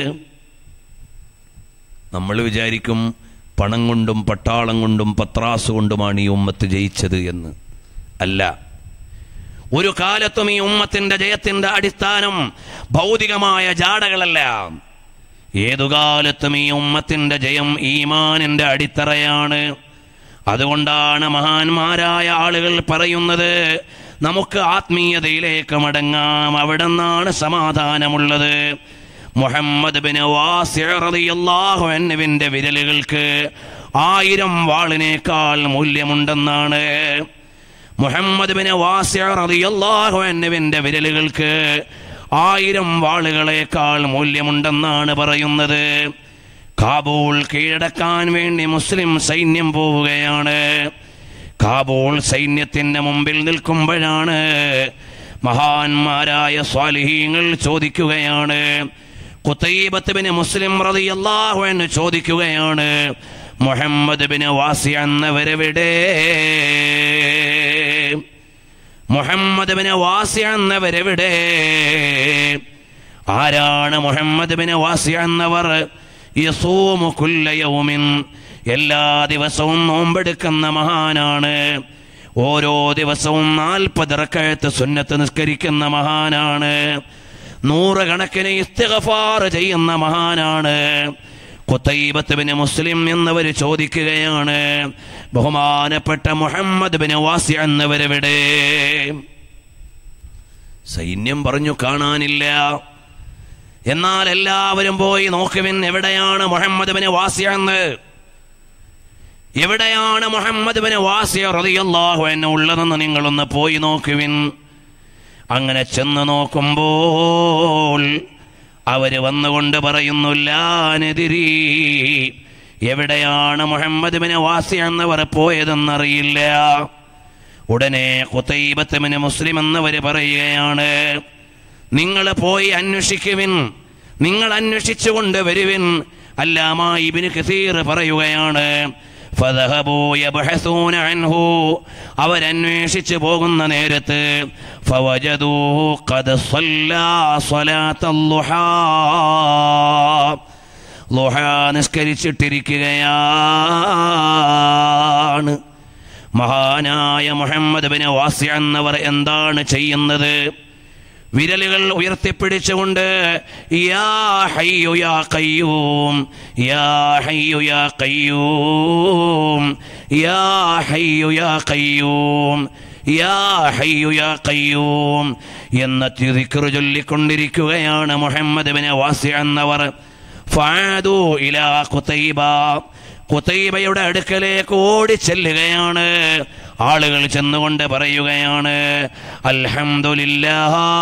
നമ്മൾ വിചാരിക്കും പണം കൊണ്ടും പട്ടാളം കൊണ്ടും പത്രാസ് കൊണ്ടുമാണ് ഈ ഉമ്മത്ത് ജയിച്ചത് എന്ന് അല്ല ഒരു കാലത്തും ഈ ഉമ്മത്തിന്റെ ജയത്തിന്റെ അടിസ്ഥാനം ഭൗതികമായ ജാടകളല്ല ഏതു കാലത്തും ഈ ഉമ്മത്തിന്റെ ജയം ഈമാനിന്റെ അടിത്തറയാണ് അതുകൊണ്ടാണ് മഹാന്മാരായ ആളുകൾ പറയുന്നത് നമുക്ക് ആത്മീയതയിലേക്ക് മടങ്ങാം അവിടെ നിന്നാണ് സമാധാനമുള്ളത് മുഹമ്മദ് ബിൻ വാസിന്റെ വിരലുകൾക്ക് ആയിരം വാളിനേക്കാൾ മൂല്യമുണ്ടെന്നാണ് മുഹമ്മദ് ബിൻ വാസിന്റെ വിരലുകൾക്ക് ആയിരം വാളുകളേക്കാൾ മൂല്യമുണ്ടെന്നാണ് പറയുന്നത് കാബൂൾ കീഴടക്കാൻ വേണ്ടി മുസ്ലിം സൈന്യം പോവുകയാണ് കാബൂൾ സൈന്യത്തിന്റെ മുമ്പിൽ നിൽക്കുമ്പോഴാണ് മഹാന്മാരായ സ്വാലിഹീങ്ങൾ ചോദിക്കുകയാണ് കുത്തൈബത്ത് ബിന് മുസ്ലിം റളിയല്ലാഹു അൻഹു ചോദിക്കുകയാണ് മുഹമ്മദ് ബിന് വാസി എന്നവരെവിടെ മുഹമ്മദ് ബിന് വാസി എന്നവരെവിടെ ആരാണ് മുഹമ്മദ് ബിന് വാസി എന്നവർ യസൂമു കുല്ല യൗമിൻ എല്ലാ ദിവസവും നോമ്പെടുക്കുന്ന മഹാനാണ് ഓരോ ദിവസവും നാൽപ്പത് റക്കഴത്ത് സുന്നത്ത് നിസ്കരിക്കുന്ന മഹാനാണ് നൂറുകണക്കിന് ഇസ്തിഗഫാർ ചെയ്യുന്ന മഹാനാണ് കുത്തൈബത്ത് ബിൻ മുസ്ലിം എന്നവർ ചോദിക്കുകയാണ് ബഹുമാനപ്പെട്ട മുഹമ്മദ് ബിൻ വാസി എന്നവരെവിടെ സൈന്യം പറഞ്ഞു കാണാനില്ല എന്നാൽ എല്ലാവരും പോയി നോക്കുവിൻ എവിടെയാണ് മുഹമ്മദ് ബിൻ വാസിയ എന്ന് എവിടെയാണ് മുഹമ്മദ് ബിൻ വാസിയ റളിയല്ലാഹു അൻഹു ഉള്ളതെന്ന് നിങ്ങളൊന്ന് പോയി നോക്കുവിൻ അങ്ങനെ ചെന്ന് നോക്കുമ്പോൾ അവര് വന്നുകൊണ്ട് പറയുന്നു ലാനെതിരി എവിടെയാണ് മുഹമ്മദ് ബിൻ വാസി എന്നവർ പോയതെന്നറിയില്ല ഉടനെ കുത്തൈബത്തമിന് മുസ്ലിം എന്നവര് പറയുകയാണ് നിങ്ങൾ പോയി അന്വേഷിക്കുവിൻ നിങ്ങൾ അന്വേഷിച്ചുകൊണ്ട് വരുവിൻ അല്ലാമ ഇബിന് കസീർ പറയുകയാണ് فذهبوا يبحثون عنه അവരന്വേഷിച്ചു പോകുന്ന നേരത്ത് فوجدوه قد صلى صلاة الضحى ളുഹ നിസ്കരിച്ചിട്ടിരിക്കുകയാണ് മഹാനായ മുഹമ്മദ് ബിൻ വാസി എന്നവർ എന്താണ് ചെയ്യുന്നത് വിരലുകൾ ഉയർത്തിപ്പിടിച്ചുകൊണ്ട് യാ ഹയ്യു യാ ഖയ്യൂം യാ ഹയ്യു യാ ഖയ്യൂം യാ ഹയ്യു യാ ഖയ്യൂം യാ ഹയ്യു യാ ഖയ്യൂം എന്ന തിരിക്കറു ചൊല്ലിക്കൊണ്ടിരിക്കുകയാണ് മുഹമ്മദ് ബിൻ വാസി എന്നവർ ഫാദു ഇലാ ഖുതൈബ കുത്തൈബയുടെ അടുക്കലേക്ക് ഓടിച്ചെല്ലുകയാണ് ആളുകൾ ചെന്നുകൊണ്ട് പറയുകയാണ് അൽഹംദുലില്ലാ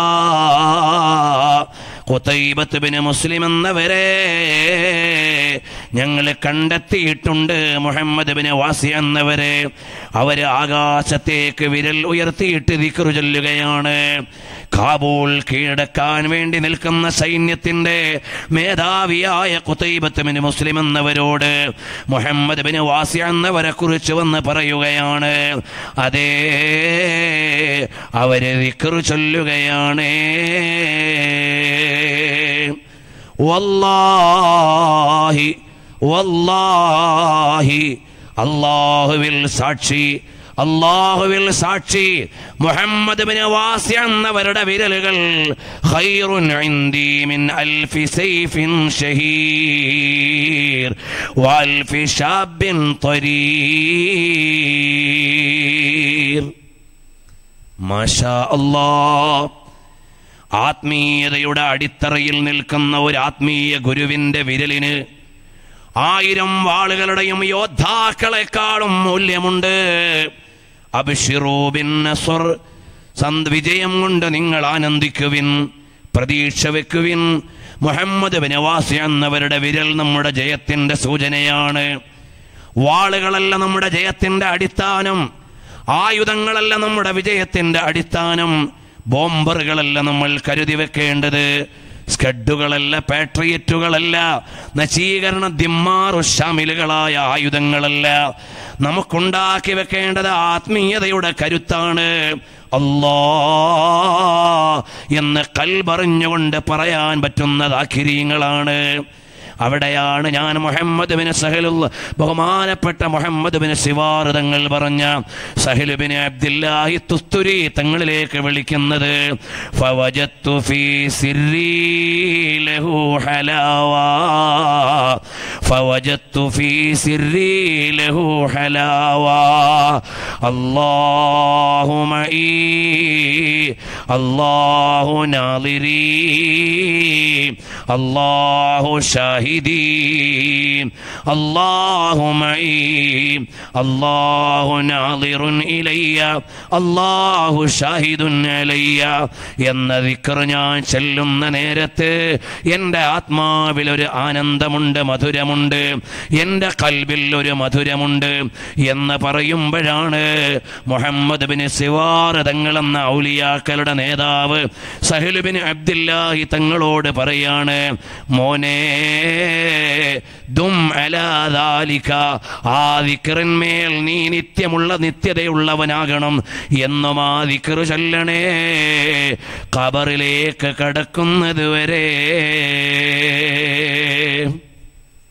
കുത്തൈബത്ത് ബിന് മുസ്ലിം എന്നവരെ ഞങ്ങൾ കണ്ടെത്തിയിട്ടുണ്ട് മുഹമ്മദ് ബിന് വാസി എന്നവരെ അവര് ആകാശത്തേക്ക് വിരൽ ഉയർത്തിയിട്ട് ദിക്റു ചൊല്ലുകയാണ് കാബൂൾ കീഴടക്കാൻ വേണ്ടി നിൽക്കുന്ന സൈന്യത്തിന്റെ മേധാവിയായ കുത്തൈബത്ത് ബിൻ മുസ്ലിം എന്നവരോട് മുഹമ്മദ് ബിൻ വാസി എന്നവരെ കുറിച്ച് വന്ന് പറയുകയാണ് അതേ അവര് ദിക്റു ചൊല്ലുകയാണ് വല്ലാഹി വല്ലാഹി അള്ളാഹുവിൽ സാക്ഷി അള്ളാഹുവിൽ സാക്ഷി മുഹമ്മദ് ബിൻ വാസി എന്നവരുടെ വിരലുകൾ ഖൈറുൻ ഇൻദി മിൻ അൽഫി സൈഫിൻ ഷഹീർ വൽഫി ഷാബിൻ ത്വരീർ മാഷാ അല്ലാഹ് ആത്മീയതയുടെ അടിത്തറയിൽ നിൽക്കുന്ന ഒരു ആത്മീയ ഗുരുവിന്റെ വിരലിന് ആയിരം വാളുകളുടെയും യോദ്ധാക്കളെക്കാളും മൂല്യമുണ്ട് അഭിഷിറൂബിൻ നസ്ർ സന്ത് വിജയം കൊണ്ട് നിങ്ങൾ ആനന്ദിക്കുവിൻ പ്രതീക്ഷ വെക്കുവിൻ മുഹമ്മദ് ബിനവാസി എന്നവരുടെ വിരൽ നമ്മുടെ ജയത്തിന്റെ സൂചനയാണ് വാളുകളല്ല നമ്മുടെ ജയത്തിന്റെ അടിസ്ഥാനം ആയുധങ്ങളല്ല നമ്മുടെ വിജയത്തിന്റെ അടിസ്ഥാനം ബോംബറുകളല്ല നമ്മൾ കരുതി വെക്കേണ്ടത് സ്കഡുകളല്ല പാട്രിയറ്റുകളല്ല നശീകരണ ദിമ്മാറു ഷാമിലുകളായ ആയുധങ്ങളല്ല നമുക്കുണ്ടാക്കി വെക്കേണ്ടത് ആത്മീയതയുടെ കരുത്താണ് അല്ലാ എന്ന് കൽപറിഞ്ഞുകൊണ്ട് പറയാൻ പറ്റുന്നത് അഖിരീങ്ങളാണ് അവിടെയാണ് ഞാൻ മുഹമ്മദ് ബിൻ സഹലുൽ ബഹുമാനപ്പെട്ട മുഹമ്മദ് ബിൻ സിവാർ തങ്ങൾ പറഞ്ഞ സഹൽ ബിൻ അബ്ദുല്ലാഹി തുസ്തുരി തങ്ങളിലേക്ക് വിളിക്കുന്നത് ഫവജത്തു ഫീ സിർരി ലഹു ഹലാവ ഫവജത്തു ഫീ സിർരി ലഹു ഹലാവ അല്ലാഹു മഈ അല്ലാഹു നാളിരി അല്ലാഹു ഷാഹിദി അല്ലാഹു മഈ അല്ലാഹു നാളിറുൻ ഇലയ്യ അല്ലാഹു ഷാഹിദുൻ അലയ്യ എന്ന ദിക്ർ ഞാൻ ചെല്ലുന്ന നേരത്ത് എൻ്റെ ആത്മാവിൽ ഒരു ആനന്ദമുണ്ട് മധുരമുണ്ട് എൻ്റെ കൽബിൽ ഒരു മധുരമുണ്ട് എന്ന് പറയുമ്പോഴാണ് മുഹമ്മദ് ബിൻ സിവാർ തങ്ങളെന്ന ഔലിയാക്കളുടെ നേതാവ് സഹലുബിൻ അബ്ദുല്ലാഹി തങ്ങളോട് പറയാണ് മോനെ ദും അലാദാലിക ആ ദിക്റിന്മേൽ നീ നിത്യമുള്ള നിത്യതയുള്ളവനാകണം എന്നും ആ ദിക്റ് ചൊല്ലണേ ഖബറിലേക്ക് കടക്കുന്നത് വരെ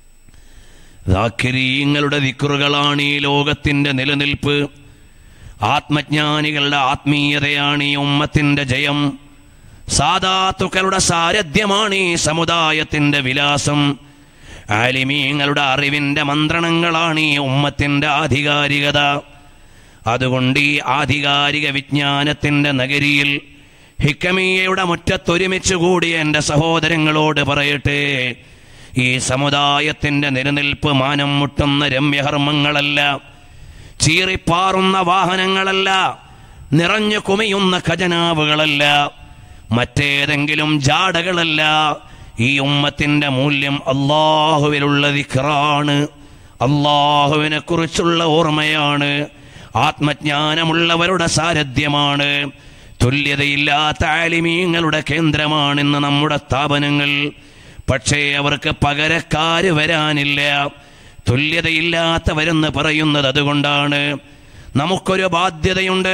ദാക്കിരീങ്ങളുടെ ദിക്റുകളാണ് ഈ ലോകത്തിന്റെ നിലനിൽപ്പ് ആത്മജ്ഞാനികളുടെ ആത്മീയതയാണ് ഈ ഉമ്മത്തിന്റെ ജയം സാധാത്തുക്കളുടെ സാരഥ്യമാണ് ഈ സമുദായത്തിന്റെ വിലാസം ആലിമീങ്ങളുടെ അറിവിന്റെ മന്ത്രണങ്ങളാണ് ഈ ഉമ്മത്തിന്റെ ആധികാരികത അതുകൊണ്ട് ഈ ആധികാരിക വിജ്ഞാനത്തിന്റെ നഗരിയിൽ ഹിക്കമീയയുടെ മുറ്റത്തൊരുമിച്ച് കൂടിയ എൻ്റെ സഹോദരങ്ങളോട് പറയട്ടെ ഈ സമുദായത്തിന്റെ നിലനിൽപ്പ് മാനം മുട്ടുന്ന രമ്യഹർമ്മങ്ങളല്ല ചീറിപ്പാറുന്ന വാഹനങ്ങളല്ല നിറഞ്ഞു കുമിയുന്ന ഖജനാവുകളല്ല മറ്റേതെങ്കിലും ജാടകളല്ല ഈ ഉമ്മത്തിന്റെ മൂല്യം അള്ളാഹുവിലുള്ള ദിഖറാണ് അള്ളാഹുവിനെ കുറിച്ചുള്ള ഓർമ്മയാണ് ആത്മജ്ഞാനമുള്ളവരുടെ സാരഥ്യമാണ് തുല്യതയില്ലാത്ത ആലിമീങ്ങളുടെ കേന്ദ്രമാണ് ഇന്ന് നമ്മുടെ സ്ഥാപനങ്ങൾ പക്ഷേ അവർക്ക് പകരക്കാര് വരാനില്ല തുല്യതയില്ലാത്തവരെന്ന് പറയുന്നത് അതുകൊണ്ടാണ് നമുക്കൊരു ബാധ്യതയുണ്ട്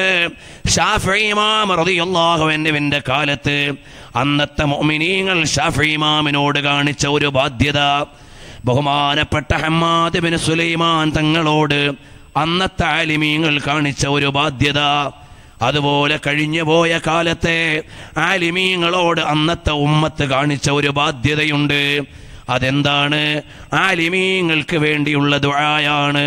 ഷാഫിമാറിയാഹുവിൻ്റെ കാലത്ത് അന്നത്തെ മൊമിനീങ്ങൾ ഷാഫിമാമിനോട് കാണിച്ച ഒരു ബാധ്യത ബഹുമാനപ്പെട്ട ഹമ്മാദ് ബിൻ സുലൈമാൻ തങ്ങളോട് അന്നത്തെ ആലിമീങ്ങൾ കാണിച്ച ഒരു ബാധ്യത അതുപോലെ കഴിഞ്ഞുപോയ കാലത്തെ ആലിമീങ്ങളോട് അന്നത്തെ ഉമ്മത്ത് കാണിച്ച ഒരു ബാധ്യതയുണ്ട് അതെന്താണ് ആലിമീങ്ങൾക്ക് വേണ്ടിയുള്ള ദുആയാണ്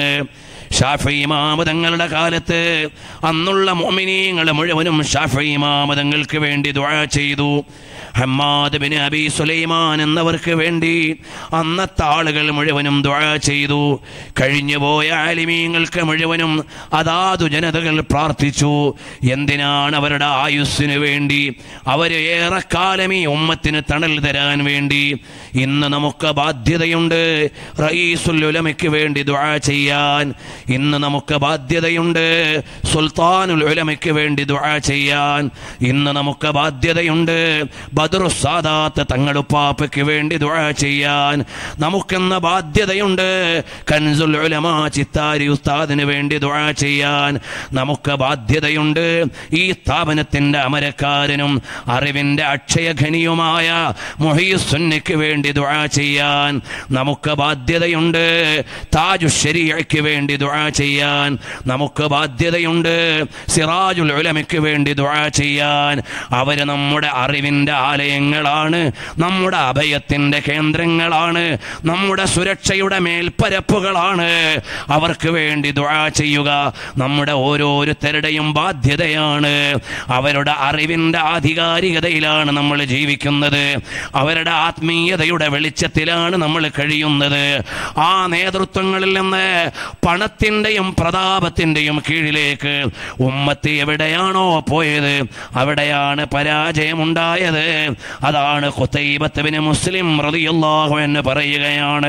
ഷാഫി ഇമാമതങ്ങളുടെ കാലത്ത് അന്നുള്ള മോമിനീങ്ങൾ മുഴുവനും ഷാഫി ഇമാമതങ്ങൾക്ക് വേണ്ടി ദുആ ചെയ്തു ഹമ്മാദ് ബിൻ അബി സുലൈമാൻ എന്നവർക്ക് വേണ്ടി അന്നത്തെ ആളുകൾ മുഴുവനും ദുആ ചെയ്തു കഴിഞ്ഞുപോയ ആലിമീങ്ങൾക്ക് മുഴുവനും അതാതു ജനതകൾ പ്രാർത്ഥിച്ചു എന്തിനാണ് അവരുടെ ആയുസ്സിന് വേണ്ടി അവർ ഏറെക്കാലം ഈ ഉമ്മത്തിന് തണൽ തരാൻ വേണ്ടി ഇന്ന് നമുക്ക് ബാധ്യതയുണ്ട് റയീസുൽ ഉലമയ്ക്ക് വേണ്ടി ദുആ ചെയ്യാൻ ഇന്ന് നമുക്ക് ബാധ്യതയുണ്ട് സുൽത്താനുൽ ഉലമയ്ക്ക് വേണ്ടി ദുആ ചെയ്യാൻ ഇന്ന് നമുക്ക് ബാധ്യതയുണ്ട് ബദറു സാദാത്ത് തങ്ങളുപ്പാപ്പയ്ക്ക് വേണ്ടി ദുആ ചെയ്യാൻ നമുക്കെന്ന ബാധ്യതയുണ്ട് കൻസുൽ ഉലമ ചിത്താരി ഉസ്താദിന് വേണ്ടി ദുആ ചെയ്യാൻ നമുക്ക് ബാധ്യതയുണ്ട് ഈ സ്ഥാപനത്തിന്റെ അമരക്കാരനും അറിവിന്റെ അക്ഷയഖനിയുമായ മുഹീസുന്നയ്ക്ക് വേണ്ടി ദുആ ചെയ്യാൻ നമുക്ക് ബാധ്യതയുണ്ട് താജു ശരീഅയ്ക്ക് വേണ്ടി ദുആ ചെയ്യാൻ നമുക്ക് ബാധ്യതയുണ്ട് സിറാജുൽ ഉലമയ്ക്ക് വേണ്ടി ദുആ ചെയ്യാൻ അവര് നമ്മുടെ അറിവിന്റെ ആലയങ്ങളാണ് നമ്മുടെ അഭയത്തിന്റെ കേന്ദ്രങ്ങളാണ് നമ്മുടെ സുരക്ഷയുടെ മേൽപ്പരപ്പുകളാണ് അവർക്ക് വേണ്ടി ദുആ ചെയ്യുക നമ്മുടെ ഓരോരുത്തരുടെയും ബാധ്യതയാണ് അവരുടെ അറിവിന്റെ ആധികാരികതയിലാണ് നമ്മൾ ജീവിക്കുന്നത് അവരുടെ ആത്മീയതയുടെ വെളിച്ചത്തിലാണ് നമ്മൾ കഴിയുന്നത് ആ നേതൃത്വങ്ങളിൽ നിന്ന് പണത്തിൻ്റെയും പ്രതാപത്തിൻ്റെയും കീഴിലേക്ക് ഉമ്മത്ത് എവിടെയാണോ പോയത് അവിടെയാണ് പരാജയമുണ്ടായത് അതാണ് ഖുതൈബത്തുബിന് മുസ്ലിം റളിയല്ലാഹു എന്ന് പറയുകയാണ്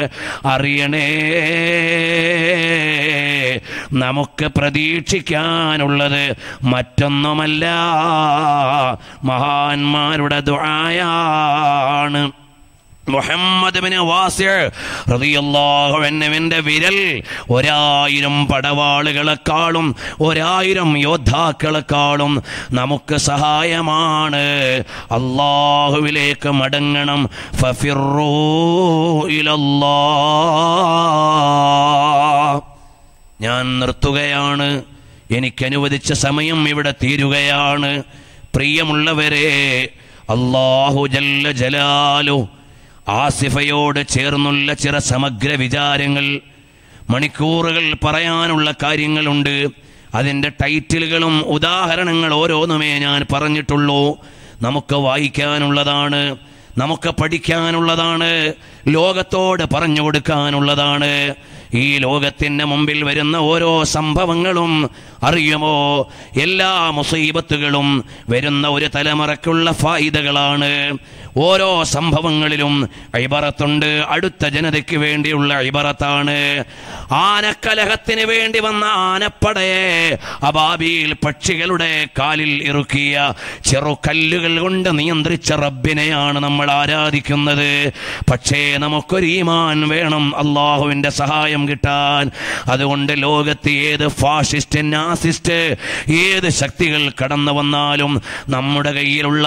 അറിയണേ നമുക്ക് പ്രതീക്ഷിക്കാനുള്ളത് മറ്റൊന്നുമല്ല മഹാന്മാരുടെ ദുആയാണ് മുഹമ്മദ് ബിൻ വാസിർ റളിയല്ലാഹു അൻഹുവിന്റെ വിരൽ ഒരായിരം പടവാളുകളെക്കാളും ഒരായിരം യോദ്ധാക്കളെക്കാളും നമുക്ക് സഹായമാണ് അള്ളാഹുവിലേക്ക് മടങ്ങണം ഫഫിറൂ ഇലല്ലാഹ് ഞാൻ നിർത്തുകയാണ് എനിക്ക് അനുവദിച്ച സമയം ഇവിടെ തീരുകയാണ് പ്രിയമുള്ളവരെ അള്ളാഹു ജല്ല ജലാലു ആസിഫയോട് ചേർന്നുള്ള ചില സമഗ്ര വിചാരങ്ങൾ മണിക്കൂറുകൾ പറയാനുള്ള കാര്യങ്ങളുണ്ട് അതിൻ്റെ ടൈറ്റിലുകളും ഉദാഹരണങ്ങൾ ഓരോന്നുമേ ഞാൻ പറഞ്ഞിട്ടുള്ളൂ നമുക്ക് വായിക്കാനുള്ളതാണ് നമുക്ക് പഠിക്കാനുള്ളതാണ് ലോകത്തോട് പറഞ്ഞു കൊടുക്കാനുള്ളതാണ് ഈ ലോകത്തിൻ്റെ മുമ്പിൽ വരുന്ന ഓരോ സംഭവങ്ങളും അറിയുമോ എല്ലാ മുസീബത്തുകളും വരുന്ന ഒരു തലമുറയ്ക്കുള്ള ഫായിദകളാണ് ഓരോ സംഭവങ്ങളിലും ഇബറത്തുണ്ട് അടുത്ത ജനതയ്ക്ക് വേണ്ടിയുള്ള ഇബറത്താണ് ആനക്കലഹത്തിന് വേണ്ടി വന്ന ആനപ്പടയെ അബാബിയിൽ പക്ഷികളുടെ കാലിൽ ഇറുക്കിയ ചെറുകല്ലുകൾ കൊണ്ട് നിയന്ത്രിച്ച റബ്ബിനെയാണ് നമ്മൾ ആരാധിക്കുന്നത് പക്ഷേ നമുക്കൊരു ഈമാൻ വേണം അള്ളാഹുവിൻ്റെ സഹായം കിട്ടാൻ അതുകൊണ്ട് ലോകത്ത് ഏത് ഫാഷിസ്റ്റ് നാസിസ്റ്റ് ഏത് ശക്തികൾ കടന്നു വന്നാലും നമ്മുടെ കയ്യിലുള്ള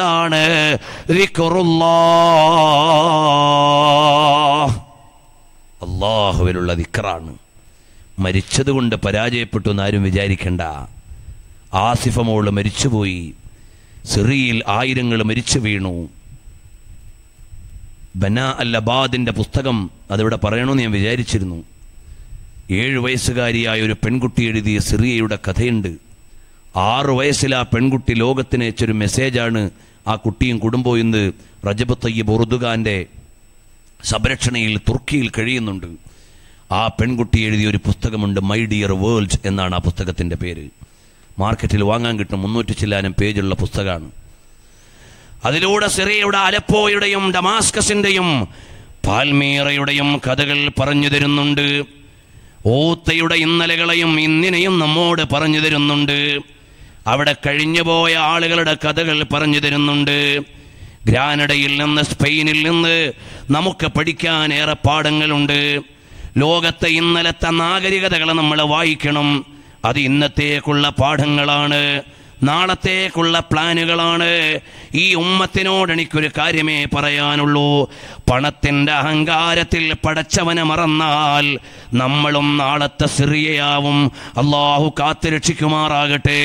ആയുധമേതാണ് ദിക്റുല്ലാഹ് അള്ളാഹുവിലുള്ള ദിക്റാണ് മരിച്ചതുകൊണ്ട് പരാജയപ്പെട്ടു എന്നാരും വിചാരിക്കണ്ട ആസിഫ മോള് മരിച്ചുപോയി സിറിയയിൽ ആയിരങ്ങൾ മരിച്ചു വീണു ബന അൽ അബാദിൻ്റെ പുസ്തകം അതിവിടെ പറയണമെന്ന് ഞാൻ വിചാരിച്ചിരുന്നു ഏഴ് വയസ്സുകാരിയായ ഒരു പെൺകുട്ടി എഴുതിയ സിറിയയുടെ കഥയുണ്ട് ആറ് വയസ്സിൽ ആ പെൺകുട്ടി ലോകത്തിന് അയച്ചൊരു മെസ്സേജാണ് ആ കുട്ടിയും കുടുംബവും ഇന്ന് റജബ് തയ്യബ് ഉറുദുഖാൻ്റെ സംരക്ഷണയിൽ തുർക്കിയിൽ കഴിയുന്നുണ്ട് ആ പെൺകുട്ടി എഴുതിയ ഒരു പുസ്തകമുണ്ട് മൈ ഡിയർ വേൾഡ് എന്നാണ് ആ പുസ്തകത്തിൻ്റെ പേര് മാർക്കറ്റിൽ വാങ്ങാൻ കിട്ടും മുന്നൂറ്റി ചില്ലാനം പേജുള്ള പുസ്തകമാണ് അതിലൂടെ സിറിയയുടെ അലപ്പോയുടെയും ഡമാസ്കസിന്റെയും പാൽമീറയുടെയും കഥകൾ പറഞ്ഞു തരുന്നുണ്ട് ഓത്തയുടെ ഇന്നലകളെയും ഇന്നിനെയും നമ്മോട് പറഞ്ഞു തരുന്നുണ്ട് അവിടെ കഴിഞ്ഞുപോയ ആളുകളുടെ കഥകൾ പറഞ്ഞു തരുന്നുണ്ട് ഗ്രാനഡയിൽ നിന്ന് സ്പെയിനിൽ നിന്ന് നമുക്ക് പഠിക്കാൻ ഏറെ പാഠങ്ങളുണ്ട് ലോകത്തെ ഇന്നലത്തെ നാഗരികതകൾ നമ്മൾ വായിക്കണം അത് ഇന്നത്തേക്കുള്ള പാഠങ്ങളാണ് നാളത്തേക്കുള്ള പ്ലാനുകളാണ് ഈ ഉമ്മത്തിനോട് എനിക്കൊരു കാര്യമേ പറയാനുള്ളൂ പണത്തിൻ്റെ അഹങ്കാരത്തിൽ പടച്ചവനെ മറന്നാൽ നമ്മളും നാളത്തെ സിറിയയാവും അള്ളാഹു കാത്തുരക്ഷിക്കുമാറാകട്ടെ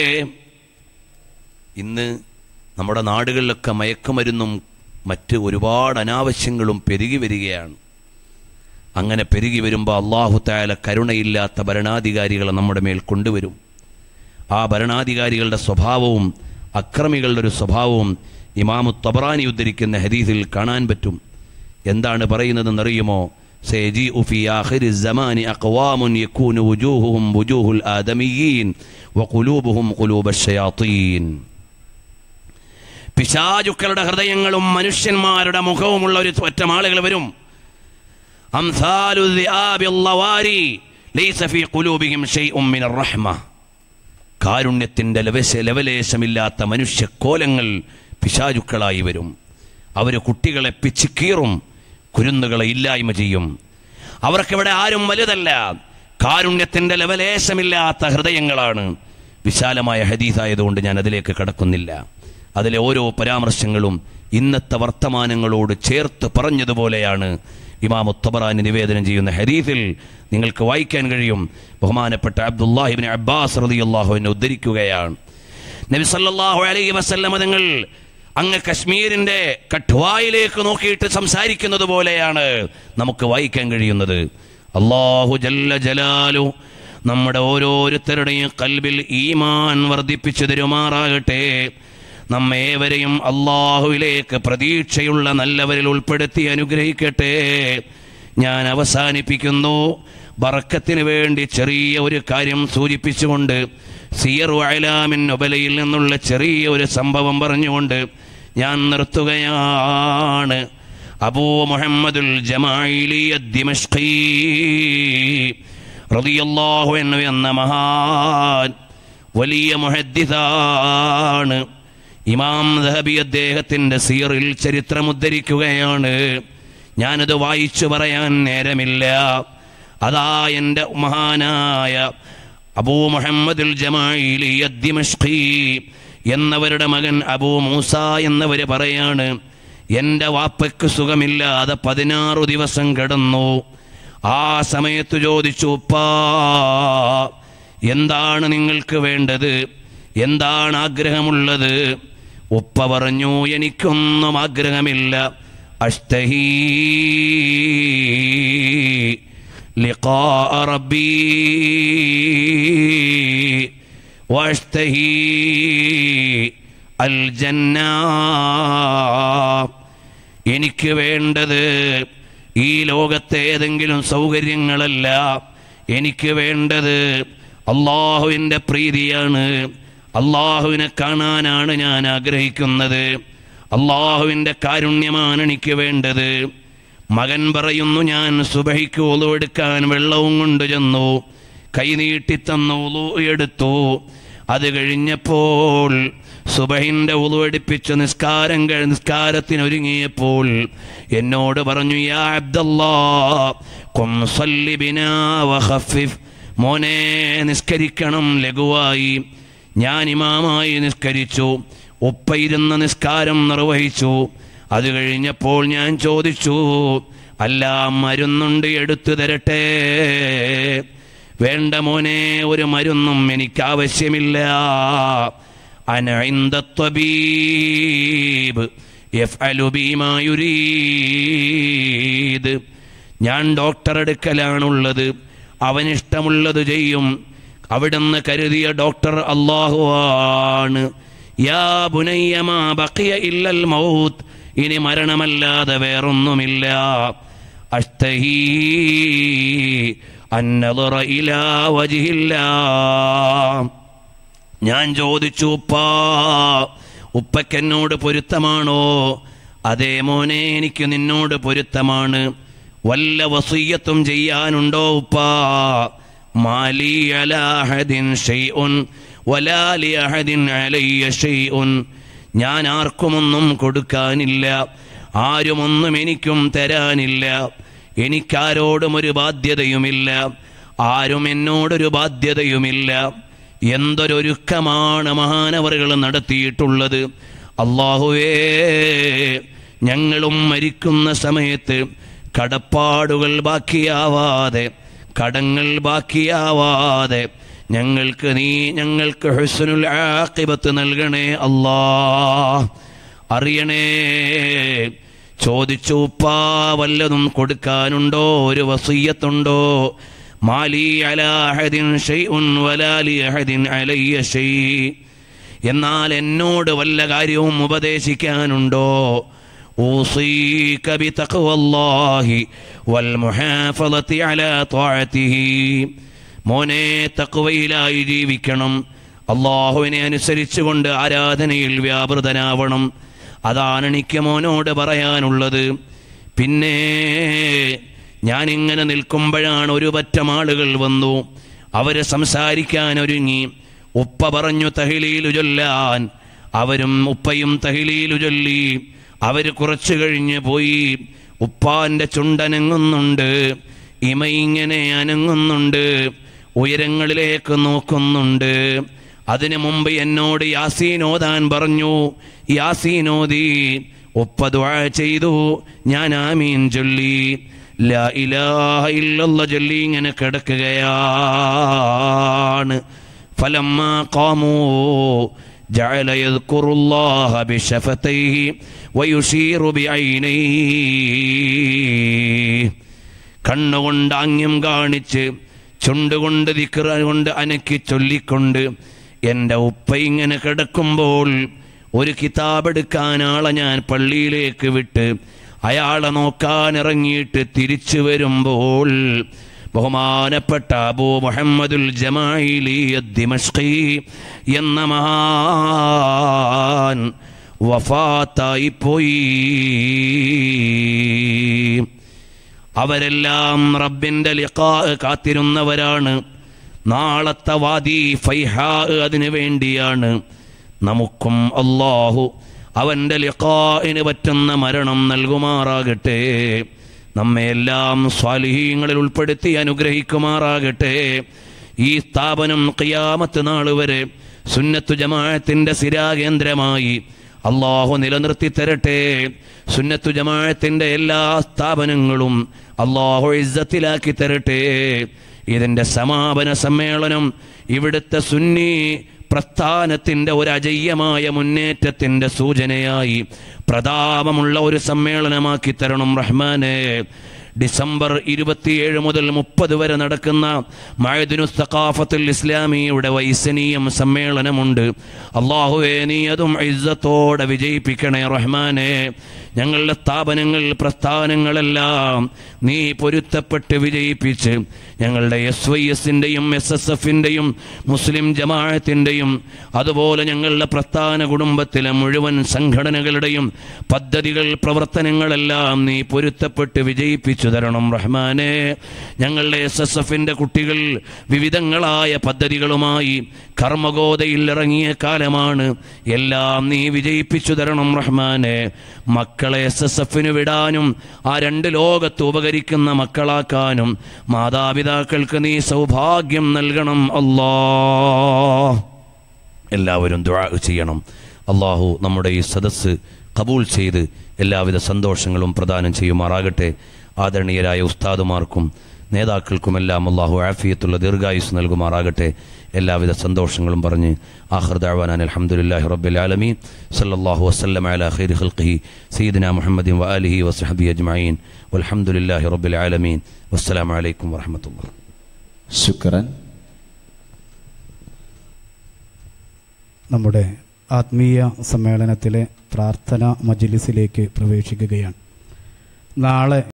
ഇന്ന് നമ്മുടെ നാടുകളിലൊക്കെ മയക്കുമരുന്നും മറ്റ് ഒരുപാട് അനാവശ്യങ്ങളും പെരുകി വരികയാണ് അങ്ങനെ പെരുകി വരുമ്പോൾ അള്ളാഹു തായാല കരുണയില്ലാത്ത ഭരണാധികാരികളെ നമ്മുടെ മേൽ കൊണ്ടുവരും ആ ഭരണാധികാരികളുടെ സ്വഭാവവും അക്രമികളുടെ ഒരു സ്വഭാവവും ഇമാമു തബറാനി ഉദ്ധരിക്കുന്ന ഹദീസിൽ കാണാൻ പറ്റും എന്താണ് പറയുന്നതെന്നറിയുമോ സേജി ഉഫി ആഖിരി الزمان أقوام يكون وجوههم وجوه الآدميين وقلوبهم قلوب الشياطين പിശാചുക്കളുടെ ഹൃദയങ്ങളും മനുഷ്യന്മാരുടെ മുഖവുമുള്ള ഒരു ഒറ്റം ആളുകൾ വരും أمثال الذئاب اللواري ليس في قلوبهم شيء من الرحمة കാരുണ്യത്തിൻ്റെ ലവശ ലവലേശമില്ലാത്ത മനുഷ്യക്കോലങ്ങൾ പിശാചുക്കളായി വരും അവർ കുട്ടികളെ പിച്ചിക്കീറും കുരുന്നുകളെ ഇല്ലായ്മ ചെയ്യും അവർക്കിവിടെ ആരും വലുതല്ല കാരുണ്യത്തിൻ്റെ ലവലേശമില്ലാത്ത ഹൃദയങ്ങളാണ് വിശാലമായ ഹദീസായതുകൊണ്ട് ഞാൻ അതിലേക്ക് കടക്കുന്നില്ല അതിലെ ഓരോ പരാമർശങ്ങളും ഇന്നത്തെ വർത്തമാനങ്ങളോട് ചേർത്ത് പറഞ്ഞതുപോലെയാണ് ഇമാം ഉത്തബറാനി നിവേദനം ചെയ്യുന്ന ഹരീഫിൽ നിങ്ങൾക്ക് വായിക്കാൻ കഴിയും ബഹുമാനപ്പെട്ട അബ്ദുല്ലാഹിബിൻ അബ്ബാസ് റളിയല്ലാഹുവിനെ ഉദ്ധരിക്കുകയാണ് നബി സല്ലല്ലാഹു അലൈഹി വസല്ലമ തങ്ങൾ അങ്ങ് കശ്മീരിന്റെ കഠ്വായിലേക്ക് നോക്കിയിട്ട് സംസാരിക്കുന്നത് പോലെയാണ് നമുക്ക് വായിക്കാൻ കഴിയുന്നത് അള്ളാഹു ജല്ല ജലാലു നമ്മുടെ ഓരോരുത്തരുടെയും കൽബിൽ ഈമാൻ വർദ്ധിപ്പിച്ചു തരുമാറാകട്ടെ നമ്മേവരെയും അള്ളാഹുവിലേക്ക് പ്രതീക്ഷയുള്ള നല്ലവരിൽ ഉൾപ്പെടുത്തി അനുഗ്രഹിക്കട്ടെ ഞാൻ അവസാനിപ്പിക്കുന്നു ബറക്കത്തിന് വേണ്ടി ചെറിയ ഒരു കാര്യം സൂചിപ്പിച്ചുകൊണ്ട് സിയർ അയലാമിൻ ഒബലയിൽ നിന്നുള്ള ചെറിയ ഒരു സംഭവം പറഞ്ഞുകൊണ്ട് ഞാൻ നിർത്തുകയാണ് അബൂ മുഹമ്മദുൽ ജമായിലി ദിമഷ്കീ റളിയല്ലാഹു അൻഹു എന്ന മഹാൻ വലിയ മുഹദ്ദിസാണ് ഇമാം ദഹബി അദ്ദേഹത്തിൻ്റെ സീറിൽ ചരിത്രം ഉദ്ധരിക്കുകയാണ് ഞാനത് വായിച്ചു പറയാൻ നേരമില്ല അതാ എൻ്റെ മഹാനായ അബൂ മുഹമ്മദുൽ ജമായിലി ദിമഷ്കി എന്നവരുടെ മകൻ അബൂ മൂസ എന്നവർ പറയാണ് എൻ്റെ വാപ്പയ്ക്ക് സുഖമില്ലാതെ പതിനാറു ദിവസം കിടന്നു ആ സമയത്ത് ചോദിച്ചു ഉപ്പാ എന്താണ് നിങ്ങൾക്ക് വേണ്ടത് എന്താണ് ആഗ്രഹമുള്ളത് ഉപ്പ പറഞ്ഞു എനിക്കൊന്നും ആഗ്രഹമില്ല അഷ്ടഹീ لقاء ربي واشتهي الجنة എനിക്ക് വേണ്ടത് ഈ ലോകത്തെ ഏതെങ്കിലും സൗകര്യങ്ങളല്ല എനിക്ക് വേണ്ടത് അള്ളാഹുവിൻ്റെ പ്രീതിയാണ് അള്ളാഹുവിനെ കാണാനാണ് ഞാൻ ആഗ്രഹിക്കുന്നത് അള്ളാഹുവിൻ്റെ കാരുണ്യമാണ് എനിക്ക് വേണ്ടത് മകൻ പറയുന്നു ഞാൻ സുബഹിക്ക് ഒളു എടുക്കാൻ വെള്ളവും കൊണ്ട് ചെന്നു കൈനീട്ടി തന്നു ഒളു എടുത്തു അത് കഴിഞ്ഞപ്പോൾ സുബഹിന്റെ ഉളു എടുപ്പിച്ച് നിസ്കാരം കഴി നിസ്കാരത്തിനൊരുങ്ങിയപ്പോൾ എന്നോട് പറഞ്ഞു യാ അബ്ദല്ലാ ഖും സല്ലി ബിനാ വഖഫിഫ് മോനെ നിസ്കരിക്കണം ലഘുവായി ഞാൻ ഇമാമായി നിസ്കരിച്ചു ഉപ്പയിരുന്ന നിസ്കാരം നിർവഹിച്ചു അത് കഴിഞ്ഞപ്പോൾ ഞാൻ ചോദിച്ചു അല്ല മരുന്നുണ്ട് എടുത്തു തരട്ടെ വേണ്ട മോനെ ഒരു മരുന്നും എനിക്ക് ആവശ്യമില്ല അന ഇന്ദ ത്വബീബ് യഫ്അലു ബീമാ യുരീദ് ഞാൻ ഡോക്ടർ അടുക്കലാണുള്ളത് അവനിഷ്ടമുള്ളത് ചെയ്യും അവിടുന്ന് കരുതിയ ഡോക്ടർ അള്ളാഹുവാണ് യാ ബുനയ്യമാ ബഖിയ ഇല്ലൽ മൗത്ത് ഇനി മരണമല്ലാതെ വേറൊന്നുമില്ല അഷ്തഹീ അന്നദറ ഇലാ വജിഹില്ലാ ഞാൻ ചോദിച്ചു ഉപ്പാ ഉപ്പക്കെന്നോട് പൊരുത്തമാണോ അതേ മോനെ എനിക്ക് നിന്നോട് പൊരുത്തമാണ് വല്ല വസീയത്തും ചെയ്യാനുണ്ടോ ഉപ്പാ മാലി അലാഹദിൻ ഷെയ്ഉൻ വലാലി അഹദിൻ അലയ്യ ഷെയ്ഉൻ ഞാൻ ആർക്കുമൊന്നും കൊടുക്കാനില്ല ആരുമൊന്നും എനിക്കും തരാനില്ല എനിക്കാരോടും ഒരു ബാധ്യതയുമില്ല ആരും എന്നോടൊരു ബാധ്യതയുമില്ല എന്തൊരൊരുക്കമാണ് മഹാനവറുകൾ നടത്തിയിട്ടുള്ളത് അള്ളാഹുവേ ഞങ്ങളും മരിക്കുന്ന സമയത്ത് കടപ്പാടുകൾ ബാക്കിയാവാതെ കടങ്ങൾ ബാക്കിയാവാതെ ഞങ്ങൾക്ക് നീ ഞങ്ങൾക്ക് ഹുസ്നുൽ ആഖിബത്ത് നൽകണേ അല്ലാ അറിയണേ ചോദിച്ചു ഉപ്പാ വല്ലതും കൊടുക്കാനുണ്ടോ ഒരു വസീയത്തുണ്ടോ മാലി അലാഹദിൻ ഷൈഉൻ വലാലി അഹദിൻ അലയ്യ ഷൈ എന്നാൽ എന്നോട് വല്ല കാര്യവും ഉപദേശിക്കാനുണ്ടോ أوصيك بتقوى الله والمحافظة على طاعته മോനെ തക്കുവയിലായി ജീവിക്കണം അള്ളാഹുവിനെ അനുസരിച്ചുകൊണ്ട് ആരാധനയിൽ വ്യാപൃതനാവണം അതാണ് എനിക്ക് മോനോട് പറയാനുള്ളത് പിന്നെ ഞാനിങ്ങനെ നിൽക്കുമ്പോഴാണ് ഒരു പറ്റം ആളുകൾ വന്നു അവര് സംസാരിക്കാൻ ഒരുങ്ങി ഉപ്പ പറഞ്ഞു തഹിലീലു ചൊല്ലാൻ അവരും ഉപ്പയും തഹിലീലു ചൊല്ലി അവര് കുറച്ചു കഴിഞ്ഞ് പോയി ഉപ്പാന്റെ ചുണ്ടനങ്ങുന്നുണ്ട് ഇമ ഇങ്ങനെ അനങ്ങുന്നുണ്ട് ഉയരങ്ങളിലേക്ക് നോക്കുന്നുണ്ട് അതിനു മുമ്പ് എന്നോട് യാസീനോദാൻ പറഞ്ഞു യാസീനോദി ഉപ്പ ദുആ ചെയ്തു ഞാൻ ആമീൻ ചൊല്ലി ലാ ഇലാഹ ഇല്ലല്ല ചൊല്ലി ഇങ്ങനെ കിടക്കുകയാണ് ഫലമ്മ കാമൂ جعل يذكر الله بشفتيه ويشير بعينيه കണ്ണുകൊണ്ട് ആംഗ്യം കാണിച്ച് ചുണ്ടുകൊണ്ട് ദിക്റ കൊണ്ട് അനക്കി ചൊല്ലിക്കൊണ്ട് എൻ്റെ ഉപ്പ ഇങ്ങനെ കിടക്കുമ്പോൾ ഒരു കിതാബ് എടുക്കാൻ ആളെ ഞാൻ പള്ളിയിലേക്ക് വിട്ട് അയാളെ നോക്കാൻ ഇറങ്ങിയിട്ട് തിരിച്ചു വരുമ്പോൾ ബഹുമാനപ്പെട്ട അബൂ മുഹമ്മദുൽ ജമായിലി ദിമഷ്കി എന്ന മഹാൻ വഫാത്തായി പോയി അവരെല്ലാം റബ്ബിന്റെ ലിഖാ കാത്തിരുന്നവരാണ് നാളത്തെ വാദി ഫൈഹാ അതിനു വേണ്ടിയാണ് നമുക്കും അള്ളാഹു അവന്റെ ലിഖാഇന് പറ്റുന്ന മരണം നൽകുമാറാകട്ടെ നമ്മെല്ലാം സ്വാലിഹീങ്ങളിൽ ഉൾപ്പെടുത്തി അനുഗ്രഹിക്കുമാറാകട്ടെ ഈ സ്ഥാപനം ഖിയാമത്ത് നാൾ വരെ സുന്നത്തു ജമാഅത്തിന്റെ സിരാകേന്ദ്രമായി അള്ളാഹു നിലനിർത്തി തരട്ടെ സുന്നത്തു ജമാഅത്തിന്റെ എല്ലാ സ്ഥാപനങ്ങളും അള്ളാഹു ഇസ്സത്തിലാക്കി തരട്ടെ ഇതിന്റെ സമാപന സമ്മേളനം ഇവിടുത്തെ സുന്നി പ്രസ്ഥാനത്തിന്റെ ഒരു അജയ്യമായ മുന്നേറ്റത്തിന്റെ സൂചനയായി പ്രതാപമുള്ള ഒരു സമ്മേളനമാക്കി തരണം റഹ്മാനെ ഡിസംബർ ഇരുപത്തിയേഴ് മുതൽ മുപ്പത് വരെ നടക്കുന്ന മഴദിനു സഖാഫത്തുൽ ഇസ്ലാമിയുടെ വൈസനീയം സമ്മേളനമുണ്ട് അള്ളാഹുവേ നീ അതും ഇസ്സത്തോടെ വിജയിപ്പിക്കണേ റഹ്മാനെ ഞങ്ങളുടെ സ്ഥാപനങ്ങൾ പ്രസ്ഥാനങ്ങളെല്ലാം നീ പൊരുത്തപ്പെട്ട് വിജയിപ്പിച്ച് ഞങ്ങളുടെ എസ് വൈ എസിൻ്റെയും എസ് എസ് എഫിൻ്റെയും മുസ്ലിം ജമാഅത്തിൻ്റെയും അതുപോലെ ഞങ്ങളുടെ പ്രസ്ഥാന കുടുംബത്തിലെ മുഴുവൻ സംഘടനകളുടെയും പദ്ധതികൾ പ്രവർത്തനങ്ങളെല്ലാം നീ പൊരുത്തപ്പെട്ട് വിജയിപ്പിച്ചു തരണം റഹ്മാനെ ഞങ്ങളുടെ എസ് എസ് എഫിൻ്റെ കുട്ടികൾ വിവിധങ്ങളായ പദ്ധതികളുമായി കർമ്മഗോതയിൽ ഇറങ്ങിയ കാലമാണ് എല്ലാം നീ വിജയിപ്പിച്ചു തരണം റഹ്മാനെ മക്കളെ എസ് എസ് എഫിന് വിടാനും ആ രണ്ട് ലോകത്ത് ഉപകരിക്കുന്ന മക്കളാക്കാനും മാതാപിതാക്കൾക്ക് നീ സൗഭാഗ്യം നൽകണം അല്ലാ എല്ലാവരും ദുആ ചെയ്യണം അള്ളാഹു നമ്മുടെ ഈ സദസ്സ് കബൂൾ ചെയ്ത് എല്ലാവിധ സന്തോഷങ്ങളും പ്രദാനം ചെയ്യുമാറാകട്ടെ ആദരണീയരായ ഉസ്താദുമാർക്കും നേതാക്കൾക്കുമെല്ലാം അള്ളാഹു ആഫിയത്തുള്ള ദീർഘായുസ് നൽകുമാറാകട്ടെ എല്ലാവിധ സന്തോഷങ്ങളും പറഞ്ഞ് ആഖിർ ദഅവാനാൻ അൽഹംദുലില്ലാഹി റബ്ബിൽ ആലമീൻ സല്ലല്ലാഹു വസല്ലമ അലാ ഖൈരി ഖൽഖിഹി സയ്യിദിന മുഹമ്മദിൻ വആലിഹി വസഹബിഹി അജ്മഈൻ വൽഹംദുലില്ലാഹി റബ്ബിൽ ആലമീൻ വസ്സലാമു അലൈക്കും വറഹ്മത്തുള്ളാഹി ശുക്രൻ നമ്മുടെ ആത്മീയ സമ്മേളനത്തിലെ പ്രാർത്ഥന മജ്ലിസിലേക്ക് പ്രവേശിക്കുകയാണ് നാളെ